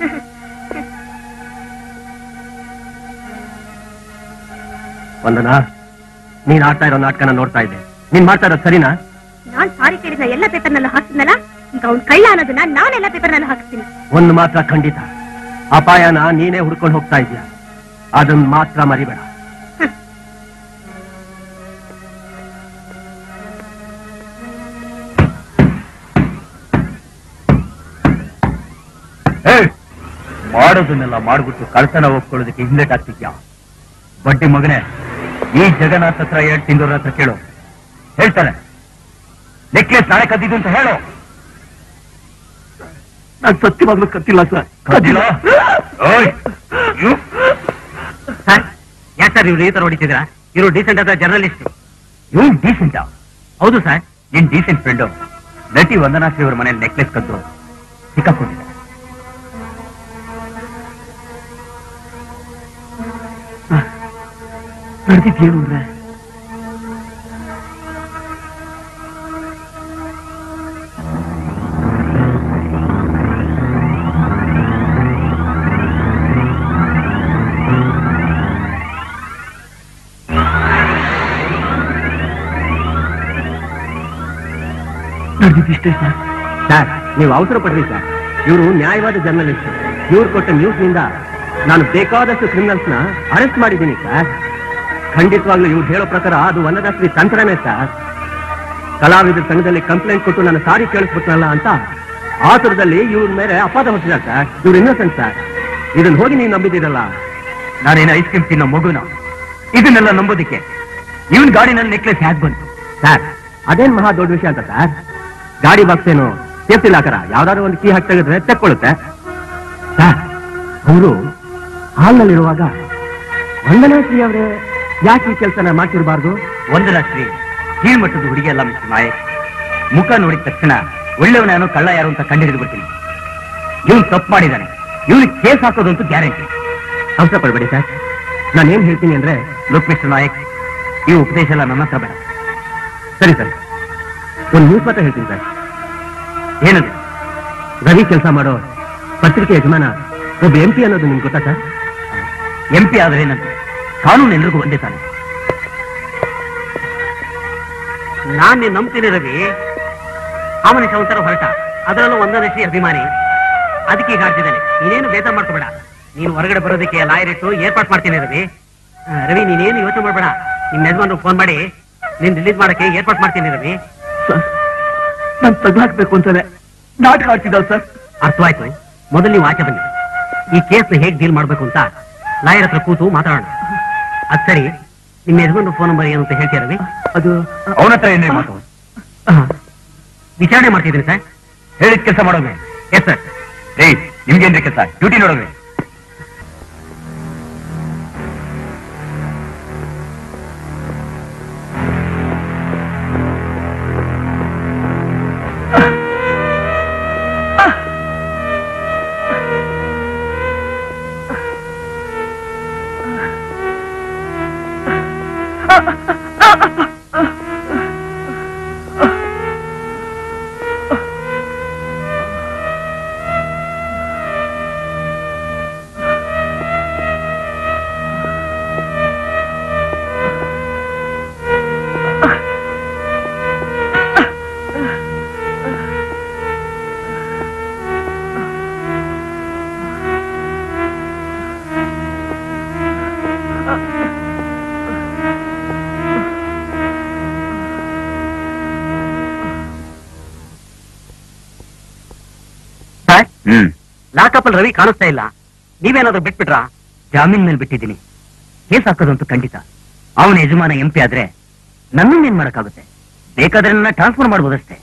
ವಂದನ ನೀನ್ ಆಡ್ತಾ ಇರೋ ನಾಟಕನ ನೋಡ್ತಾ ಇದ್ದೆ ನೀನ್ ಮಾಡ್ತಾ ಇರೋದು ಸರಿನಾ ನಾನ್ ಸಾರಿ ಕೇಳಿದ ಎಲ್ಲ ಪೇಪರ್ನಲ್ಲೂ ಹಾಕ್ತಿದ್ನಲ್ಲ ಈಗ ಅವ್ನ್ ಕಳ್ಳ ಅನ್ನೋದನ್ನ ನಾನೆಲ್ಲ ಪೇಪರ್ನಲ್ಲೂ ಹಾಕ್ತೀನಿ ಒಂದು ಮಾತ್ರ ಖಂಡಿತ ಅಪಾಯನ ನೀನೇ ಹುಡ್ಕೊಂಡು ಹೋಗ್ತಾ ಇದೀಯ ಅದನ್ನ ಮಾತ್ರ ಮರಿಬೇಡ ಏಯ್, ಮಾಡೋದನ್ನೆಲ್ಲ ಮಾಡ್ಬಿಟ್ಟು ಕಳ್ತನ ಒಪ್ಕೊಳ್ಳೋದಕ್ಕೆ ಹಿಂದೇಟ್ ಆಗ್ತಿದ್ಯಾ ಬಡ್ಡಿ ಮಗನೇ ಈ ಜಗನ್ನಾಥ್ ಹತ್ರ ಎರಡ್ ತಿಂದವ್ರ ಹತ್ರ ಕೇಳು ಹೇಳ್ತಾನೆ ನೆಕ್ಲೆಸ್ ನಾಳೆ ಕದ್ದಿದ್ದು ಅಂತ ಹೇಳು ನಾನು ಸತ್ಯವಾಗ್ಲೂ ಕತ್ತಿಲ್ಲ ಸರ್ ಕದ್ದಿಲ್ಲ? ಓಯ್, you- ಸರ್ ಯಾಕೆ ಸರ್ ಇವ್ರು ಈ ತರ ಹೊಡಿತಿದ್ರ ಇವರು ಡೀಸೆಂಟ್ ಆದ ಜರ್ನಲಿಸ್ಟ್ ಇವ್ನ್ ಡೀಸೆಂಟಾ ಹೌದು ಸರ್ ನಿನ್ ಡೀಸೆಂಟ್ ಫ್ರೆಂಡು ನಟಿ ವಂದನಾಶ್ರೀ ಅವ್ರ ಮನೇಲಿ ನೆಕ್ಲೆಸ್ ಕದ್ದು ಸಿಕ್ಕಾಕೊಂಡಿದ್ದಾರೆ ನಡೆದಿದ್ದೇನು ಅಂದ್ರೆ ನಡೆದಿದ್ದಿಷ್ಟೇ ಸರ್ ಸರ್ ನೀವು ಅವಸರ ಪಡ್ರಿ ಸರ್ ಇವರು ನ್ಯಾಯವಾದ ಜರ್ನಲಿಸ್ಟ್ ಇವ್ರು ಕೊಟ್ಟ ನ್ಯೂಸ್ ನಿಂದ ನಾನು ಬೇಕಾದಷ್ಟು ಕ್ರಿಮಿನಲ್ಸ್ ನ ಅರೆಸ್ಟ್ ಮಾಡಿದ್ದೀನಿ ಸರ್ ಖಂಡಿತವಾಗ್ಲೂ ಇವ್ರು ಹೇಳೋ ಪ್ರಕಾರ ಅದು ವಂದನಾಶ್ರೀ ತಂತ್ರನೇ ಸರ್ ಕಲಾವಿದರ ಸಂಘದಲ್ಲಿ ಕಂಪ್ಲೇಂಟ್ ಕೊಟ್ಟು ನನ್ನ ಸಾರಿ ಕೇಳಿಸ್ಬಿಟ್ನಲ್ಲ ಅಂತ ಆತುರದಲ್ಲಿ ಇವ್ರ ಮೇಲೆ ಅಪಾದ ಹೊತ್ತಿದ್ದಾರೆ ಸರ್ ಇವ್ರು ಇನ್ನೋಸೆಂಟ್ ಸರ್ ಇದನ್ನ ಹೋಗಿ ನೀವು ನಂಬಿದ್ದೀರಲ್ಲ ನಾನೇನು ಐಸ್ ಕ್ರೀಮ್ ತಿನ್ನೋ ಮಗುನ ಇದನ್ನೆಲ್ಲ ನಂಬೋದಿಕ್ಕೆ ಇವನ್ ಗಾಡಿನಲ್ಲಿ ನೆಕ್ಲೆಸ್ ಹ್ಯಾಕ್ ಬಂತು ಸರ್ ಅದೇನ್ ಮಹಾ ದೊಡ್ಡ ವಿಷಯ ಅಂತ ಸರ್ ಗಾಡಿ ಬಾಕ್ಸ್ ಏನು ಸೇಫ್ಟಿ ಲಾಕರ ಯಾವ್ದಾದ್ರು ಒಂದು ಕೀ ಹಾಕಿ ತೆಗೆದ್ರೆ ತೆಕ್ಕೊಳ್ಳುತ್ತೆ ಸರ್ ಅವರು ಹಾಲ್ನಲ್ಲಿರುವಾಗ ವಂದನಾ ಶ್ರೀ ಅವರೇ ಯಾಕೆ ಈ ಕೆಲಸನ ಮಾಡ್ತಿರ್ಬಾರ್ದು ಒಂದರ ಶ್ರೀ ಕೀಳ್ಮಟ್ಟದ ಹುಡುಗಿ ಅಲ್ಲ ಮಿಸ್ಟರ್ ನಾಯಕ್ ಮುಖ ನೋಡಿದ ತಕ್ಷಣ ಒಳ್ಳೆಯವನಾನು ಕಳ್ಳ ಯಾರು ಅಂತ ಕಂಡುಹಿಡಿದು ಬಿಡ್ತೀನಿ ಇವನು ತಪ್ಪು ಮಾಡಿದ್ದಾನೆ ಇವನಿಗೆ ಕೇಸ್ ಹಾಕೋದಂತೂ ಗ್ಯಾರಂಟಿ ಅವಸರ ಪಡ್ಬೇಡಿ ಸರ್ ನಾನು ಏನ್ ಹೇಳ್ತೀನಿ ಅಂದ್ರೆ ಲುಕ್ ಮಿಸ್ಟರ್ ನಾಯಕ್ ಈ ಉಪದೇಶ ಎಲ್ಲ ನನ್ನ ಹತ್ರ ಬೇಡ ಸರಿ ಸರ್ ಒಂದು ನ್ಯೂಸ್ ಮಾತ್ರ ಹೇಳ್ತೀನಿ ಸರ್ ಏನದು ರವಿ ಕೆಲಸ ಮಾಡೋ ಪತ್ರಿಕೆ ಯಜಮಾನ ಒಬ್ಬ ಎಂ ಪಿ ಅನ್ನೋದು ನಿಮ್ಗೆ ಗೊತ್ತಾ ಸರ್ ಎಂ ಪಿ ಆದ್ರೆ ಏನಂತ ಕಾನೂನು ಎಲ್ರಿಗೂ ಒಂದೇ ತಾನೆ ನಾನ್ ನೀನ್ ನಂಬ್ತೀನಿ ರವಿ ಆ ಮನುಷ್ಯ ಒಂಥರ ಹೊರಟ ಅದರಲ್ಲೂ ಒಂದನೇ ಶ್ರೀ ಅಭಿಮಾನಿ ಅದಕ್ಕೆ ಈಗ ಆಡ್ತಿದ್ದಾನೆ ನೀನೇನು ಬೇಸರ ಮಾಡ್ಕೋಬೇಡ ನೀನು ಹೊರಗಡೆ ಬರೋದಕ್ಕೆ ಲಾಯರ್ ಇಟ್ಟು ಏರ್ಪಾಟ್ ಮಾಡ್ತೀನಿ ರವಿ ಆ, ರವಿ ನೀನೇನು ಯೋಚನೆ ಮಾಡ್ಬೇಡ ನಿಮ್ ಯಜಮಾನ್ರು ಫೋನ್ ಮಾಡಿ ನೀನ್ ರಿಲೀಸ್ ಮಾಡಕ್ಕೆ ಏರ್ಪಾಟ್ ಮಾಡ್ತೀನಿ ರವಿ ನಾನು ತಗ್ಲಾಕ್ಬೇಕು ಅಂತಾನೆ ನಾಟಕ ಆಡ್ತಿದ್ದಾವ್ ಸರ್ ಅರ್ಥವಾಯ್ತು ಮೊದಲು ನೀವು ಆಚೆ ಬನ್ನಿ ಈ ಕೇಸ್ ಹೇಗ್ ಡೀಲ್ ಮಾಡ್ಬೇಕು ಅಂತ ಲಾಯರ್ ಹತ್ರ ಕೂತು ಮಾತಾಡೋಣ ಅದ್ ಸರಿ ನಿಮ್ಮ ಯಜಮಾನ್ರು ಫೋನ್ ನಂಬರ್ ಏನು ಅಂತ ಹೇಳ್ತೀರಾ ರವಿ ಅದು ಅವನ ಹತ್ರ ಏನೇ ಮಾತು ವಿಚಾರಣೆ ಮಾಡ್ತಿದ್ದೀನಿ ಸರ್ ಹೇಳಿದ ಕೆಲಸ ಮಾಡೋವೆ ಎಸ್ ಸರ್ ರೇ ನಿಮ್ಗೇನ್ರಿ ಕೆಲಸ ಡ್ಯೂಟಿ ನೋಡೋವೆ ಸರ್ ಹ್ಮ್ ಲಾಕಪ್ ಅಲ್ಲಿ ರವಿ ಕಾಣಿಸ್ತಾ ಇಲ್ಲ ನೀವೇನಾದ್ರೂ ಬಿಟ್ಬಿಟ್ರಾ ಜಾಮೀನ್ ಮೇಲೆ ಬಿಟ್ಟಿದ್ದೀನಿ ಕೇಸ್ ಹಾಕೋದಂತೂ ಖಂಡಿತ ಅವನ ಯಜಮಾನ ಎಂ ಪಿ ಆದ್ರೆ ನನ್ನನ್ನೇನ್ ಮಾಡಕ್ಕಾಗುತ್ತೆ ಬೇಕಾದ್ರೆ ನನ್ನ ಟ್ರಾನ್ಸ್ಫರ್ ಮಾಡ್ಬೋದಷ್ಟೇ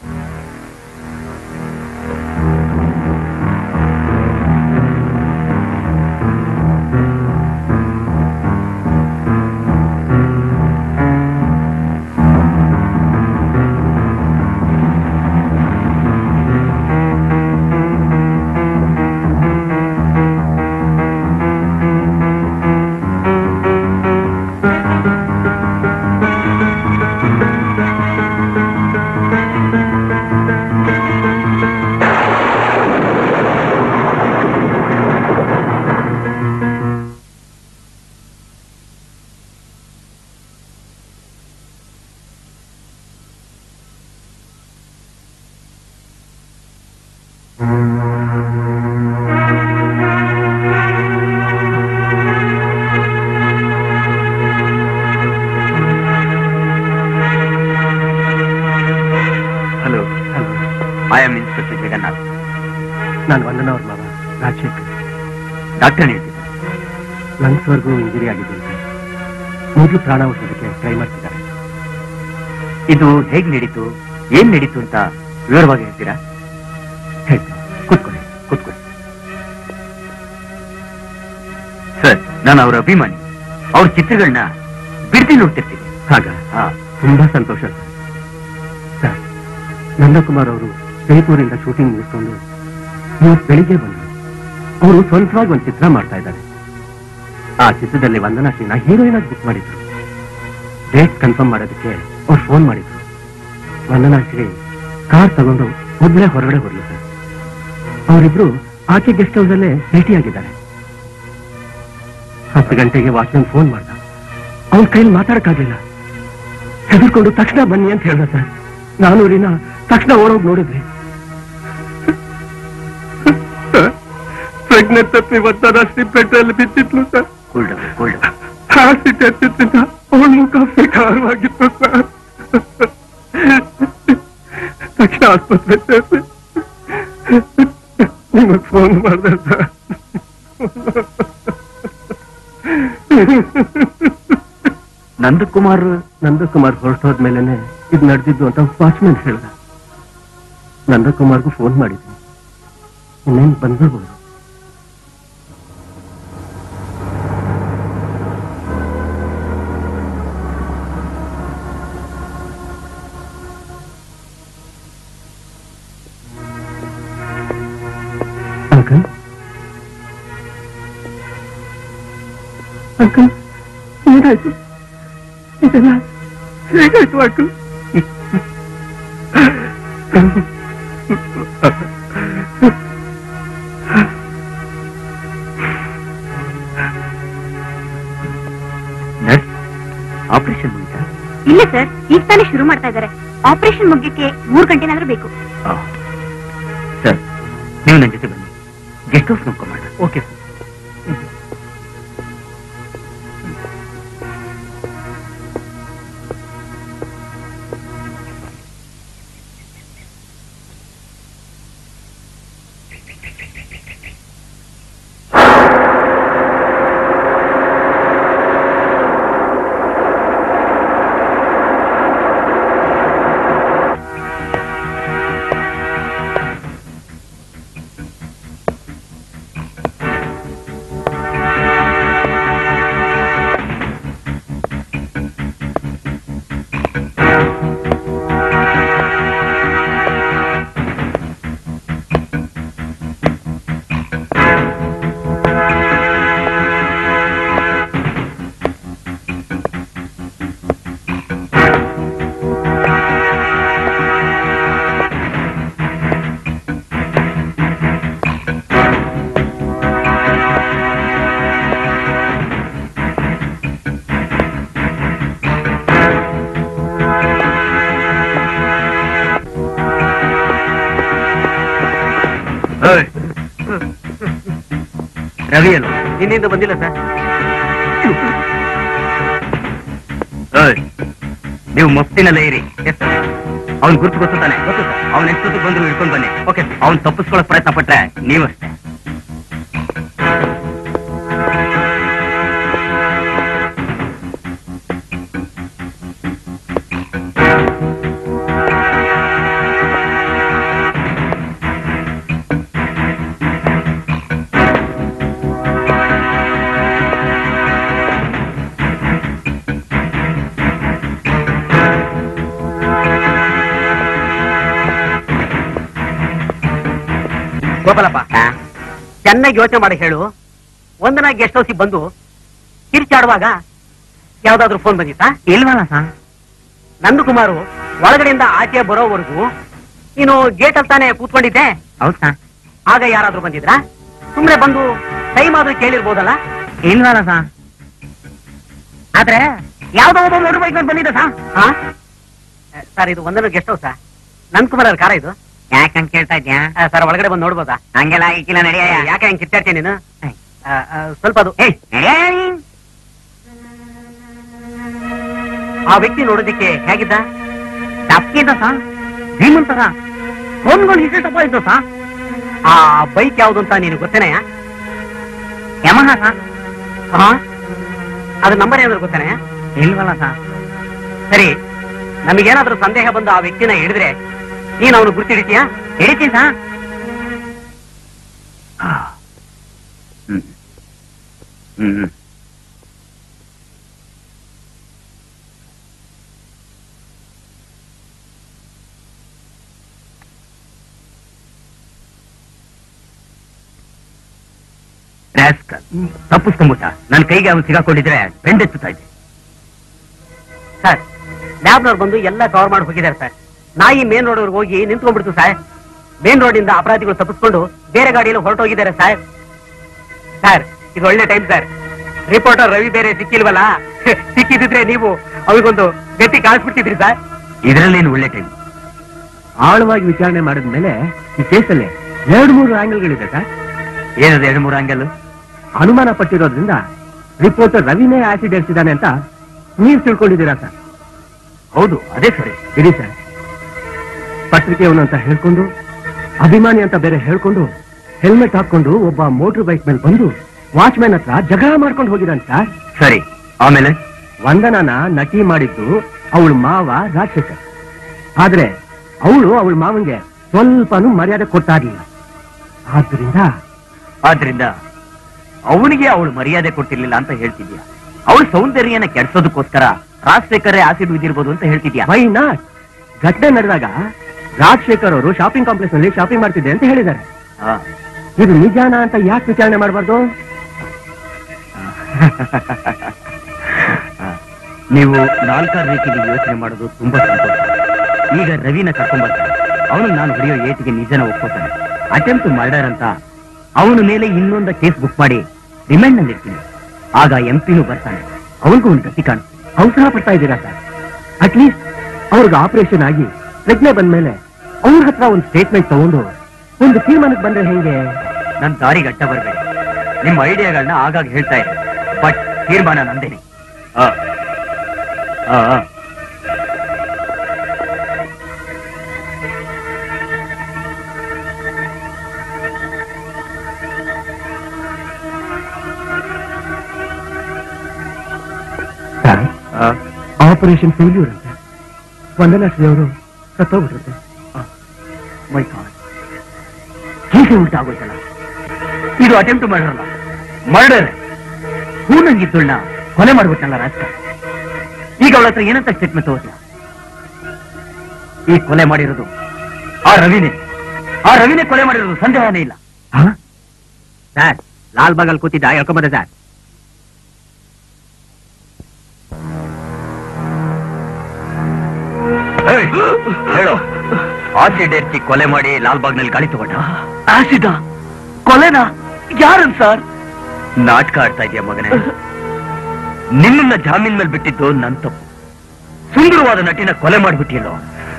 hello I am inspector Jagannath ನಾನು ವಂದನಾ ಅವ್ರ ಮಾವ ರಾಜಶೇಖರ್ ಡಾಕ್ಟರ್ ಹೇಳ್ತಿದ್ದೆ ಲಂಗ್ಸ್ವರೆಗೂ ಇಂಜುರಿ ಆಗಿದೆ ಅಂತ ಮೊದಲು ಪ್ರಾಣ ಉಳಿಸೋದಕ್ಕೆ ಟ್ರೈ ಮಾಡ್ತಿದ್ದಾರೆ ಇದು ಹೇಗ್ ನಡೀತು ಏನ್ ನಡೀತು ಅಂತ ವಿವರವಾಗಿ ಹೇಳ್ತೀರಾ ಹೇಳ್ತೀನಿ ಕೂತ್ಕೊಳ್ಳಿ ಕೂತ್ಕೊಳ್ಳಿ ಸರ್ ನಾನು ಅವ್ರ ಅಭಿಮಾನಿ ಅವ್ರ ಚಿತ್ರಗಳನ್ನ ಬಿಡ್ತಿ ನೋಡ್ತಿರ್ತೀನಿ ಹಾಗ ಹಾ ತುಂಬಾ ಸಂತೋಷ ಸರ್. ಸರ್ ನಂದಕುಮಾರ್ ಅವರು ಜೈಪುರಿಂದ ಶೂಟಿಂಗ್ ಮುಗಿಸ್ಕೊಂಡು ಇವತ್ತು ಬೆಳಿಗ್ಗೆ ಬಂದರು ಅವರು ಸ್ವಂತವಾಗಿ ಒಂದು ಚಿತ್ರ ಮಾಡ್ತಾ ಇದ್ದಾರೆ ಆ ಚಿತ್ರದಲ್ಲಿ ವಂದನಾ ಶ್ರೀನ ಹೀರೋಯಿನ್ ಆಗಿ ಬುಕ್ ಮಾಡಿದ್ರು ಡೇಟ್ ಕನ್ಫರ್ಮ್ ಮಾಡೋದಕ್ಕೆ ಅವ್ರು ಫೋನ್ ಮಾಡಿದ್ರು ವಂದನಾ ಶ್ರೀ ಕಾರ್ ತಗೊಂಡು ಒಬ್ಬಳೇ ಹೊರಗಡೆ ಬರ್ಲಿ ಸರ್ ಅವರಿಬ್ರು ಆಕೆ ಗೆಸ್ಟ್ ಹೌಸ್ ಅಲ್ಲೇ ಭೇಟಿಯಾಗಿದ್ದಾರೆ ಹತ್ತು ಗಂಟೆಗೆ ವಾಚ್ಮನ್ ಫೋನ್ ಮಾಡ್ದ ಅವನ ಕೈಲಿ ಮಾತಾಡಕ್ಕಾಗ್ಲಿಲ್ಲ ಹೆದರ್ಕೊಂಡು ತಕ್ಷಣ ಬನ್ನಿ ಅಂತ ಹೇಳ್ದ ಸರ್ ನಾನು ರೀನಾ ತಕ್ಷಣ ಓಡೋಗಿ ನೋಡಿದ್ವಿ ಪ್ರಜ್ಞೆ ತಪ್ಪಿ ಒತ್ತಡಾಸ್ತಿ ಪೆಟ್ರೋಲ್ ಬಿದ್ದಿದ್ಲು ಸರ್ ಕೂಲ್ಡ್ ಕೂಲ್ಡ್ ಆಸಿಡ್ ಹತ್ತಿದ್ದ ಅವಳ ಮುಖ ವಿಕಾರವಾಗಿತ್ತು ಸರ್ ತಕ್ಷಣ ಆಸ್ಪತ್ರೆ ಸೇರಿಸಿ ನಿಮಗ್ ಫೋನ್ ಮಾಡಿದೆ ಸರ್ ನಂದಕುಮಾರ್ ನಂದಕುಮಾರ್ ಹೊರಟೋದ್ಮೇಲೆನೆ ಇದು ನಡೆದಿದ್ದು ಅಂತ ವಾಚ್ಮನ್ ಹೇಳ್ದ ನಂದಕುಮಾರ್ಗೂ ಫೋನ್ ಮಾಡಿದ್ವಿ ಇನ್ನೇನು ಬಂದ್ಬಿಡ್ಬೋದು ಅಂಕಲ್ ಅಂಕಲ್ ಏನಾಯ್ತು ಇದೆಲ್ಲ ಹೇಗಾಯ್ತು ಅಂಕಲ್ ನರ್ಸ್ ಆಪರೇಷನ್ ಮುಗಿತಾ ಇಲ್ಲ ಸರ್ ಈಗ ತಾನೇ ಶುರು ಮಾಡ್ತಾ ಇದ್ದಾರೆ ಆಪರೇಷನ್ ಮುಗ್ಯಕ್ಕೆ ಮೂರ್ ಗಂಟೆನಾದ್ರೂ ಬೇಕು ಸರ್ ನೀವು ನನ್ನ ಜೊತೆ ಬನ್ನಿ ಗೆಸ್ಟ್ ಹೌಸ್ ನೋಡ್ಕೊಂಬೋಣ ಓಕೆ ಸರ್ ರವಿ ಅಲ್ಲ ನಿನ್ನಿಂದ ಬಂದಿಲ್ಲ ಸರ್ ನೀವು ಮಫ್ತಿನಲ್ಲೇ ಇರಿ ಅವ್ನ್ ಗುರ್ತು ಗೊತ್ತು ತಾನೆ ಗೊತ್ತು ಸರ್ ಅವ್ನ ಎಷ್ಟೊತ್ತಿಗೆ ಬಂದ್ರು ಹಿಡ್ಕೊಂಡು ಬನ್ನಿ ಓಕೆ ಅವ್ನ್ ತಪ್ಪಿಸ್ಕೊಳಕ್ ಪ್ರಯತ್ನ ಪಟ್ರೆ ನೀವಷ್ಟೇ ಗೋಪಾಲಪ್ಪ ಚೆನ್ನಾಗಿ ಯೋಚನೆ ಮಾಡಿ ಹೇಳು ಒಂದನ ಗೆಸ್ಟ್ ಹೌಸಿಗೆ ಬಂದು ಕಿರ್ಚಾಡುವಾಗ ಯಾವ್ದಾದ್ರು ಫೋನ್ ಬಂದಿತ್ತಾ ಇಲ್ವಲ್ಲ ಸರ್ ನಂದಕುಮಾರು ಒಳಗಡೆಯಿಂದ ಆಚೆ ಬರೋವರೆಗೂ ನೀನು ಗೇಟ್ ಅಲ್ಲಿ ತಾನೇ ಕೂತ್ಕೊಂಡಿದ್ದೆ ಹೌದ್ ಸರ್ ಆಗ ಯಾರಾದ್ರೂ ಬಂದಿದ್ರಾ ಸುಮ್ನೆ ಬಂದು ಟೈಮ್ ಆದ್ರೂ ಕೇಳಿರ್ಬೋದಲ್ಲ ಇಲ್ವಲ್ಲ ಸರ್ ಆದ್ರೆ ಯಾವ್ದೋ ಒಬ್ಬ ಮೋಟರ್ ಬೈಕ್ ಬಂದಿದ್ದ ಸರ್ ಹಾ ಸರ್ ಇದು ಒಂದನ ಗೆಸ್ಟ್ ಹೌಸಾ ನಂದಕುಮಾರ್ ಅವ್ರ ಕಾರ ಇದು ಯಾಕಂತ ಕೇಳ್ತಾ ಇದ್ಯಾ ಆ, ಸರ್ ಒಳಗಡೆ ಬಂದು ನೋಡ್ಬೋದಾ ಹಂಗೆಲ್ಲ ಆಗಿಕ್ಕಿಲ್ಲ ನಡೆಯ ಯಾಕೆ ಹಂಗೆ ಕಿತ್ತಾಡ್ತೀನಿ ನೀನು ಆ, ಆ, ಸ್ವಲ್ಪ ಅದು ಏಯ್ ಆ ವ್ಯಕ್ತಿ ನೋಡೋದಿಕ್ಕೆ ಹೇಗಿದ್ದ ತಪ್ಪಿದ್ದ ಸರ್ ಧೀಮಂತರ ಫೋನ್ಗಳು ಇಷ್ಟೇ ತಪ್ಪ ಇದ್ದು ಸರ್ ಆ ಬೈಕ್ ಯಾವ್ದು ಅಂತ ನೀನು ಗೊತ್ತೇನೆಯ ಯಮಹ ಸರ್ ಹಾ ಅದ್ರ ನಂಬರ್ ಏನಾದ್ರು ಗೊತ್ತೇನೆಯ ಇಲ್ವಲ್ಲ ಸರ್ ಸರಿ ನಮಗೇನಾದ್ರೂ ಸಂದೇಹ ಬಂದು ಆ ವ್ಯಕ್ತಿನ ಹಿಡಿದ್ರೆ ನೀನು ಅವನು ಗುರ್ತಿಡಿತೀಯಾ ಹಿಡಿತೀನಿ ಸರ್ ಹ್ಮ್ ಹ್ಮ್ ರಾಸ್ಕಲ್. ತಪ್ಪಿಸ್ಕೊಂಬಿಟ್ಟ ನನ್ನ ಕೈಗೆ ಅವನು ಸಿಗಾಕೊಂಡಿದ್ರೆ ಬೆಂಡೆತ್ತುತ್ತಾ ಇದ್ದೆ ಸರ್ ಲ್ಯಾಬ್ನವ್ರು ಬಂದು ಎಲ್ಲ ಕವರ್ ಮಾಡಿ ಹೋಗಿದ್ದಾರೆ ಸರ್ ನಾಯಿ ಮೇನ್ ರೋಡ್ ಹೋಗಿ ನಿಂತ್ಕೊಂಡ್ಬಿಡ್ತು ಸರ್ ಮೇನ್ ರೋಡ್ ಇಂದ ಅಪರಾಧಿಗಳು ತಪ್ಪಿಸ್ಕೊಂಡು ಬೇರೆ ಗಾಡಿಯಲ್ಲಿ ಹೊರಟೋಗಿದ್ದಾರೆ ಸರ್ ಸರ್ ಇದು ಒಳ್ಳೆ ಟೈಮ್ ಸರ್ ರಿಪೋರ್ಟರ್ ರವಿ ಬೇರೆ ಸಿಕ್ಕಿಲ್ವಲ್ಲ ಸಿಕ್ಕಿದ್ರೆ ನೀವು ಅವ್ರಿಗೊಂದು ಗಟ್ಟಿ ಕಾಣಿಸ್ಬಿಟ್ಟಿದ್ರಿ ಸರ್ ಇದರಲ್ಲೇನು ಒಳ್ಳೆ ಟೈಮ್ ಆಳವಾಗಿ ವಿಚಾರಣೆ ಮಾಡಿದ ಮೇಲೆ ಈ ಕೇಸಲ್ಲಿ ಎರಡು ಮೂರು ಆಂಗಲ್ಗಳಿದೆ ಸರ್ ಏನದು ಎರಡು ಮೂರು ಆಂಗಲ್ ಅನುಮಾನ ಪಟ್ಟಿರೋದ್ರಿಂದ ರಿಪೋರ್ಟರ್ ರವಿನೇ ಆಸಿಡ್ ಎರ್ಸಿದ್ದಾನೆ ಅಂತ ನೀವು ತಿಳ್ಕೊಂಡಿದ್ದೀರಾ ಸರ್ ಹೌದು ಅದೇ ಸರಿ ಇಡಿ ಸರ್ ಪತ್ರಿಕೆಯವನು ಅಂತ ಹೇಳ್ಕೊಂಡು ಅಭಿಮಾನಿ ಅಂತ ಬೇರೆ ಹೇಳ್ಕೊಂಡು ಹೆಲ್ಮೆಟ್ ಹಾಕೊಂಡು ಒಬ್ಬ ಮೋಟರ್ ಬೈಕ್ ಮೇಲೆ ಬಂದು ವಾಚ್ಮ್ಯಾನ್ ಹತ್ರ ಜಗಳ ಮಾಡ್ಕೊಂಡು ಹೋಗಿದ್ದಾನೆ ಸರ್ ಸರಿ ಆಮೇಲೆ ವಂದನನ ನಟಿ ಮಾಡಿದ್ದು ಅವಳ ಮಾವ ರಾಜಶೇಖರ್ ಆದ್ರೆ ಅವಳು ಅವಳ ಮಾವನ್ಗೆ ಸ್ವಲ್ಪನೂ ಮರ್ಯಾದೆ ಕೊಡ್ತಾ ಇರ್ಲಿಲ್ಲ ಆದ್ರಿಂದ ಆದ್ರಿಂದ ಅವನಿಗೆ ಅವಳು ಮರ್ಯಾದೆ ಕೊಟ್ಟಿರ್ಲಿಲ್ಲ ಅಂತ ಹೇಳ್ತಿದ್ಯಾ ಅವಳ ಸೌಂದರ್ಯನ ಕೆಡ್ಸೋದಕ್ಕೋಸ್ಕರ ರಾಜಶೇಖರೇ ಆಸಿಡ್ ಬಿದ್ದಿರ್ಬೋದು ಅಂತ ಹೇಳ್ತಿದ್ಯಾ ವೈ ನಾಟ್ ಘಟನೆ ನಡೆದಾಗ ರಾಜಶೇಖರ್ ಅವರು ಶಾಪಿಂಗ್ ಕಾಂಪ್ಲೆಕ್ಸ್ ನಲ್ಲಿ ಶಾಪಿಂಗ್ ಮಾಡ್ತಿದ್ದೆ ಅಂತ ಹೇಳಿದ್ದಾರೆ ಆ, ಇದು ನಿಜಾನ ಅಂತ ಯಾಕೆ ವಿಚಾರಣೆ ಮಾಡಬಾರ್ದು ನೀವು ನಾಲ್ಕಾರು ರೀತಿಯಲ್ಲಿ ಯೋಚನೆ ಮಾಡೋದು ತುಂಬಾ ಸಂತೋಷ ಈಗ ರವಿನ ಕರ್ಕೊಂಡ್ಬರ್ತಾನೆ ಅವನು ನಾನು ಹೊಡೆಯೋ ಏಟಿಗೆ ನಿಜನ ಒಪ್ಕೋತಾನೆ ಅಟೆಂಪ್ಟ್ ಮರ್ಡರ್ ಅಂತ ಅವನ ಮೇಲೆ ಇನ್ನೊಂದು ಕೇಸ್ ಬುಕ್ ಮಾಡಿ ರಿಮೈಂಡ್ ನಲ್ಲಿ ಇರ್ತೀನಿ ಆಗ ಎಂ ಪಿನೂ ಬರ್ತಾನೆ ಅವನಿಗೂ ಒಂದು ಗತಿ ಕಾಣುತ್ತೆ ಅವಸರ ಪಡ್ತಾ ಇದ್ದೀರಾ ಸರ್ ಅಟ್ಲೀಸ್ಟ್ ಅವ್ರಿಗೆ ಆಪರೇಷನ್ ಆಗಿ ಪ್ರಜ್ಞೆ ಬಂದ್ಮೇಲೆ ಅವ್ರ ಹತ್ರ ಒಂದು ಸ್ಟೇಟ್ಮೆಂಟ್ ತಗೊಂಡು ಒಂದು ತೀರ್ಮಾನಕ್ಕೆ ಬಂದ್ರೆ ಹೆಂಗೆ ನನ್ ದಾರಿಗೆ ಅಡ್ಡ ಬರಬೇಡಿ ನಿಮ್ಮ ಐಡಿಯಾಗಳನ್ನ ಆಗಾಗ ಹೇಳ್ತಾ ಇರಿ ಬಟ್ ತೀರ್ಮಾನ ನಂದೇನೆ ಆ. ಆ, ಆ. ಸರ್ ಆ. ಆಪರೇಷನ್ ಫೇಲ್ಯೂರ್ ಅಂತ ವಂದನಾ ಶ್ರೀ ಅವರು ಸತ್ತೋಗ್ಬಿಟ್ರಂತೆ ಮೈ ಗಾಡ್ ಹೀಗೆ ಉಲ್ಟಾಗೋಯ್ತಲ್ಲ ಇದು ಅಟೆಂಪ್ಟ್ ಮರ್ಡರ್ ಮರ್ಡರ್ ಹೂನಂಗಿದ್ದಳ್ನ ಕೊಲೆ ಮಾಡ್ಬಿಟ್ಟಲ್ಲ ರಾಜಕಾರಣ ಈಗ ಅವಳ ಹತ್ರ ಏನಂತ ಸ್ಟೇಟ್ಮೆಂಟ್ ತಗೋತಿಯ ಈ ಕೊಲೆ ಮಾಡಿರೋದು ಆ ರವಿನೇ ಆ ರವಿನೇ ಕೊಲೆ ಮಾಡಿರೋದು ಸಂದೇಹನೇ ಇಲ್ಲ ಸರ್ ಲಾಲ್ ಬಾಗಲ್ ಕೂತಿದ್ದ ಹೇಳ್ಕೊಂಬಂದೆ ಸರ್ ಏಯ್, ಹೇಳು ಆಸಿಡ್ ಎರ್ಚಿ ಕೊಲೆ ಮಾಡಿ ಲಾಲ್ಬಾಗ್ನಲ್ಲಿ ಗಾಳಿ ತಗೊಂಡ ಆಸಿದ ಕೊಲೆನಾ ಯಾರನ್ ಸರ್ ನಾಟಕ ಆಡ್ತಾ ಇದೆಯಾ ಮಗನೇ ನಿನ್ನನ್ನ ಜಾಮೀನ್ ಮೇಲೆ ಬಿಟ್ಟಿದ್ದು ನನ್ ತಪ್ಪು ಸುಂದರವಾದ ನಟಿನ ಕೊಲೆ ಮಾಡ್ಬಿಟ್ಟಿಯಲ್ಲೋ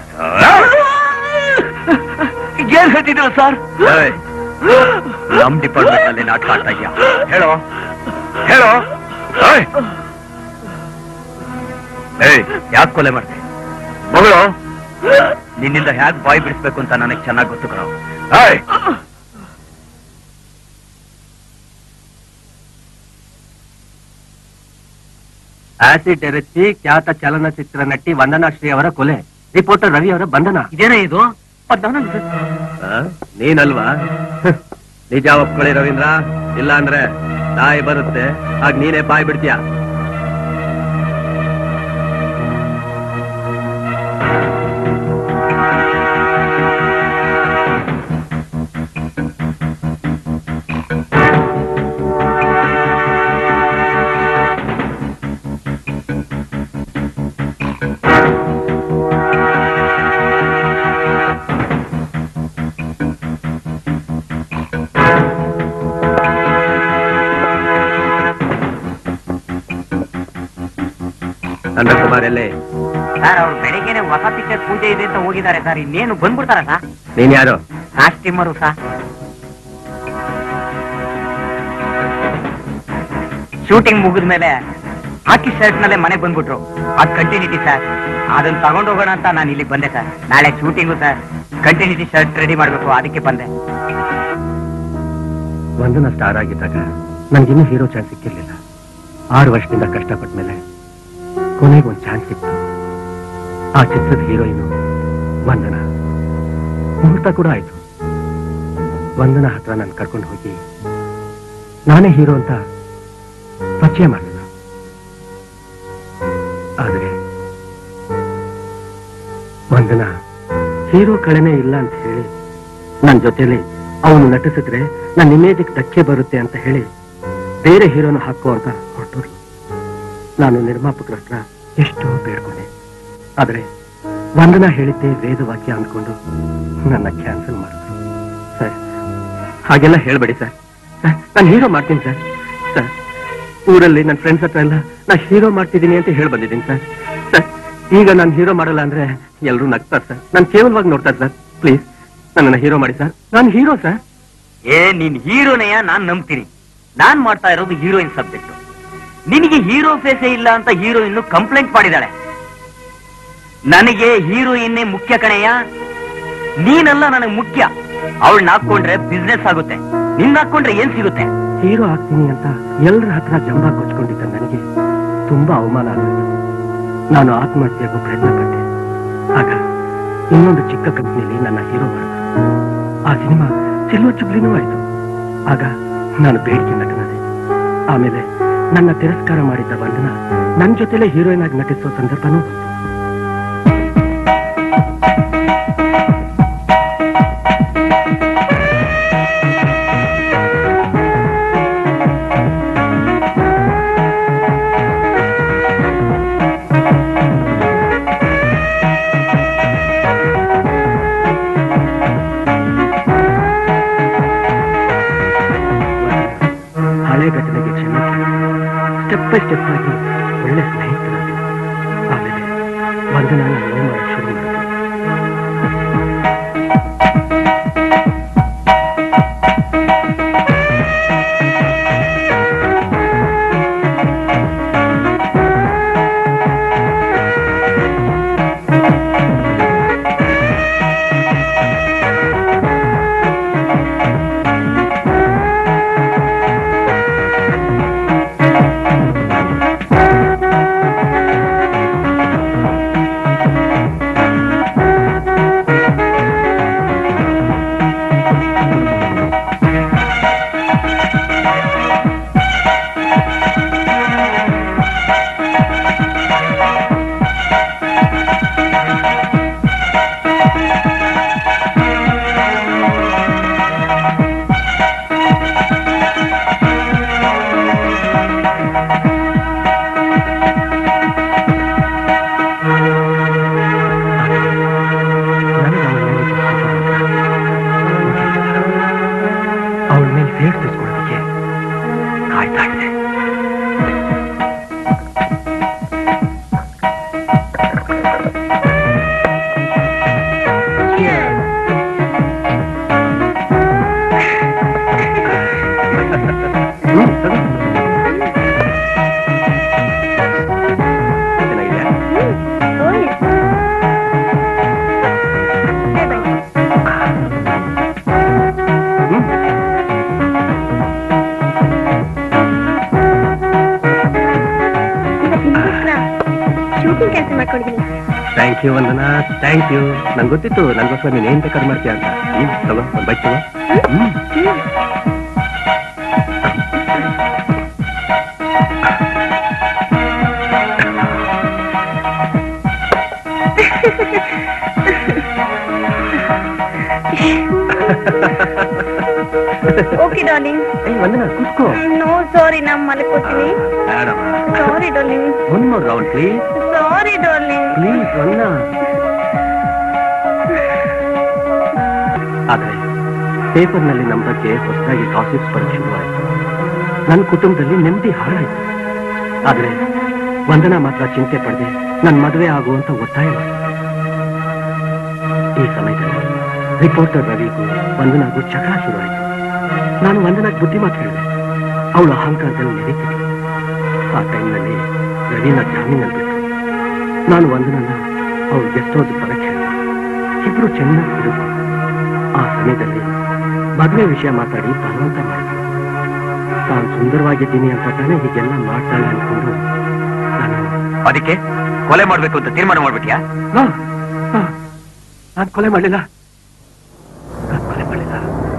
ಏನ್ ಹೇಳ್ತಿದ್ರು ಸರ್ ಏಯ್, ನಮ್ ಡಿಪಾರ್ಟ್ಮೆಂಟ್ ನಲ್ಲಿ ನಾಟಕ ಆಡ್ತಾ ಇದೆಯಾ ಹೇಳೋ ಹೇಳೋ ಏಯ್! ಏಯ್ ಯಾಕೆ ಕೊಲೆ ಮಾಡ್ದೆ ಮಗಳು ನಿನ್ನಿಂದ ಹ್ಯಾಕ್ ಬಾಯ್ ಬಿಡಿಸ್ಬೇಕು ಅಂತ ನನಗೆ ಚೆನ್ನಾಗಿ ಗೊತ್ತು ಕಣ ಏಯ್ ಆಸಿಡ್ ಎರಚಿ ಖ್ಯಾತ ಚಲನಚಿತ್ರ ನಟಿ ವಂದನಾ ಶ್ರೀ ಅವರ ಕೊಲೆ ರಿಪೋರ್ಟರ್ ರವಿ ಅವರ ಬಂಧನ ಇದೇನೇ ಇದು ಆ? ನೀನಲ್ವಾ ಹ್, ನಿಜ ಒಪ್ಕೊಳ್ಳಿ ರವೀಂದ್ರ ಇಲ್ಲ ಅಂದ್ರೆ ತಾಯಿ ಬರುತ್ತೆ ಆಗ ನೀನೇ ಬಾಯ್ ಬಿಡ್ತೀಯ ನಂದಕುಮಾರ್ ಎಲ್ಲೇ ಸರ್ ಅವ್ರು ಬೆಳಿಗ್ಗೆನೆ ಹೊಸ ಪಿಕ್ಚರ್ ಪೂಜೆ ಇದೆ ಅಂತ ಹೋಗಿದ್ದಾರೆ ಸರ್ ಇನ್ನೇನು ಬಂದ್ಬಿಡ್ತಾರ ಸರ್ ನೀನ್ ಯಾರು ಕಾಸ್ಟ್ಯೂಮರು ಸರ್ ಶೂಟಿಂಗ್ ಮುಗಿದ ಮೇಲೆ ಹಾಕಿ ಶರ್ಟ್ ನಲ್ಲೇ ಮನೆಗೆ ಬಂದ್ಬಿಟ್ರು ಅದ್ ಕಂಟಿನ್ಯೂಟಿ ಸರ್ ಅದನ್ನ ತಗೊಂಡ್ ಹೋಗೋಣ ಅಂತ ನಾನು ಇಲ್ಲಿಗೆ ಬಂದೆ ಸರ್ ನಾಳೆ shooting sir continuity shirt ready ಮಾಡ್ಬೇಕು ಅದಕ್ಕೆ ಬಂದೆ ವಂದನಾ ಸ್ಟಾರ್ ಆಗಿದ್ದಾಗ ನನ್ಗಿನ್ನೂ ಹೀರೋ ಚಾನ್ಸ್ ಸಿಕ್ಕಿರ್ಲಿಲ್ಲ ಆರು ವರ್ಷದಿಂದ ಕಷ್ಟಪಟ್ಟ ಮೇಲೆ ಕೊನೆಗೆ ಒಂದು ಚಾನ್ಸ್ ಸಿಕ್ತು ಆ ಚಿತ್ರದ ಹೀರೋಯಿನು ವಂದನಾ ಮುಹೂರ್ತ ಕೂಡ ಆಯ್ತು ವಂದನಾ ಹತ್ರ ನಾನು ಕರ್ಕೊಂಡು ಹೋಗಿ ನಾನೇ ಹೀರೋ ಅಂತ ಪರಿಚಯ ಮಾಡಿದ ಆದ್ರೆ ವಂದನಾ ಹೀರೋ ಕಳೆನೇ ಇಲ್ಲ ಅಂತ ಹೇಳಿ ನನ್ನ ಜೊತೆಲಿ ಅವನು ನಟಿಸಿದ್ರೆ ನನ್ನ ಇಮೇಜಿಗೆ ಧಕ್ಕೆ ಬರುತ್ತೆ ಅಂತ ಹೇಳಿ ಬೇರೆ ಹೀರೋನ ಹಾಕೋ ಅಂತ ಹೊರಟೋರು ನಾನು ನಿರ್ಮಾಪಕರ ಹತ್ರ ಎಷ್ಟೋ ಬೇಡ್ಕೊಂಡೆ ಆದ್ರೆ ವಂದನಾ ಹೇಳಿದ್ದೆ ವೇದವಾಕ್ಯ ಅಂದ್ಕೊಂಡು ನನ್ನ ಕ್ಯಾನ್ಸಲ್ ಮಾಡಿದ್ರು ಸರ್ ಹಾಗೆಲ್ಲ ಹೇಳ್ಬೇಡಿ ಸರ್ ಸರ್ ನಾನು ಹೀರೋ ಮಾಡ್ತೀನಿ ಸರ್ ಸರ್ ಊರಲ್ಲಿ ನನ್ನ ಫ್ರೆಂಡ್ಸ್ ಹತ್ರ ಎಲ್ಲ ನಾ ಹೀರೋ ಮಾಡ್ತಿದ್ದೀನಿ ಅಂತ ಹೇಳಿ ಬಂದಿದ್ದೀನಿ ಸರ್ ಸರ್ ಈಗ ನಾನು ಹೀರೋ ಮಾಡಲ್ಲ ಅಂದ್ರೆ ಎಲ್ಲರೂ ನಗ್ತಾರೆ ಸರ್ ನಾನು ಕೇವಲವಾಗಿ ನೋಡ್ತಾರೆ ಸರ್ ಪ್ಲೀಸ್ ನನ್ನನ್ನು ಹೀರೋ ಮಾಡಿ ಸರ್ ನಾನು ಹೀರೋ ಸರ್ ಏ ನೀನ್ ಹೀರೋನೆಯ ನಾನ್ ನಂಬ್ತೀನಿ ನಾನ್ ಮಾಡ್ತಾ ಇರೋದು ಹೀರೋಯಿನ್ ಸಬ್ಜೆಕ್ಟ್ ನಿನಗೆ ಹೀರೋ ಫೇಸೇ ಇಲ್ಲ ಅಂತ ಹೀರೋಯಿನ್ ಕಂಪ್ಲೇಂಟ್ ಮಾಡಿದಾಳೆ ನನಗೆ ಹೀರೋಯಿನ್ನೇ ಮುಖ್ಯ ಕಣಯ್ಯ ನೀನಲ್ಲ ನನಗೆ ಮುಖ್ಯ ಅವಳನ್ನ ಹಾಕೊಂಡ್ರೆ ಬಿಸ್ನೆಸ್ ಆಗುತ್ತೆ ನಿನ್ನ ಹಾಕೊಂಡ್ರೆ ಏನ್ ಸಿಗುತ್ತೆ ಹೀರೋ ಆಗ್ತೀನಿ ಅಂತ ಎಲ್ಲರ ಹತ್ರ ಜಂಬ ಕೊಚ್ಕೊಂಡಿದ್ದ ನನಗೆ ತುಂಬಾ ಅವಮಾನ ಆಗೋಯ್ತು ನಾನು ಆತ್ಮಹತ್ಯೆಗೂ ಪ್ರಯತ್ನ ಪಟ್ಟೆ ಆಗ ಇನ್ನೊಂದು ಚಿಕ್ಕ ಕಂಪ್ನಿಯಲ್ಲಿ ನನ್ನ ಹೀರೋ ಮಾಡಿದ್ರು ಆ ಸಿನಿಮಾ ಸಿಲ್ವರ್ ಜುಬ್ಲಿನೂ ಆಯ್ತು ಆಗ ನಾನು ಬೇಡಿಕೆ ನಟನಾದೆ ಆಮೇಲೆ ನನ್ನ ತಿರಸ್ಕಾರ ಮಾಡಿದ್ದ ಬಂಧನ ನನ್ನ ಜೊತೆಲೆ ಹೀರೋಯಿನ್ ಆಗಿ ನಟಿಸುವ ಸಂದರ್ಭನೂ ಬಂತು ಹಳೆ ಘಟನೆಗೆ ಕ್ಷಮೆ ಸ್ಟೆಪ್ ಬೈ ಸ್ಟೆಪ್ ಆಗಿ ಒಳ್ಳೆ ಸ್ನೇಹಿತರಾಗಿ ಆಮೇಲೆ ವಂದನ ನಾನು ಲವ್ ಮಾಡಕ್ ಶುರು ಮಾಡಿದೆ ನನಗೆ ಅವಳ ಮೇಲೆ ಅವಳ ಮೇಲೆ ಸೇಡ್ ತಿಳ್ಕೊಳ್ಳೋದಕ್ಕೆ ಕಾಯ್ತಾ ಇದ್ದೆ ಹ್ಮ್, ತಗೋ. ಚೆನ್ನಾಗಿದ್ಯಾ? ಹ್ಮ್. ಶೂಟಿಂಗ್ ಕೆಲಸ ಮಾಡ್ಕೊಂಡಿದ್ದೀನಿ thank you Vandana thank you ನಂಗೆ ಗೊತ್ತಿತ್ತು ನನಗೋಸ್ಕರ ನೀನು ಏನ್ ಬೇಕಾದ್ರೆ ಮಾಡ್ತೀಯ ಅಂತ ಹ್ಮ್ ತಗೋ ಒಂದು ಬೈಕ್ ತಗೋ ಹ್ಮ್ ಓಕೆ ಡಾರ್ಲಿಂಗ್ ಏಯ್ ವಂದನಾ ಕೂತ್ಕೋ ನೋ ಸಾರಿ ನಾ ಮಲ್ಕೋತೀನಿ ಬೇಡಮ್ಮ sorry darling one more round please sorry darling please Vandana ಆದ್ರೆ ಪೇಪರ್ನಲ್ಲಿ ನಮ್ಮ ಬಗ್ಗೆ ಹೊಸದಾಗಿ ಕಾಸಿಪ್ಸ್ ಬರೋಕ್ಕೆ ಶುರುವಾಯಿತು ನನ್ನ ಕುಟುಂಬದಲ್ಲಿ ನೆಮ್ಮದಿ ಹಾಳಾಯಿತು ಆದ್ರೆ ವಂದನಾ ಮಾತ್ರ ಚಿಂತೆ ಪಡದೆ ನನ್ನ ಮದುವೆ ಆಗುವಂತ ಒತ್ತಾಯ ಮಾಡಿದ್ರು. ಈ ಸಮಯದಲ್ಲಿ ರಿಪೋರ್ಟರ್ ರವಿಗೂ ವಂದನಾಗೂ ಜಗಳ ಶುರುವಾಯಿತು ನಾನು ವಂದನಾಗ್ ಬುದ್ಧಿ ಮಾತು ಹೇಳಿದೆ ಅವಳು ಅಹಂಕಾರದಲ್ಲಿ ನೆರೀತಿದ್ಲು ಆ ಟೈಮ್ನಲ್ಲಿ ರವಿನ ಜಾಮೀನಲ್ಲಿ ಬಿಟ್ಟು ನಾನು ವಂದನನ್ನ ಅವಳು ಗೆಸ್ಟ್ ಹೌಸ್ ಬರಕ್ಕೆ ಹೇಳಿದೆ ಇಬ್ರು ಚೆನ್ನಾಗಿ ಹಿಡಿದ್ರು ಆ ಸಮಯದಲ್ಲಿ ಮದುವೆ ವಿಷಯ ಮಾತಾಡಿ ಬಲವಂತ ಮಾಡಿದ್ರು ತಾನು ಸುಂದರವಾಗಿದ್ದೀನಿ ಅಂತ ತಾನೇ ಹೀಗೆಲ್ಲ ಮಾಡ್ತಾಳೆ ಅನ್ಕೊಂಡು ನಾನು ಅದಕ್ಕೆ ಕೊಲೆ ಮಾಡ್ಬೇಕು ಅಂತ ತೀರ್ಮಾನ ಮಾಡ್ಬಿಟ್ಯಾ ನಾನು ಕೊಲೆ ಮಾಡಲಿಲ್ಲ ನಾನು ಕೊಲೆ ಮಾಡಲಿಲ್ಲ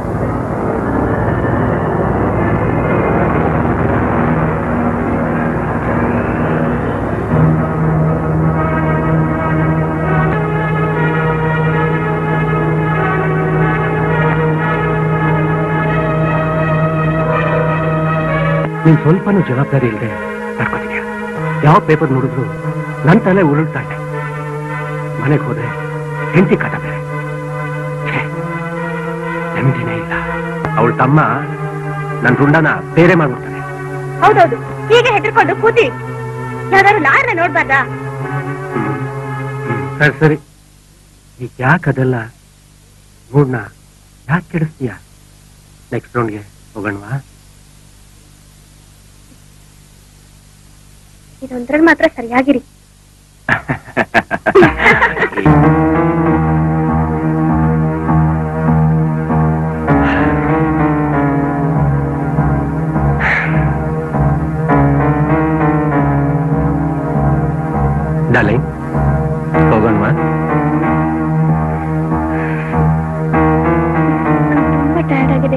ನೀನ್ ಸ್ವಲ್ಪನೂ ಜವಾಬ್ದಾರಿ ಇಲ್ಲದೆ ನಡ್ಕೋತಿದ್ಯಾ ಯಾವ ಪೇಪರ್ ನೋಡಿದ್ರು ನನ್ನ ತಲೆ ಉರುಳ್ತಾ ಇದೆ ಮನೆಗೆ ಹೋದ್ರೆ ಹೆಂಡತಿ ಕಾಟ ಬೇರೆ ಛೇ, ನೆಮ್ಮದಿನೇ ಇಲ್ಲ ಅವಳ ತಮ್ಮ ನನ್ನ ರುಂಡನ ಬೇರೆ ಮಾಡ್ಬಿಡ್ತಾನೆ ಹೌದೌದು ಹೀಗೆ ಹೆದರ್ಕೊಂಡು ಕೂತಿ ಯಾವ್ದಾದ್ರು ಲಾರ್ನ ನೋಡ್ಬಾರ್ದಾ ಹ್ಮ್. ಹ್ಮ್. ಸರಿ ಸರಿ ಈಗ ಯಾಕೆ ಅದೆಲ್ಲ ಮೂಡ್ನ ಯಾಕೆ ಕೆಡಿಸ್ತೀಯ ನೆಕ್ಸ್ಟ್ ರೌಂಡ್ಗೆ ಹೋಗೋಣವಾ ಇದೊಂದ್ರಲ್ಲಿ ಮಾತ್ರ ಸರಿಯಾಗಿರಿ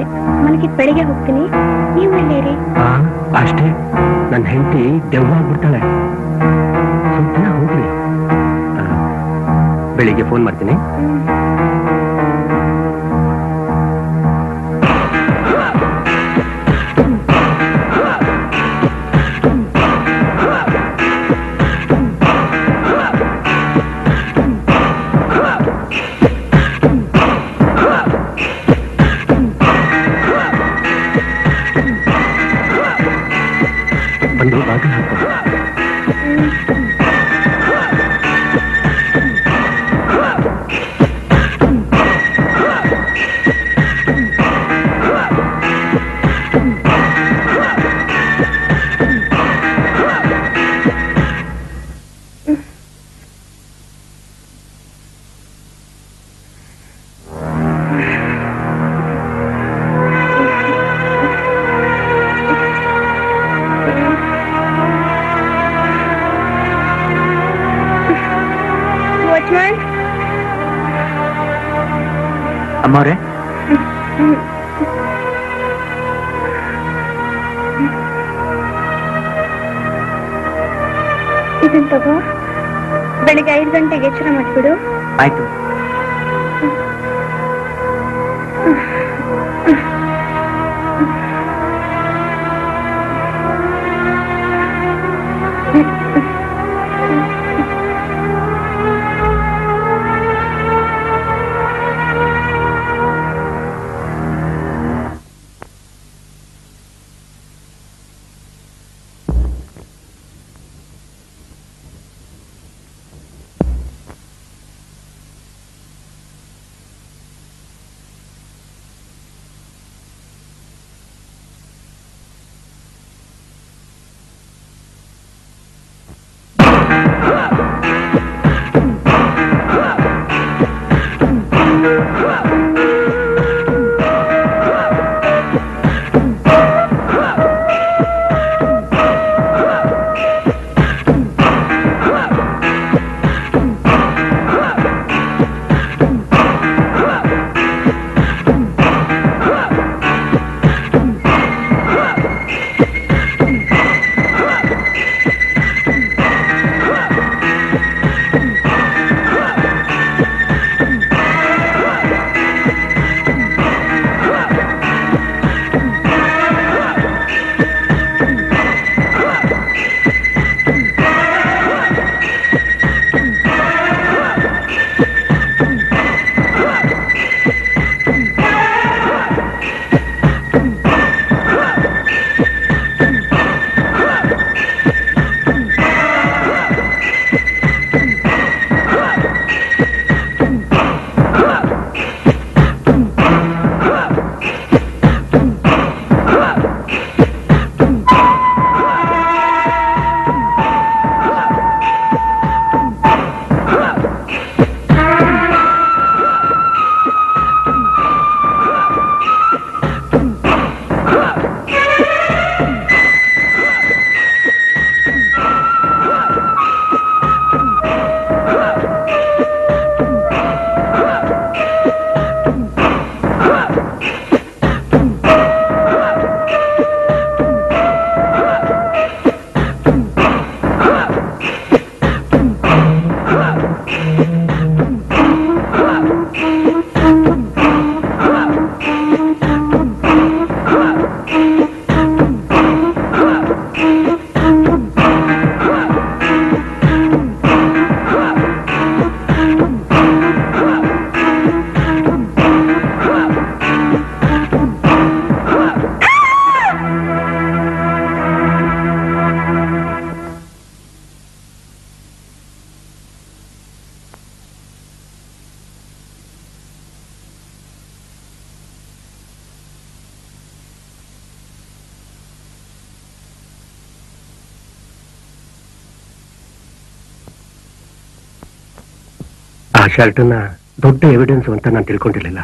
ಮಲಗಿದ್ ಬೆಳಿಗ್ಗೆ ಹೋಗ್ತೀನಿ ನೀವು ಇಲ್ಲೇರಿ ಆ, ಅಷ್ಟೇ ನನ್ನ ಹೆಂಡತಿ ದೆವ್ವಾಗ್ಬಿಡ್ತಾಳೆ ಸ್ವಲ್ಪ ದಿನ ಹೋಗ್ಲಿ ಆ, ಬೆಳಿಗ್ಗೆ ಫೋನ್ ಮಾಡ್ತೀನಿ ಬಂದು ಬಾಗಿಲು ಹಾಕೋ ವಾಚ್ಮ್ಯಾನ್ ಅಮ್ಮವ್ರೆ ಇದನ್ ತಗೋ ಬೆಳಿಗ್ಗೆ ಐದು ಗಂಟೆಗೆ ಎಚ್ಚರ ಮಾಡ್ಬಿಡು ಆಯ್ತು ಆ ಶರ್ಟನ್ನ ದೊಡ್ಡ ಎವಿಡೆನ್ಸ್ ಅಂತ ನಾನು ತಿಳ್ಕೊಂಡಿರ್ಲಿಲ್ಲ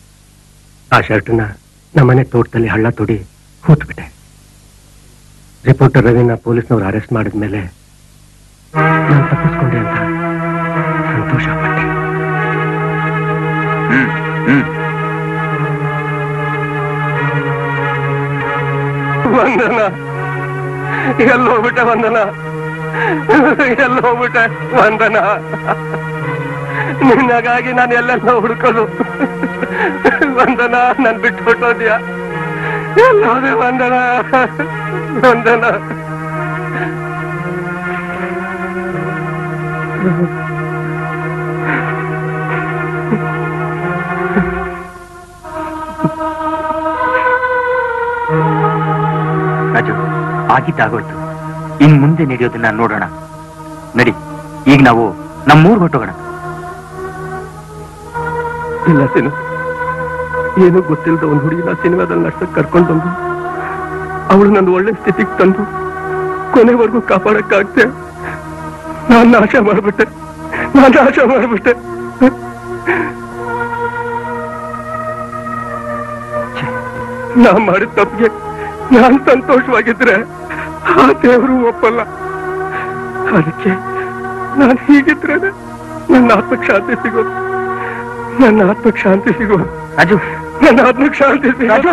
ಆ ಶರ್ಟನ್ನ ನಮ್ಮನೆ ತೋಟದಲ್ಲಿ ಹಳ್ಳ ತೊಡಿ ಹೂತ್ಬಿಟ್ಟೆ ರಿಪೋರ್ಟರ್ ರವಿನ ಪೊಲೀಸ್ನವ್ರು ಅರೆಸ್ಟ್ ಮಾಡಿದ್ಮೇಲೆ ನಾನು ತಪ್ಪಿಸ್ಕೊಂಡೆ ಅಂತ ಸಂತೋಷ ಪಟ್ಟೆ ಹ್ಮ್ ಹ್ಮ್ ವಂದನ ಎಲ್ಲೋಗ್ಬಿಟ್ಟೆ ವಂದನ ಎಲ್ಲೋಗ್ಬಿಟ್ಟೆ ವಂದನ ನಿನ್ನಗಾಗಿ ನಾನು ಎಲ್ಲೆಲ್ಲ ಹುಡುಕೋದು ವಂದನ ನನ್ ಬಿಟ್ಟು ಹೊಟ್ಟೋದ್ಯಾ ಎಲ್ಲೋದೆ ವಂದನ ವಂದನ ರಾಜು ಆಗಿದ್ದಾಗೋಯ್ತು ಇನ್ ಮುಂದೆ ನಡೆಯೋದನ್ನ ನೋಡೋಣ ನಡಿ ಈಗ ನಾವು ನಮ್ಮೂರ್ ಹೊಟ್ಟೋಗೋಣ ಇಲ್ಲ ಸಿನು ಏನು ಗೊತ್ತಿಲ್ಲದ ಒಂದು ಹುಡುಗಿನ ಸಿನಿಮಾದಲ್ಲಿ ನಡ್ಸಕ್ ಕರ್ಕೊಂಡು ಬಂದು ಅವಳು ನನ್ನ ಒಳ್ಳೆ ಸ್ಥಿತಿಗೆ ತಂದು ಕೊನೆವರೆಗೂ ಕಾಪಾಡಕ್ಕಾಗ್ತೆ ನಾನ್ ನಾಶ ಮಾಡ್ಬಿಟ್ಟೆ ನಾನ್ ನಾಶ ಮಾಡ್ಬಿಟ್ಟೆ ನಾ ಮಾಡಿದ ತಪ್ಪಿಗೆ ನಾನ್ ಸಂತೋಷವಾಗಿದ್ರೆ ಆ ದೇವರು ಒಪ್ಪಲ್ಲ ಅದಕ್ಕೆ ನಾನು ಹೀಗಿದ್ರೆ ನನ್ನ ಆತ್ಮಕ್ಕೆ ಶಾಂತಿ ಸಿಗೋದು ನನ್ನ ಆತ್ಮಕ್ಕೆ ಶಾಂತಿ ಸಿಗೋದು ರಾಜು ನನ್ನ ಆತ್ಮಕ್ಕೆ ಶಾಂತಿ ಸಿಗೋದು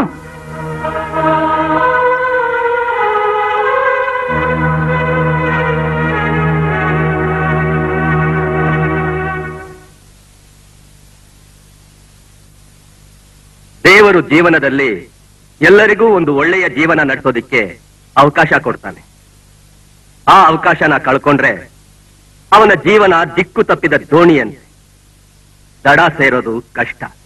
ದೇವರು ಜೀವನದಲ್ಲಿ ಎಲ್ಲರಿಗೂ ಒಂದು ಒಳ್ಳೆಯ ಜೀವನ ನಡೆಸೋದಿಕ್ಕೆ ಅವಕಾಶ ಕೊಡ್ತಾನೆ ಆ ಅವಕಾಶನ ಕಳ್ಕೊಂಡ್ರೆ ಅವನ ಜೀವನ ದಿಕ್ಕು ತಪ್ಪಿದ ದೋಣಿಯಂತೆ ದಡ ಸೇರೋದು ಕಷ್ಟ